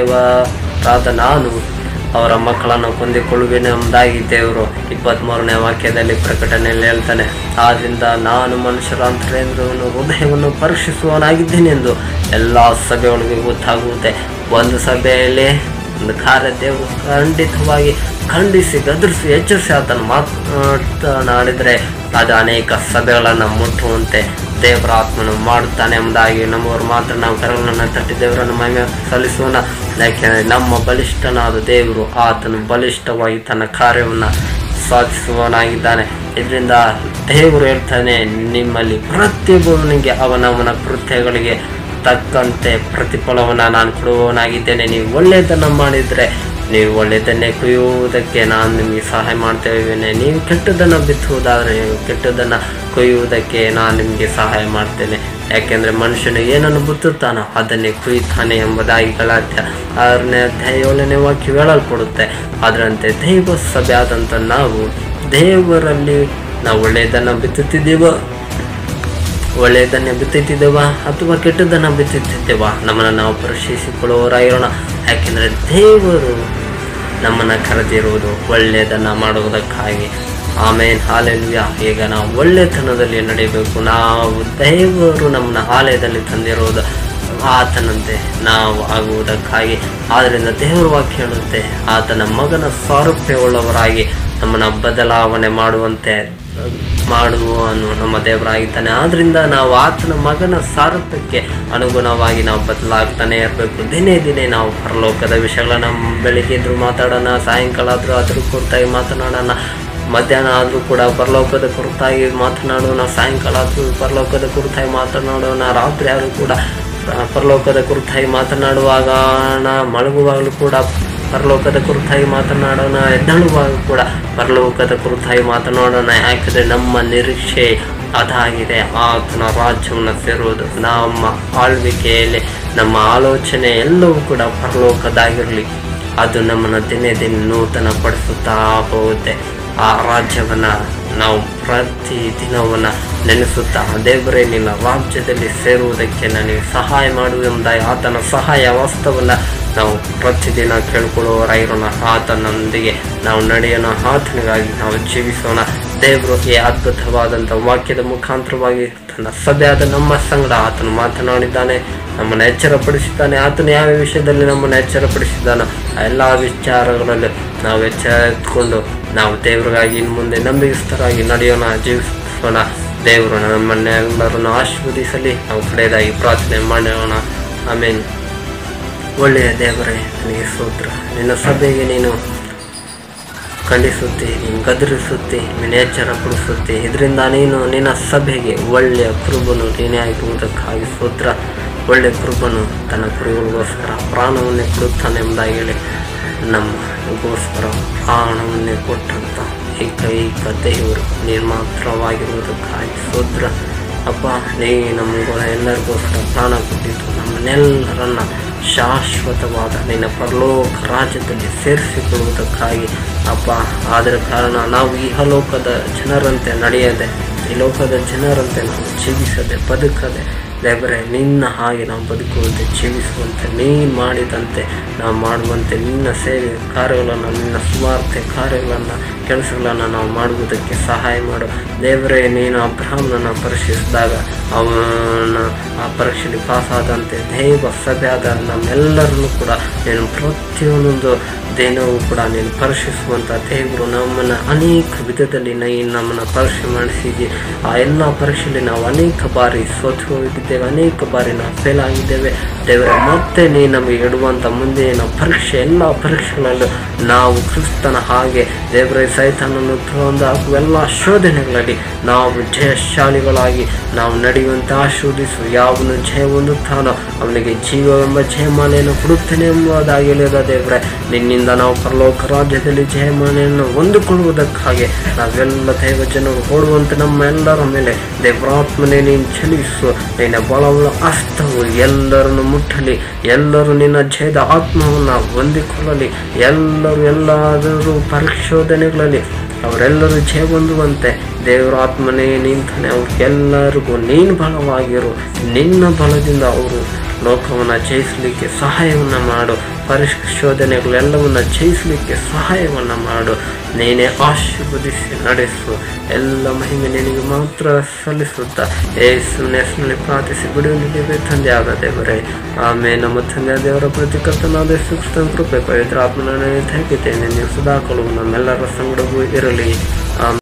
ದೇವರಾದ ನಾನು ಅವರ ಮಕ್ಕಳನ್ನು ಕೊಂದಿಕೊಳ್ಳುವೆನು ಎಂಬುದಾಗಿ ದೇವರು ಇಪ್ಪತ್ತ್ಮೂರನೇ ವಾಕ್ಯದಲ್ಲಿ ಪ್ರಕಟಣೆಯಲ್ಲಿ ಹೇಳ್ತಾನೆ ಆದ್ರಿಂದ ನಾನು ಮನುಷ್ಯರ ಅಂತರೇಂದ್ರವನ್ನು ಹೃದಯವನ್ನು ಪರೀಕ್ಷಿಸುವವನಾಗಿದ್ದೇನೆ ಎಂದು ಎಲ್ಲ ಸಭೆಗಳಿಗೆ ಗೊತ್ತಾಗುತ್ತೆ ಒಂದು ಸಭೆಯಲ್ಲಿ ಒಂದು ಕಾರ್ಯ ದೇವರು ಖಂಡಿತವಾಗಿ ಖಂಡಿಸಿ ಗದರಿಸಿ ಎಚ್ಚರಿಸಿ ಆತನು ಮಾತನಾಡಿದರೆ ಅದು ಅನೇಕ ಸಭೆಗಳನ್ನು ಮುಟ್ಟುವಂತೆ ದೇವರ ಆತ್ಮನು ಮಾಡುತ್ತಾನೆ ಎಂಬುದಾಗಿ ನಮ್ಮವರು ಮಾತ್ರ ನಾವು ಕರಗಳನ್ನು ತಟ್ಟಿ ದೇವರನ್ನು ಮಹಿಮೆ ಸಲ್ಲಿಸೋಣ ಯಾಕೆಂದರೆ ನಮ್ಮ ಬಲಿಷ್ಠನಾದ ದೇವರು ಆತನು ಬಲಿಷ್ಠವಾಗಿ ತನ್ನ ಕಾರ್ಯವನ್ನು ಸಾಧಿಸುವವನಾಗಿದ್ದಾನೆ ಇದರಿಂದ ದೇವರು ಹೇಳ್ತಾನೆ ನಿಮ್ಮಲ್ಲಿ ಪ್ರತಿಯೊಬ್ಬನಿಗೆ ಅವನವನ ಕೃತ್ಯಗಳಿಗೆ ತಕ್ಕಂತೆ ಪ್ರತಿಫಲವನ್ನು ನಾನು ಕೊಡುವವನಾಗಿದ್ದೇನೆ ನೀವು ಒಳ್ಳೆಯದನ್ನು ಮಾಡಿದರೆ ನೀವು ಒಳ್ಳೆಯದನ್ನೇ ಕೊಯ್ಯುವುದಕ್ಕೆ ನಾನು ನಿಮಗೆ ಸಹಾಯ ಮಾಡ್ತೇವೆ ನೀವು ಕೆಟ್ಟದನ್ನು ಬಿತ್ತುವುದಾದರೆ ನೀವು ಕೆಟ್ಟದನ್ನು ಕೊಯ್ಯುವುದಕ್ಕೆ ನಾನು ನಿಮಗೆ ಸಹಾಯ ಮಾಡ್ತೇನೆ ಯಾಕೆಂದರೆ ಮನುಷ್ಯನು ಏನನ್ನು ಬಿತ್ತುತ್ತಾನೋ ಅದನ್ನೇ ಕುಯ್ತಾನೆ ಎಂಬುದಾಗಿ ಗಲಾತ್ಯ ಆರನೇ ಅಧ್ಯಾಯ ಏಳನೇ ವಾಕ್ಯ ಹೇಳಲ್ಪಡುತ್ತೆ ಅದರಂತೆ ದೈವ ಸಭೆ ಆದಂಥ ನಾವು ದೇವರಲ್ಲಿ ನಾವು ಒಳ್ಳೆಯದನ್ನು ಬಿತ್ತುತ್ತಿದ್ದೀವೋ ಒಳ್ಳೆಯದನ್ನೇ ಬಿತ್ತುತ್ತಿದ್ದೇವ ಅಥವಾ ಕೆಟ್ಟದನ್ನು ಬಿತ್ತುತ್ತಿದ್ದೇವ ನಮ್ಮನ್ನು ನಾವು ಪರೀಕ್ಷಿಸಿಕೊಳ್ಳುವವರಾಗಿರೋಣ ಯಾಕೆಂದರೆ ದೇವರು ನಮ್ಮನ್ನು ಕರೆದಿರುವುದು ಒಳ್ಳೆಯದನ್ನು ಮಾಡುವುದಕ್ಕಾಗಿ ಆಮೇಲೆ ಹಾಲೆಲುಯ ಈಗ ನಾವು ಒಳ್ಳೆತನದಲ್ಲಿ ನಡೆಯಬೇಕು ನಾವು ದೇವರು ನಮ್ಮನ್ನ ಆಲಯದಲ್ಲಿ ತಂದಿರುವುದು ಆತನಂತೆ ನಾವು ಆಗುವುದಕ್ಕಾಗಿ ಆದ್ದರಿಂದ ದೇವರ ವಾಕ್ಯ ಹೇಳುತ್ತೆ ಆತನ ಮಗನ ಸಾರೂಪ್ಯವುಳ್ಳವರಾಗಿ ನಮ್ಮನ್ನು ಬದಲಾವಣೆ ಮಾಡುವಂತೆ ಮಾಡುವವನು ನಮ್ಮ ದೇವರಾಗಿದ್ದಾನೆ ಆದ್ರಿಂದ ನಾವು ಆತನ ಮಗನ ಸಾರಥ್ಯಕ್ಕೆ ಅನುಗುಣವಾಗಿ ನಾವು ಬದಲಾಗ್ತಾನೆ ಇರಬೇಕು ದಿನೇ ದಿನೇ ನಾವು ಪರಲೋಕದ ವಿಷಯಗಳನ್ನ ಬೆಳಿಗ್ಗೆ ಇದ್ರು ಮಾತಾಡೋಣ ಸಾಯಂಕಾಲ ಆದರೂ ಅದ್ರ ಕುರಿತಾಗಿ ಮಾತನಾಡೋಣ ಮಧ್ಯಾಹ್ನ ಆದರೂ ಕೂಡ ಪರಲೋಕದ ಕುರಿತಾಗಿ ಮಾತನಾಡೋಣ ಸಾಯಂಕಾಲ ಆದರೂ ಪರಲೋಕದ ಕುರಿತಾಗಿ ಮಾತನಾಡೋಣ ರಾತ್ರಿ ಆದರೂ ಕೂಡ ಪರಲೋಕದ ಕುರಿತಾಗಿ ಮಾತನಾಡುವಾಗ ಮಲಗುವಾಗಲೂ ಕೂಡ ಪರಲೋಕದ ಕುರಿತಾಗಿ ಮಾತನಾಡೋಣ ಎದ್ದೇಳುವಾಗ ಕೂಡ ಪರಲೋಕದ ಕುರಿತಾಗಿ ಮಾತನಾಡೋಣ ಯಾಕಂದರೆ ನಮ್ಮ ನಿರೀಕ್ಷೆ ಅದಾಗಿದೆ ಆತನ ರಾಜ್ಯವನ್ನು ಸೇರುವುದು ನಮ್ಮ ಆಳ್ವಿಕೆಯಲ್ಲಿ ನಮ್ಮ ಆಲೋಚನೆ ಎಲ್ಲವೂ ಕೂಡ ಪರಲೋಕದಾಗಿರಲಿ ಅದು ನಮ್ಮನ್ನು ದಿನೇ ದಿನ ನೂತನ ಪಡಿಸುತ್ತಾ ಹೋಗುತ್ತೆ ಆ ರಾಜ್ಯವನ್ನು ನಾವು ಪ್ರತಿ ದಿನವನ್ನು ನೆನೆಸುತ್ತಾ ದೇವರೇ ನಿನ್ನ ರಾಜ್ಯದಲ್ಲಿ ಸೇರುವುದಕ್ಕೆ ನನಗೆ ಸಹಾಯ ಮಾಡುವುದೆಂಬುದಾಗಿ ಆತನ ಸಹಾಯ ವಾಸ್ತವವನ್ನು ನಾವು ಪ್ರತಿದಿನ ಕೇಳ್ಕೊಳ್ಳುವವರಾಗಿರೋಣ ಆತನೊಂದಿಗೆ ನಾವು ನಡೆಯೋಣ ಆತನಿಗಾಗಿ ನಾವು ಜೀವಿಸೋಣ ದೇವರು ಈ ಅದ್ಭುತವಾದಂಥ ವಾಕ್ಯದ ಮುಖಾಂತರವಾಗಿ ತನ್ನ ಸಭೆಯಾದ ನಮ್ಮ ಸಂಗಡ ಆತನು ಮಾತನಾಡಿದ್ದಾನೆ ನಮ್ಮನ್ನು ಎಚ್ಚರಪಡಿಸಿದ್ದಾನೆ ಆತನು ಯಾವ ವಿಷಯದಲ್ಲಿ ನಮ್ಮನ್ನು ಎಚ್ಚರಪಡಿಸಿದ್ದಾನೋ ಆ ಎಲ್ಲ ವಿಚಾರಗಳಲ್ಲಿ ನಾವು ಎಚ್ಚೆತ್ಕೊಂಡು ನಾವು ದೇವರಿಗಾಗಿ ಇನ್ನು ಮುಂದೆ ನಂಬಿಕಸ್ಥರಾಗಿ ನಡೆಯೋಣ ಜೀವಿಸೋಣ ದೇವರು ನಮ್ಮನ್ನೆಲ್ಲರನ್ನು ಆಶೀರ್ವದಿಸಲಿ ನಾವು ಕಡೆಯದಾಗಿ ಪ್ರಾರ್ಥನೆ ಮಾಡೋಣ ಆಮೇಲೆ ಒಳ್ಳೆಯ ದೇವರೇ ನನಗೆ ಸ್ತೋತ್ರ ನಿನ್ನ ಸಭೆಗೆ ನೀನು ಖಂಡಿಸುತ್ತಿ ನೀನು ಗದರಿಸುತ್ತಿ ನೀನು ಎಚ್ಚರಪಡಿಸುತ್ತಿ ಇದರಿಂದ ನೀನು ನಿನ್ನ ಸಭೆಗೆ ಒಳ್ಳೆಯ ಕುರುಬನು ನೀನೇ ಆಗಿರುವುದಕ್ಕಾಗಿ ಸ್ತೋತ್ರ ಒಳ್ಳೆಯ ಕುರುಬನು ತನ್ನ ಕುರುಗಳಿಗೋಸ್ಕರ ಪ್ರಾಣವನ್ನೇ ಕೊಡುತ್ತಾನೆ ಎಂಬುದಾಗಿ ಹೇಳಿ ನಮಗೋಸ್ಕರ ಪ್ರಾಣವನ್ನೇ ಕೊಟ್ಟಂತ ಏಕೈಕ ದೇವರು ನೀನು ಮಾತ್ರವಾಗಿರುವುದಕ್ಕಾಗಿ ಸೋದ್ರ ಅಪ್ಪ ನೀ ನಮಗೂ ಎಲ್ಲರಿಗೋಸ್ಕರ ಪ್ರಾಣ ಕೊಟ್ಟಿದ್ದು ನಮ್ಮನ್ನೆಲ್ಲರನ್ನ ಶಾಶ್ವತವಾದ ನಿನ್ನ ಪರಲೋಕ ರಾಜ್ಯದಲ್ಲಿ ಸೇರಿಸಿಕೊಳ್ಳುವುದಕ್ಕಾಗಿ ಅಪ್ಪ ಆದರ ಕಾರಣ ನಾವು ಇಹಲೋಕದ ಜನರಂತೆ ನಡೆಯದೆ ಈ ಲೋಕದ ಜನರಂತೆ ನಾವು ಜೀವಿಸದೆ ಬದುಕದೆ ದೇವರೇ ನಿನ್ನ ಹಾಗೆ ನಾವು ಬದುಕುವಂತೆ ಜೀವಿಸುವಂತೆ ನೀನು ಮಾಡಿದಂತೆ ನಾವು ಮಾಡುವಂತೆ ನಿನ್ನ ಸೇವೆ ಕಾರ್ಯಗಳನ್ನು ನಿನ್ನ ಸ್ವಾರ್ಥ ಕಾರ್ಯಗಳನ್ನು ಕೆಲಸಗಳನ್ನು ನಾವು ಮಾಡುವುದಕ್ಕೆ ಸಹಾಯ ಮಾಡು ದೇವರೇ ನೀನು ಅಬ್ರಹಾಮ್ನನ್ನು ಪರೀಕ್ಷಿಸಿದಾಗ ಅವನ ಆ ಪರೀಕ್ಷೆಯಲ್ಲಿ ಪಾಸಾದಂತೆ ದೈವ ಸಭೆಯಾದ ನಮ್ಮೆಲ್ಲರನ್ನು ಕೂಡ ನೀನು ಪ್ರತಿಯೊಂದೊಂದು ದಿನವೂ ಕೂಡ ನೀನು ಪರೀಕ್ಷಿಸುವಂಥ ದೇವರು ನಮ್ಮನ್ನು ಅನೇಕ ವಿಧದಲ್ಲಿ ನೀನು ನಮ್ಮನ್ನು ಪರೀಕ್ಷೆ ಮಾಡಿಸಿದ್ದಿ ಆ ಎಲ್ಲ ಪರೀಕ್ಷೆಯಲ್ಲಿ ನಾವು ಅನೇಕ ಬಾರಿ ಸೋತು ಹೋಗಿದ್ದೇವೆ ಅನೇಕ ಬಾರಿ ನಾವು ಫೇಲ್ ಆಗಿದ್ದೇವೆ ದೇವರ ಮತ್ತೆ ನೀ ನಮಗೆ ಇಡುವಂಥ ಮುಂದೆ ನಾವು ಪರೀಕ್ಷೆ ಎಲ್ಲ ಪರೀಕ್ಷೆಗಳಲ್ಲೂ ನಾವು ಕ್ರಿಸ್ತನ ಹಾಗೆ ದೇವರ ಸೈತಾನನ್ನು ತಂದು ಹಾಕುವ ಎಲ್ಲ ಶೋಧನೆಗಳಲ್ಲಿ ನಾವು ಜಯಶಾಲಿಗಳಾಗಿ ನಾವು ನಡೆಯುವಂತೆ ಆಶೀರ್ವದಿಸು ಯಾವನು ಜಯ ಹೊಂದುತ್ತಾನೋ ಅವನಿಗೆ ಜೀವವೆಂಬ ಜಯಮಾಲೆಯನ್ನು ಕೊಡುತ್ತೇನೆ ಎಂಬುದಾಗಿ ಹೇಳಿದ ದೇವರೇ ನಿನ್ನಿಂದ ನಾವು ಪರಲೋಕ ರಾಜ್ಯದಲ್ಲಿ ಜಯಮಾಲೆಯನ್ನು ಹೊಂದಿಕೊಳ್ಳುವುದಕ್ಕಾಗಿ ನಾವೆಲ್ಲ ದೈವ ಜನರು ಓಡುವಂತೆ ನಮ್ಮ ಎಲ್ಲರ ಮೇಲೆ ದೇವರಾತ್ಮನೆ ನೀನು ಚಲಿಸು ನಿನ್ನ ಬಲವುಳ್ಳ ಹಸ್ತವು ಎಲ್ಲರನ್ನು ಮುಟ್ಟಲಿ ಎಲ್ಲರೂ ನಿನ್ನ ಜಯದ ಆತ್ಮವನ್ನು ಹೊಂದಿಕೊಳ್ಳಲಿ ಎಲ್ಲರೂ ಎಲ್ಲಾದರೂ ಪರಿಶೋಧನೆಗಳಲ್ಲಿ ಅವರೆಲ್ಲರೂ ಜಯ ಹೊಂದುವಂತೆ ದೇವರ ಆತ್ಮನೇ ನಿಂತಾನೆ ಅವ್ರಿಗೆಲ್ಲರಿಗೂ ನೀನು ಬಲವಾಗಿರು ನಿನ್ನ ಬಲದಿಂದ ಅವರು ಲೋಕವನ್ನು ಜಯಿಸಲಿಕ್ಕೆ ಸಹಾಯವನ್ನು ಮಾಡು ಪರಿಶೋಧನೆಗಳೆಲ್ಲವನ್ನು ಜಯಿಸಲಿಕ್ಕೆ ಸಹಾಯವನ್ನು ಮಾಡು ನೀನೇ ಆಶೀರ್ವದಿಸಿ ನಡೆಸು ಎಲ್ಲ ಮಹಿಮೆ ನಿನಗೆ ಮಾತ್ರ ಸಲ್ಲಿಸುತ್ತಾ ಏಸುವಿನ ಹೆಸರಿನಲ್ಲಿ ಪ್ರಾರ್ಥಿಸಿ ಬಿಡುವಿಗೆ ತಂದೆ ಆದ ದೇವರೇ ಆಮೇಲೆ ನಮ್ಮ ತಂದೆ ದೇವರ ಪ್ರತಿ ಕರ್ತನಾದ ಸೂಕ್ಷ್ಮ ಕೃಪೆ ಪವಿತ್ರ ಆತ್ಮನ ತೆಗೆತೇನೆ ನೀವು ಸದಾಕಾಲವು ನಮ್ಮೆಲ್ಲರ ಸಂಗಡವೂ ಇರಲಿ ಆಮೇಲೆ